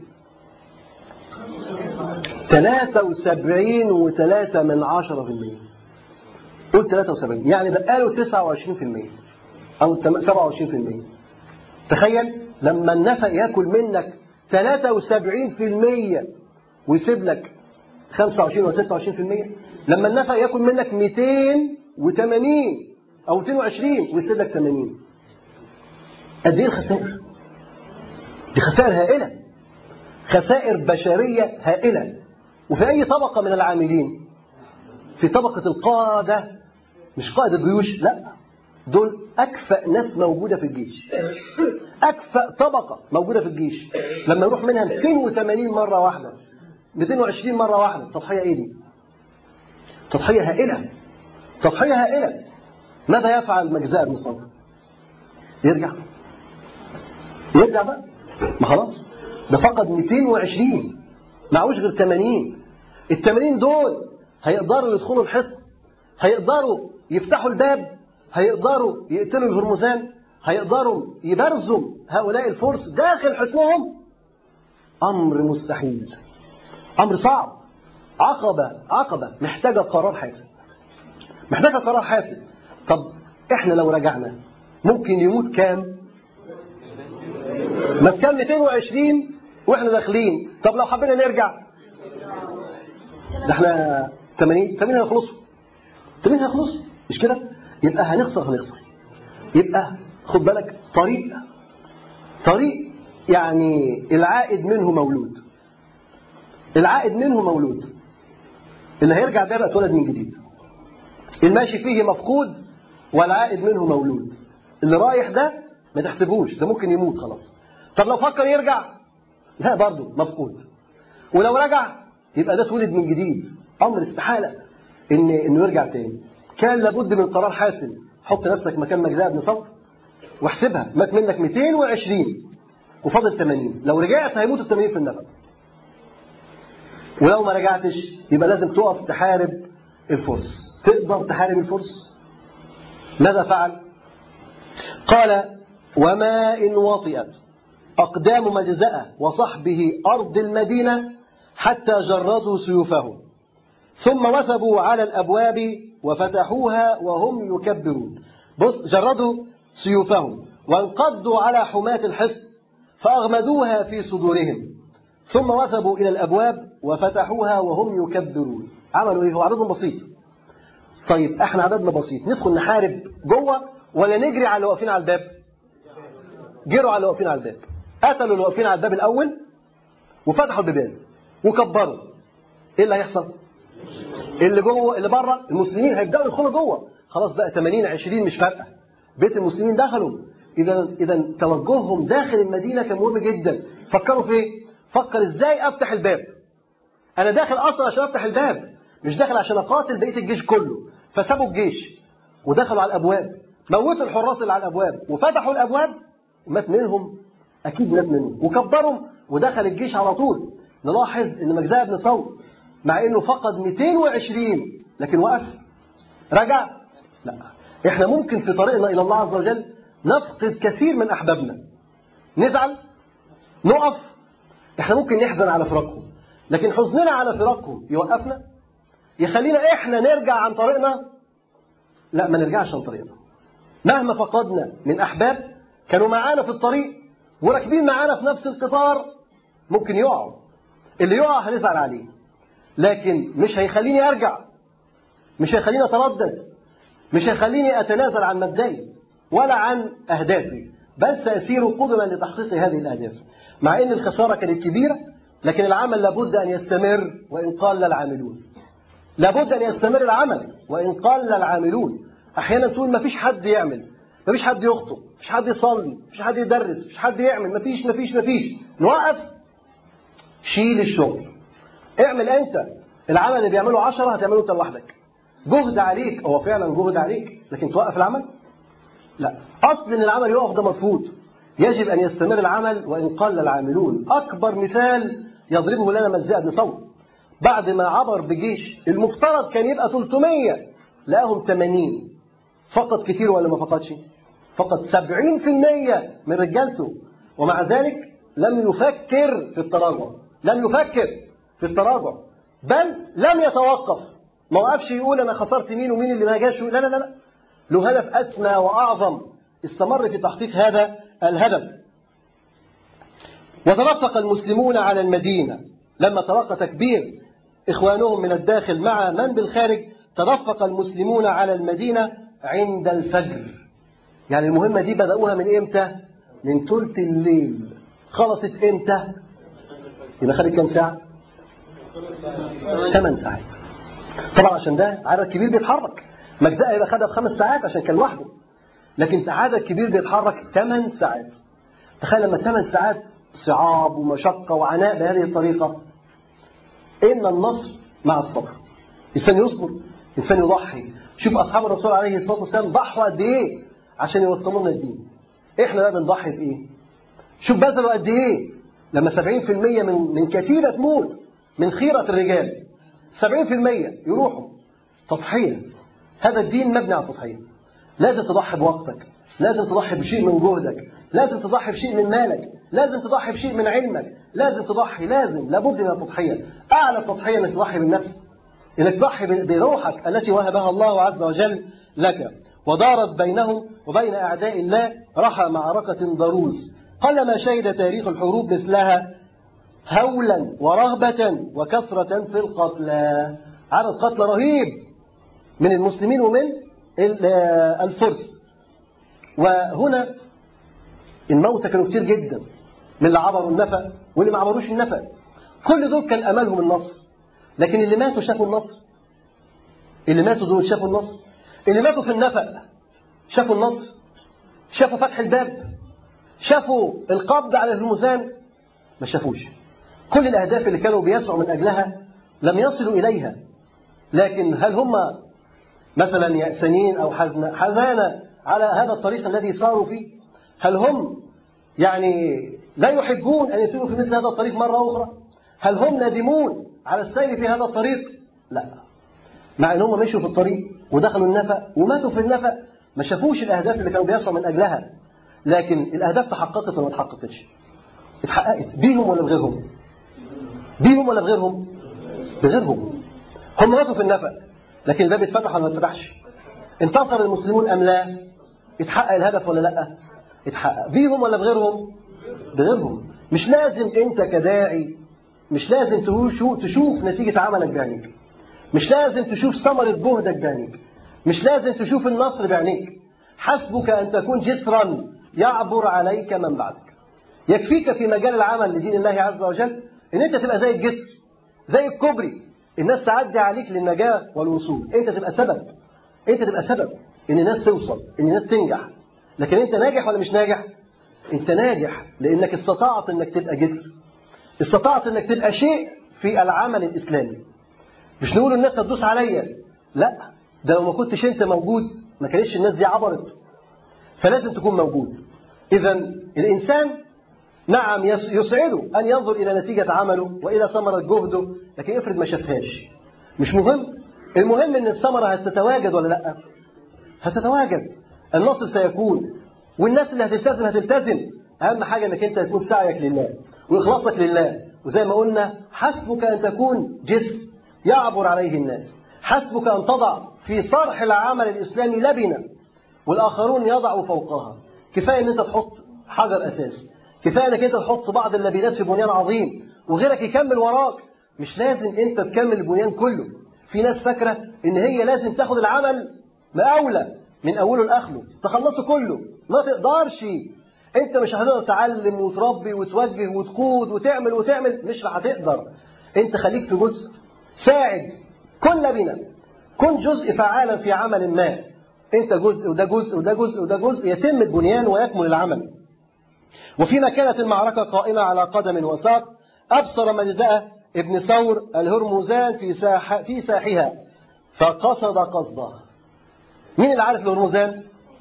73 و3 من 10 في المية قول 73 يعني بقى له 29 في المية أو 27 في المية تخيل لما النفق ياكل منك 73 في المية ويسيب لك 25 و 26 في المية لما النفق ياكل منك 280 أو 220 ويسيب لك 80 قد إيه الخسائر؟ دي خسائر هائلة خسائر بشرية هائلة وفي أي طبقة من العاملين في طبقة القادة مش قائد الجيوش لا دول أكفأ ناس موجودة في الجيش أكفأ طبقة موجودة في الجيش لما يروح منها 280 مرة واحدة 220 مرة واحدة تضحية إيه دي؟ تضحية هائلة تضحية هائلة ماذا يفعل مجزاء بن صبر؟ يرجع يرجع بقى ما خلاص ده فقد 220 معهوش غير 80 ال 80 دول هيقدروا يدخلوا الحصن هيقدروا يفتحوا الباب هيقدروا يقتلوا الهرمزان هيقدروا يبرزوا هؤلاء الفرس داخل حصنهم امر مستحيل امر صعب عقبه عقبه محتاجه قرار حاسم محتاجه قرار حاسم طب احنا لو رجعنا ممكن يموت كام ما كان 220 واحنا داخلين طب لو حبينا نرجع ده احنا 80 80 هيخلصوا 80 هيخلصوا مش كده يبقى هنخسر هنخسر يبقى خد بالك طريق طريق يعني العائد منه مولود العائد منه مولود اللي هيرجع ده بقى اتولد من جديد الماشي فيه مفقود والعائد منه مولود اللي رايح ده ما تحسبوش ده ممكن يموت خلاص طب لو فكر يرجع لا برضه مفقود ولو رجع يبقى ده اتولد من جديد امر استحاله ان انه يرجع تاني كان لابد من قرار حاسم حط نفسك مكان مجزاء بن صبر واحسبها مات منك 220 وفاضل 80 لو رجعت هيموت ال 80 في النفق ولو ما رجعتش يبقى لازم تقف تحارب الفرس تقدر تحارب الفرس ماذا فعل قال وما إن وطئت أقدام مجزأة وصحبه أرض المدينة حتى جردوا سيوفهم ثم وثبوا على الأبواب وفتحوها وهم يكبرون بص جردوا سيوفهم وانقضوا على حماة الحصن فأغمدوها في صدورهم ثم وثبوا إلى الأبواب وفتحوها وهم يكبرون عملوا إيه هو عددهم بسيط طيب احنا عددنا بسيط ندخل نحارب جوه ولا نجري على اللي واقفين على الباب جروا على اللي واقفين على الباب قتلوا اللي واقفين على الباب الأول وفتحوا البيبان وكبروا ايه اللي هيحصل اللي جوه اللي بره المسلمين هيبداوا يدخلوا جوه خلاص بقى 80 20 مش فارقه بيت المسلمين دخلوا اذا اذا توجههم داخل المدينه كان مهم جدا فكروا في ايه فكر ازاي افتح الباب انا داخل اصلا عشان افتح الباب مش داخل عشان اقاتل بقيه الجيش كله فسابوا الجيش ودخلوا على الابواب موتوا الحراس اللي على الابواب وفتحوا الابواب ومات منهم اكيد مات منهم وكبرهم ودخل الجيش على طول نلاحظ ان مجزاه بن ثور مع انه فقد 220 لكن وقف رجع لا احنا ممكن في طريقنا الى الله عز وجل نفقد كثير من احبابنا نزعل نقف احنا ممكن نحزن على فراقهم لكن حزننا على فراقهم يوقفنا يخلينا احنا نرجع عن طريقنا لا ما نرجعش عن طريقنا مهما فقدنا من احباب كانوا معانا في الطريق وراكبين معانا في نفس القطار ممكن يقعوا اللي يقع هنزعل عليه لكن مش هيخليني ارجع مش هيخليني اتردد مش هيخليني اتنازل عن مبدئي ولا عن اهدافي بل ساسير قدما لتحقيق هذه الاهداف مع ان الخساره كانت كبيره لكن العمل لابد ان يستمر وان قل العاملون لابد ان يستمر العمل وان قل العاملون احيانا تقول ما فيش حد يعمل ما فيش حد يخطب ما فيش حد يصلي ما فيش حد يدرس ما فيش حد يعمل ما فيش ما فيش ما فيش نوقف شيل الشغل اعمل انت العمل اللي بيعمله عشرة هتعمله انت لوحدك جهد عليك هو فعلا جهد عليك لكن توقف العمل لا اصل ان العمل يقف ده مرفوض يجب ان يستمر العمل وان قل العاملون اكبر مثال يضربه لنا مجزاء بن ثور بعد ما عبر بجيش المفترض كان يبقى 300 لقاهم 80 فقد كتير ولا ما فقدش فقد 70% من رجالته ومع ذلك لم يفكر في التراجع لم يفكر في التراجع بل لم يتوقف ما وقفش يقول انا خسرت مين ومين اللي ما جاش لا لا لا لا له هدف اسمى واعظم استمر في تحقيق هذا الهدف وترفق المسلمون على المدينه لما تلقى تكبير اخوانهم من الداخل مع من بالخارج ترفق المسلمون على المدينه عند الفجر يعني المهمه دي بداوها من امتى من ثلث الليل خلصت امتى يبقى خدت كام ساعه ثمان ساعات طبعا عشان ده عدد كبير بيتحرك مجزأة يبقى خدها في خمس ساعات عشان كان لوحده لكن عدد كبير بيتحرك ثمان ساعات تخيل لما ثمان ساعات صعاب ومشقة وعناء بهذه الطريقة إن النصر مع الصبر إنسان يصبر إنسان يضحي شوف أصحاب الرسول عليه الصلاة والسلام ضحوا قد إيه عشان يوصلوا لنا الدين إحنا بقى بنضحي بإيه شوف بذلوا قد إيه لما 70% من من كثيرة تموت من خيرة الرجال 70% يروحوا تضحية هذا الدين مبني على التضحية لازم تضحي بوقتك لازم تضحي بشيء من جهدك لازم تضحي بشيء من مالك لازم تضحي بشيء من علمك لازم تضحي لازم لابد من التضحية أعلى التضحية أنك تضحي بالنفس أنك تضحي بروحك التي وهبها الله عز وجل لك ودارت بينهم وبين أعداء الله رحى معركة ضروس قلما شهد تاريخ الحروب مثلها هولا ورهبة وكثرة في القتلى عدد قتلى رهيب من المسلمين ومن الفرس وهنا الموتى كانوا كتير جدا من اللي عبروا النفق واللي ما عبروش النفق كل دول كان املهم النصر لكن اللي ماتوا شافوا النصر اللي ماتوا دول شافوا النصر اللي ماتوا في النفق شافوا النصر شافوا فتح الباب شافوا القبض على الهرمزان ما شافوش كل الأهداف اللي كانوا بيسعوا من أجلها لم يصلوا إليها لكن هل هم مثلا يأسنين أو حزن حزانة على هذا الطريق الذي صاروا فيه هل هم يعني لا يحبون أن يسيروا في مثل هذا الطريق مرة أخرى هل هم نادمون على السير في هذا الطريق لا مع ان هم مشوا في الطريق ودخلوا النفق وماتوا في النفق ما شافوش الاهداف اللي كانوا بيسعوا من اجلها لكن الاهداف تحققت ولا ما تحققتش اتحققت بيهم ولا بغيرهم بيهم ولا بغيرهم بغيرهم هم ماتوا في النفق لكن الباب اتفتح ولا ما اتفتحش انتصر المسلمون ام لا اتحقق الهدف ولا لا اتحقق بيهم ولا بغيرهم بغيرهم مش لازم انت كداعي مش لازم تشوف, تشوف نتيجة عملك بعينيك مش لازم تشوف ثمرة جهدك بعينيك مش لازم تشوف النصر بعينيك حسبك أن تكون جسرا يعبر عليك من بعدك يكفيك في مجال العمل لدين الله عز وجل ان انت تبقى زي الجسر زي الكوبري الناس تعدي عليك للنجاة والوصول انت تبقى سبب انت تبقى سبب ان الناس توصل ان الناس تنجح لكن انت ناجح ولا مش ناجح انت ناجح لانك استطعت انك تبقى جسر استطعت انك تبقى شيء في العمل الاسلامي مش نقول الناس هتدوس عليا لا ده لو ما كنتش انت موجود ما كانتش الناس دي عبرت فلازم تكون موجود اذا الانسان نعم يسعده ان ينظر الى نتيجه عمله والى ثمره جهده لكن افرض ما شافهاش مش مهم المهم ان الثمره هتتواجد ولا لا هتتواجد النصر سيكون والناس اللي هتلتزم هتلتزم اهم حاجه انك انت تكون سعيك لله واخلاصك لله وزي ما قلنا حسبك ان تكون جسم يعبر عليه الناس حسبك ان تضع في صرح العمل الاسلامي لبنه والاخرون يضعوا فوقها كفايه ان انت تحط حجر اساس كفايه انك انت تحط بعض اللبنات في بنيان عظيم وغيرك يكمل وراك مش لازم انت تكمل البنيان كله في ناس فاكره ان هي لازم تاخد العمل مقاوله من اوله لاخره تخلصه كله ما تقدرش انت مش هتقدر تعلم وتربي وتوجه وتقود وتعمل وتعمل مش هتقدر انت خليك في جزء ساعد كل بنا كن جزء فعالا في عمل ما انت جزء وده جزء وده جزء وده جزء يتم البنيان ويكمل العمل وفيما كانت المعركة قائمة على قدم وساق أبصر مجزأة ابن ثور الهرمزان في ساح في ساحها فقصد قصده مين اللي عارف الهرمزان؟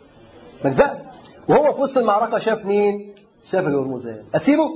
مجزأة وهو في وسط المعركة شاف مين؟ شاف الهرمزان أسيبه؟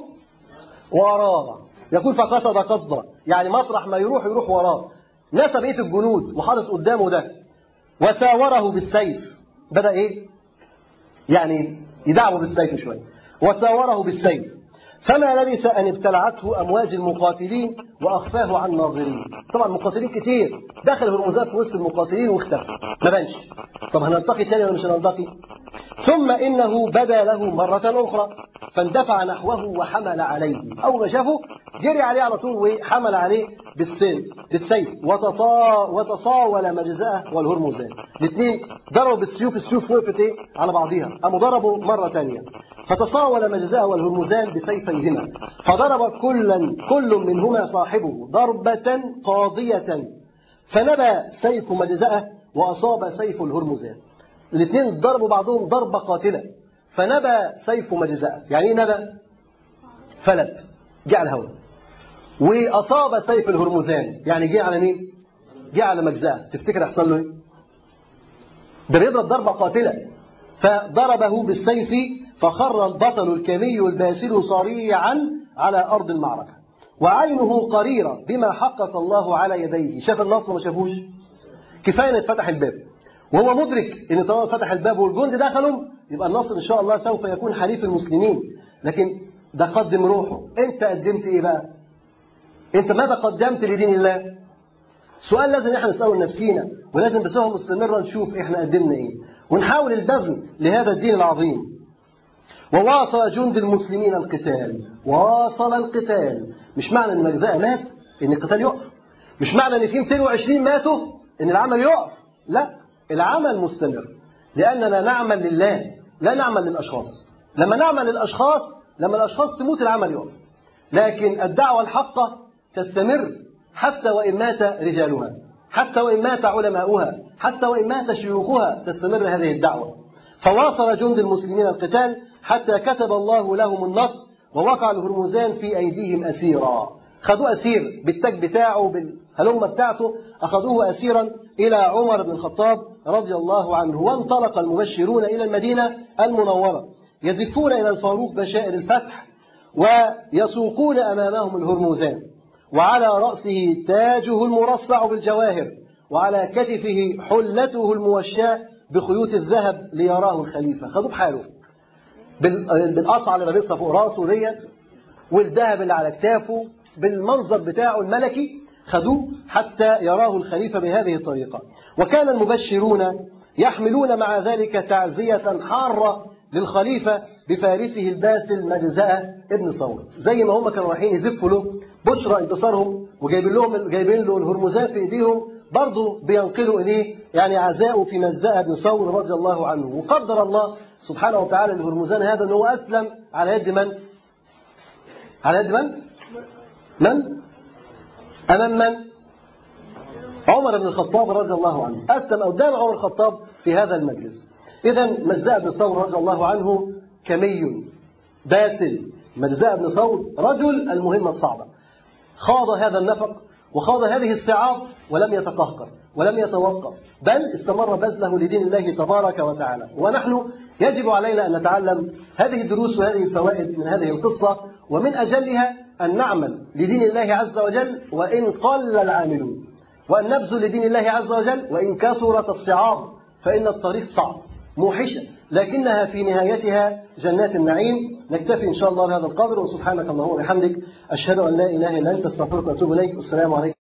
وراه يقول فقصد قصده يعني مطرح ما يروح يروح وراه نسى بقية الجنود وحاطط قدامه ده وساوره بالسيف بدأ إيه؟ يعني يدعمه بالسيف شوية وساوره بالسيف فما لبث أن ابتلعته أمواج المقاتلين وأخفاه عن ناظرين طبعا المقاتلين كتير دخل هرمزات في وسط المقاتلين واختفى ما بانش طب هنلتقي تاني ولا مش هنلتقي ثم إنه بدا له مرة أخرى فاندفع نحوه وحمل عليه أول ما شافه جري عليه على طول وحمل عليه بالسيف بالسيف وتطا وتصاول مجزاه والهرمزان الاثنين ضربوا بالسيوف السيوف وقفت ايه على بعضها قاموا ضربوا مرة ثانية فتصاول مجزاه والهرمزان بسيفيهما فضرب كلا كل منهما صاحبه ضربة قاضية فنبى سيف مجزاه وأصاب سيف الهرمزان الاثنين ضربوا بعضهم ضربة قاتلة فنبى سيف مجزأة يعني ايه نبى فلت جه على الهواء وأصاب سيف الهرمزان يعني جه على مين جه على مجزأة تفتكر يحصل له ايه ده بيضرب ضربة قاتلة فضربه بالسيف فخر البطل الكمي الباسل صريعا على أرض المعركة وعينه قريرة بما حقق الله على يديه شاف النصر ما شافوش كفاية ان اتفتح الباب وهو مدرك ان طالما فتح الباب والجند دخلوا يبقى النصر ان شاء الله سوف يكون حليف المسلمين لكن ده قدم روحه انت قدمت ايه بقى انت ماذا قدمت لدين الله سؤال لازم احنا نساله لنفسينا ولازم بصفه مستمره نشوف احنا قدمنا ايه ونحاول البذل لهذا الدين العظيم وواصل جند المسلمين القتال واصل القتال مش معنى ان مجزاء مات ان القتال يقف مش معنى ان في 220 ماتوا ان العمل يقف لا العمل مستمر لاننا نعمل لله لا نعمل للاشخاص لما نعمل للاشخاص لما الاشخاص تموت العمل يقف لكن الدعوه الحقه تستمر حتى وان مات رجالها حتى وان مات علماؤها حتى وان مات شيوخها تستمر هذه الدعوه فواصل جند المسلمين القتال حتى كتب الله لهم النصر ووقع الهرمزان في أيديهم أسيرا خذوه أسير بالتاج بتاعه بالهلمة بتاعته أخذوه أسيرا إلى عمر بن الخطاب رضي الله عنه وانطلق المبشرون إلى المدينة المنورة يزفون إلى الفاروق بشائر الفتح ويسوقون أمامهم الهرمزان وعلى رأسه تاجه المرصع بالجواهر وعلى كتفه حلته الموشاة بخيوط الذهب ليراه الخليفة خدوه بحاله بال- بالقصعة اللي لابسها فوق راسه ديت والذهب اللي على كتافه بالمنظر بتاعه الملكي خدوه حتى يراه الخليفة بهذه الطريقة وكان المبشرون يحملون مع ذلك تعزية حارة للخليفة بفارسه الباسل مجزأة ابن ثور زي ما هم كانوا رايحين يزفوا له بشرى انتصارهم وجايبين لهم جايبين له الهرمزان في ايديهم برضه بينقلوا اليه يعني عزاءه في مجزأة بن ثور رضي الله عنه وقدر الله سبحانه وتعالى للهرمزان هذا انه اسلم على يد من؟ على يد من؟ من؟ أمام من؟ عمر بن الخطاب رضي الله عنه أسلم قدام عمر الخطاب في هذا المجلس إذا مجزاء بن ثور رضي الله عنه كمي باسل مجزاء بن ثور رجل المهمة الصعبة خاض هذا النفق وخاض هذه الصعاب ولم يتقهقر ولم يتوقف بل استمر بذله لدين الله تبارك وتعالى ونحن يجب علينا أن نتعلم هذه الدروس وهذه الفوائد من هذه القصة ومن أجلها أن نعمل لدين الله عز وجل وإن قل العاملون وأن نبذل لدين الله عز وجل وإن كثرت الصعاب فإن الطريق صعب موحشة لكنها في نهايتها جنات النعيم نكتفي إن شاء الله بهذا القدر وسبحانك اللهم وبحمدك أشهد أن لا إله إلا أنت استغفرك وأتوب إليك والسلام عليكم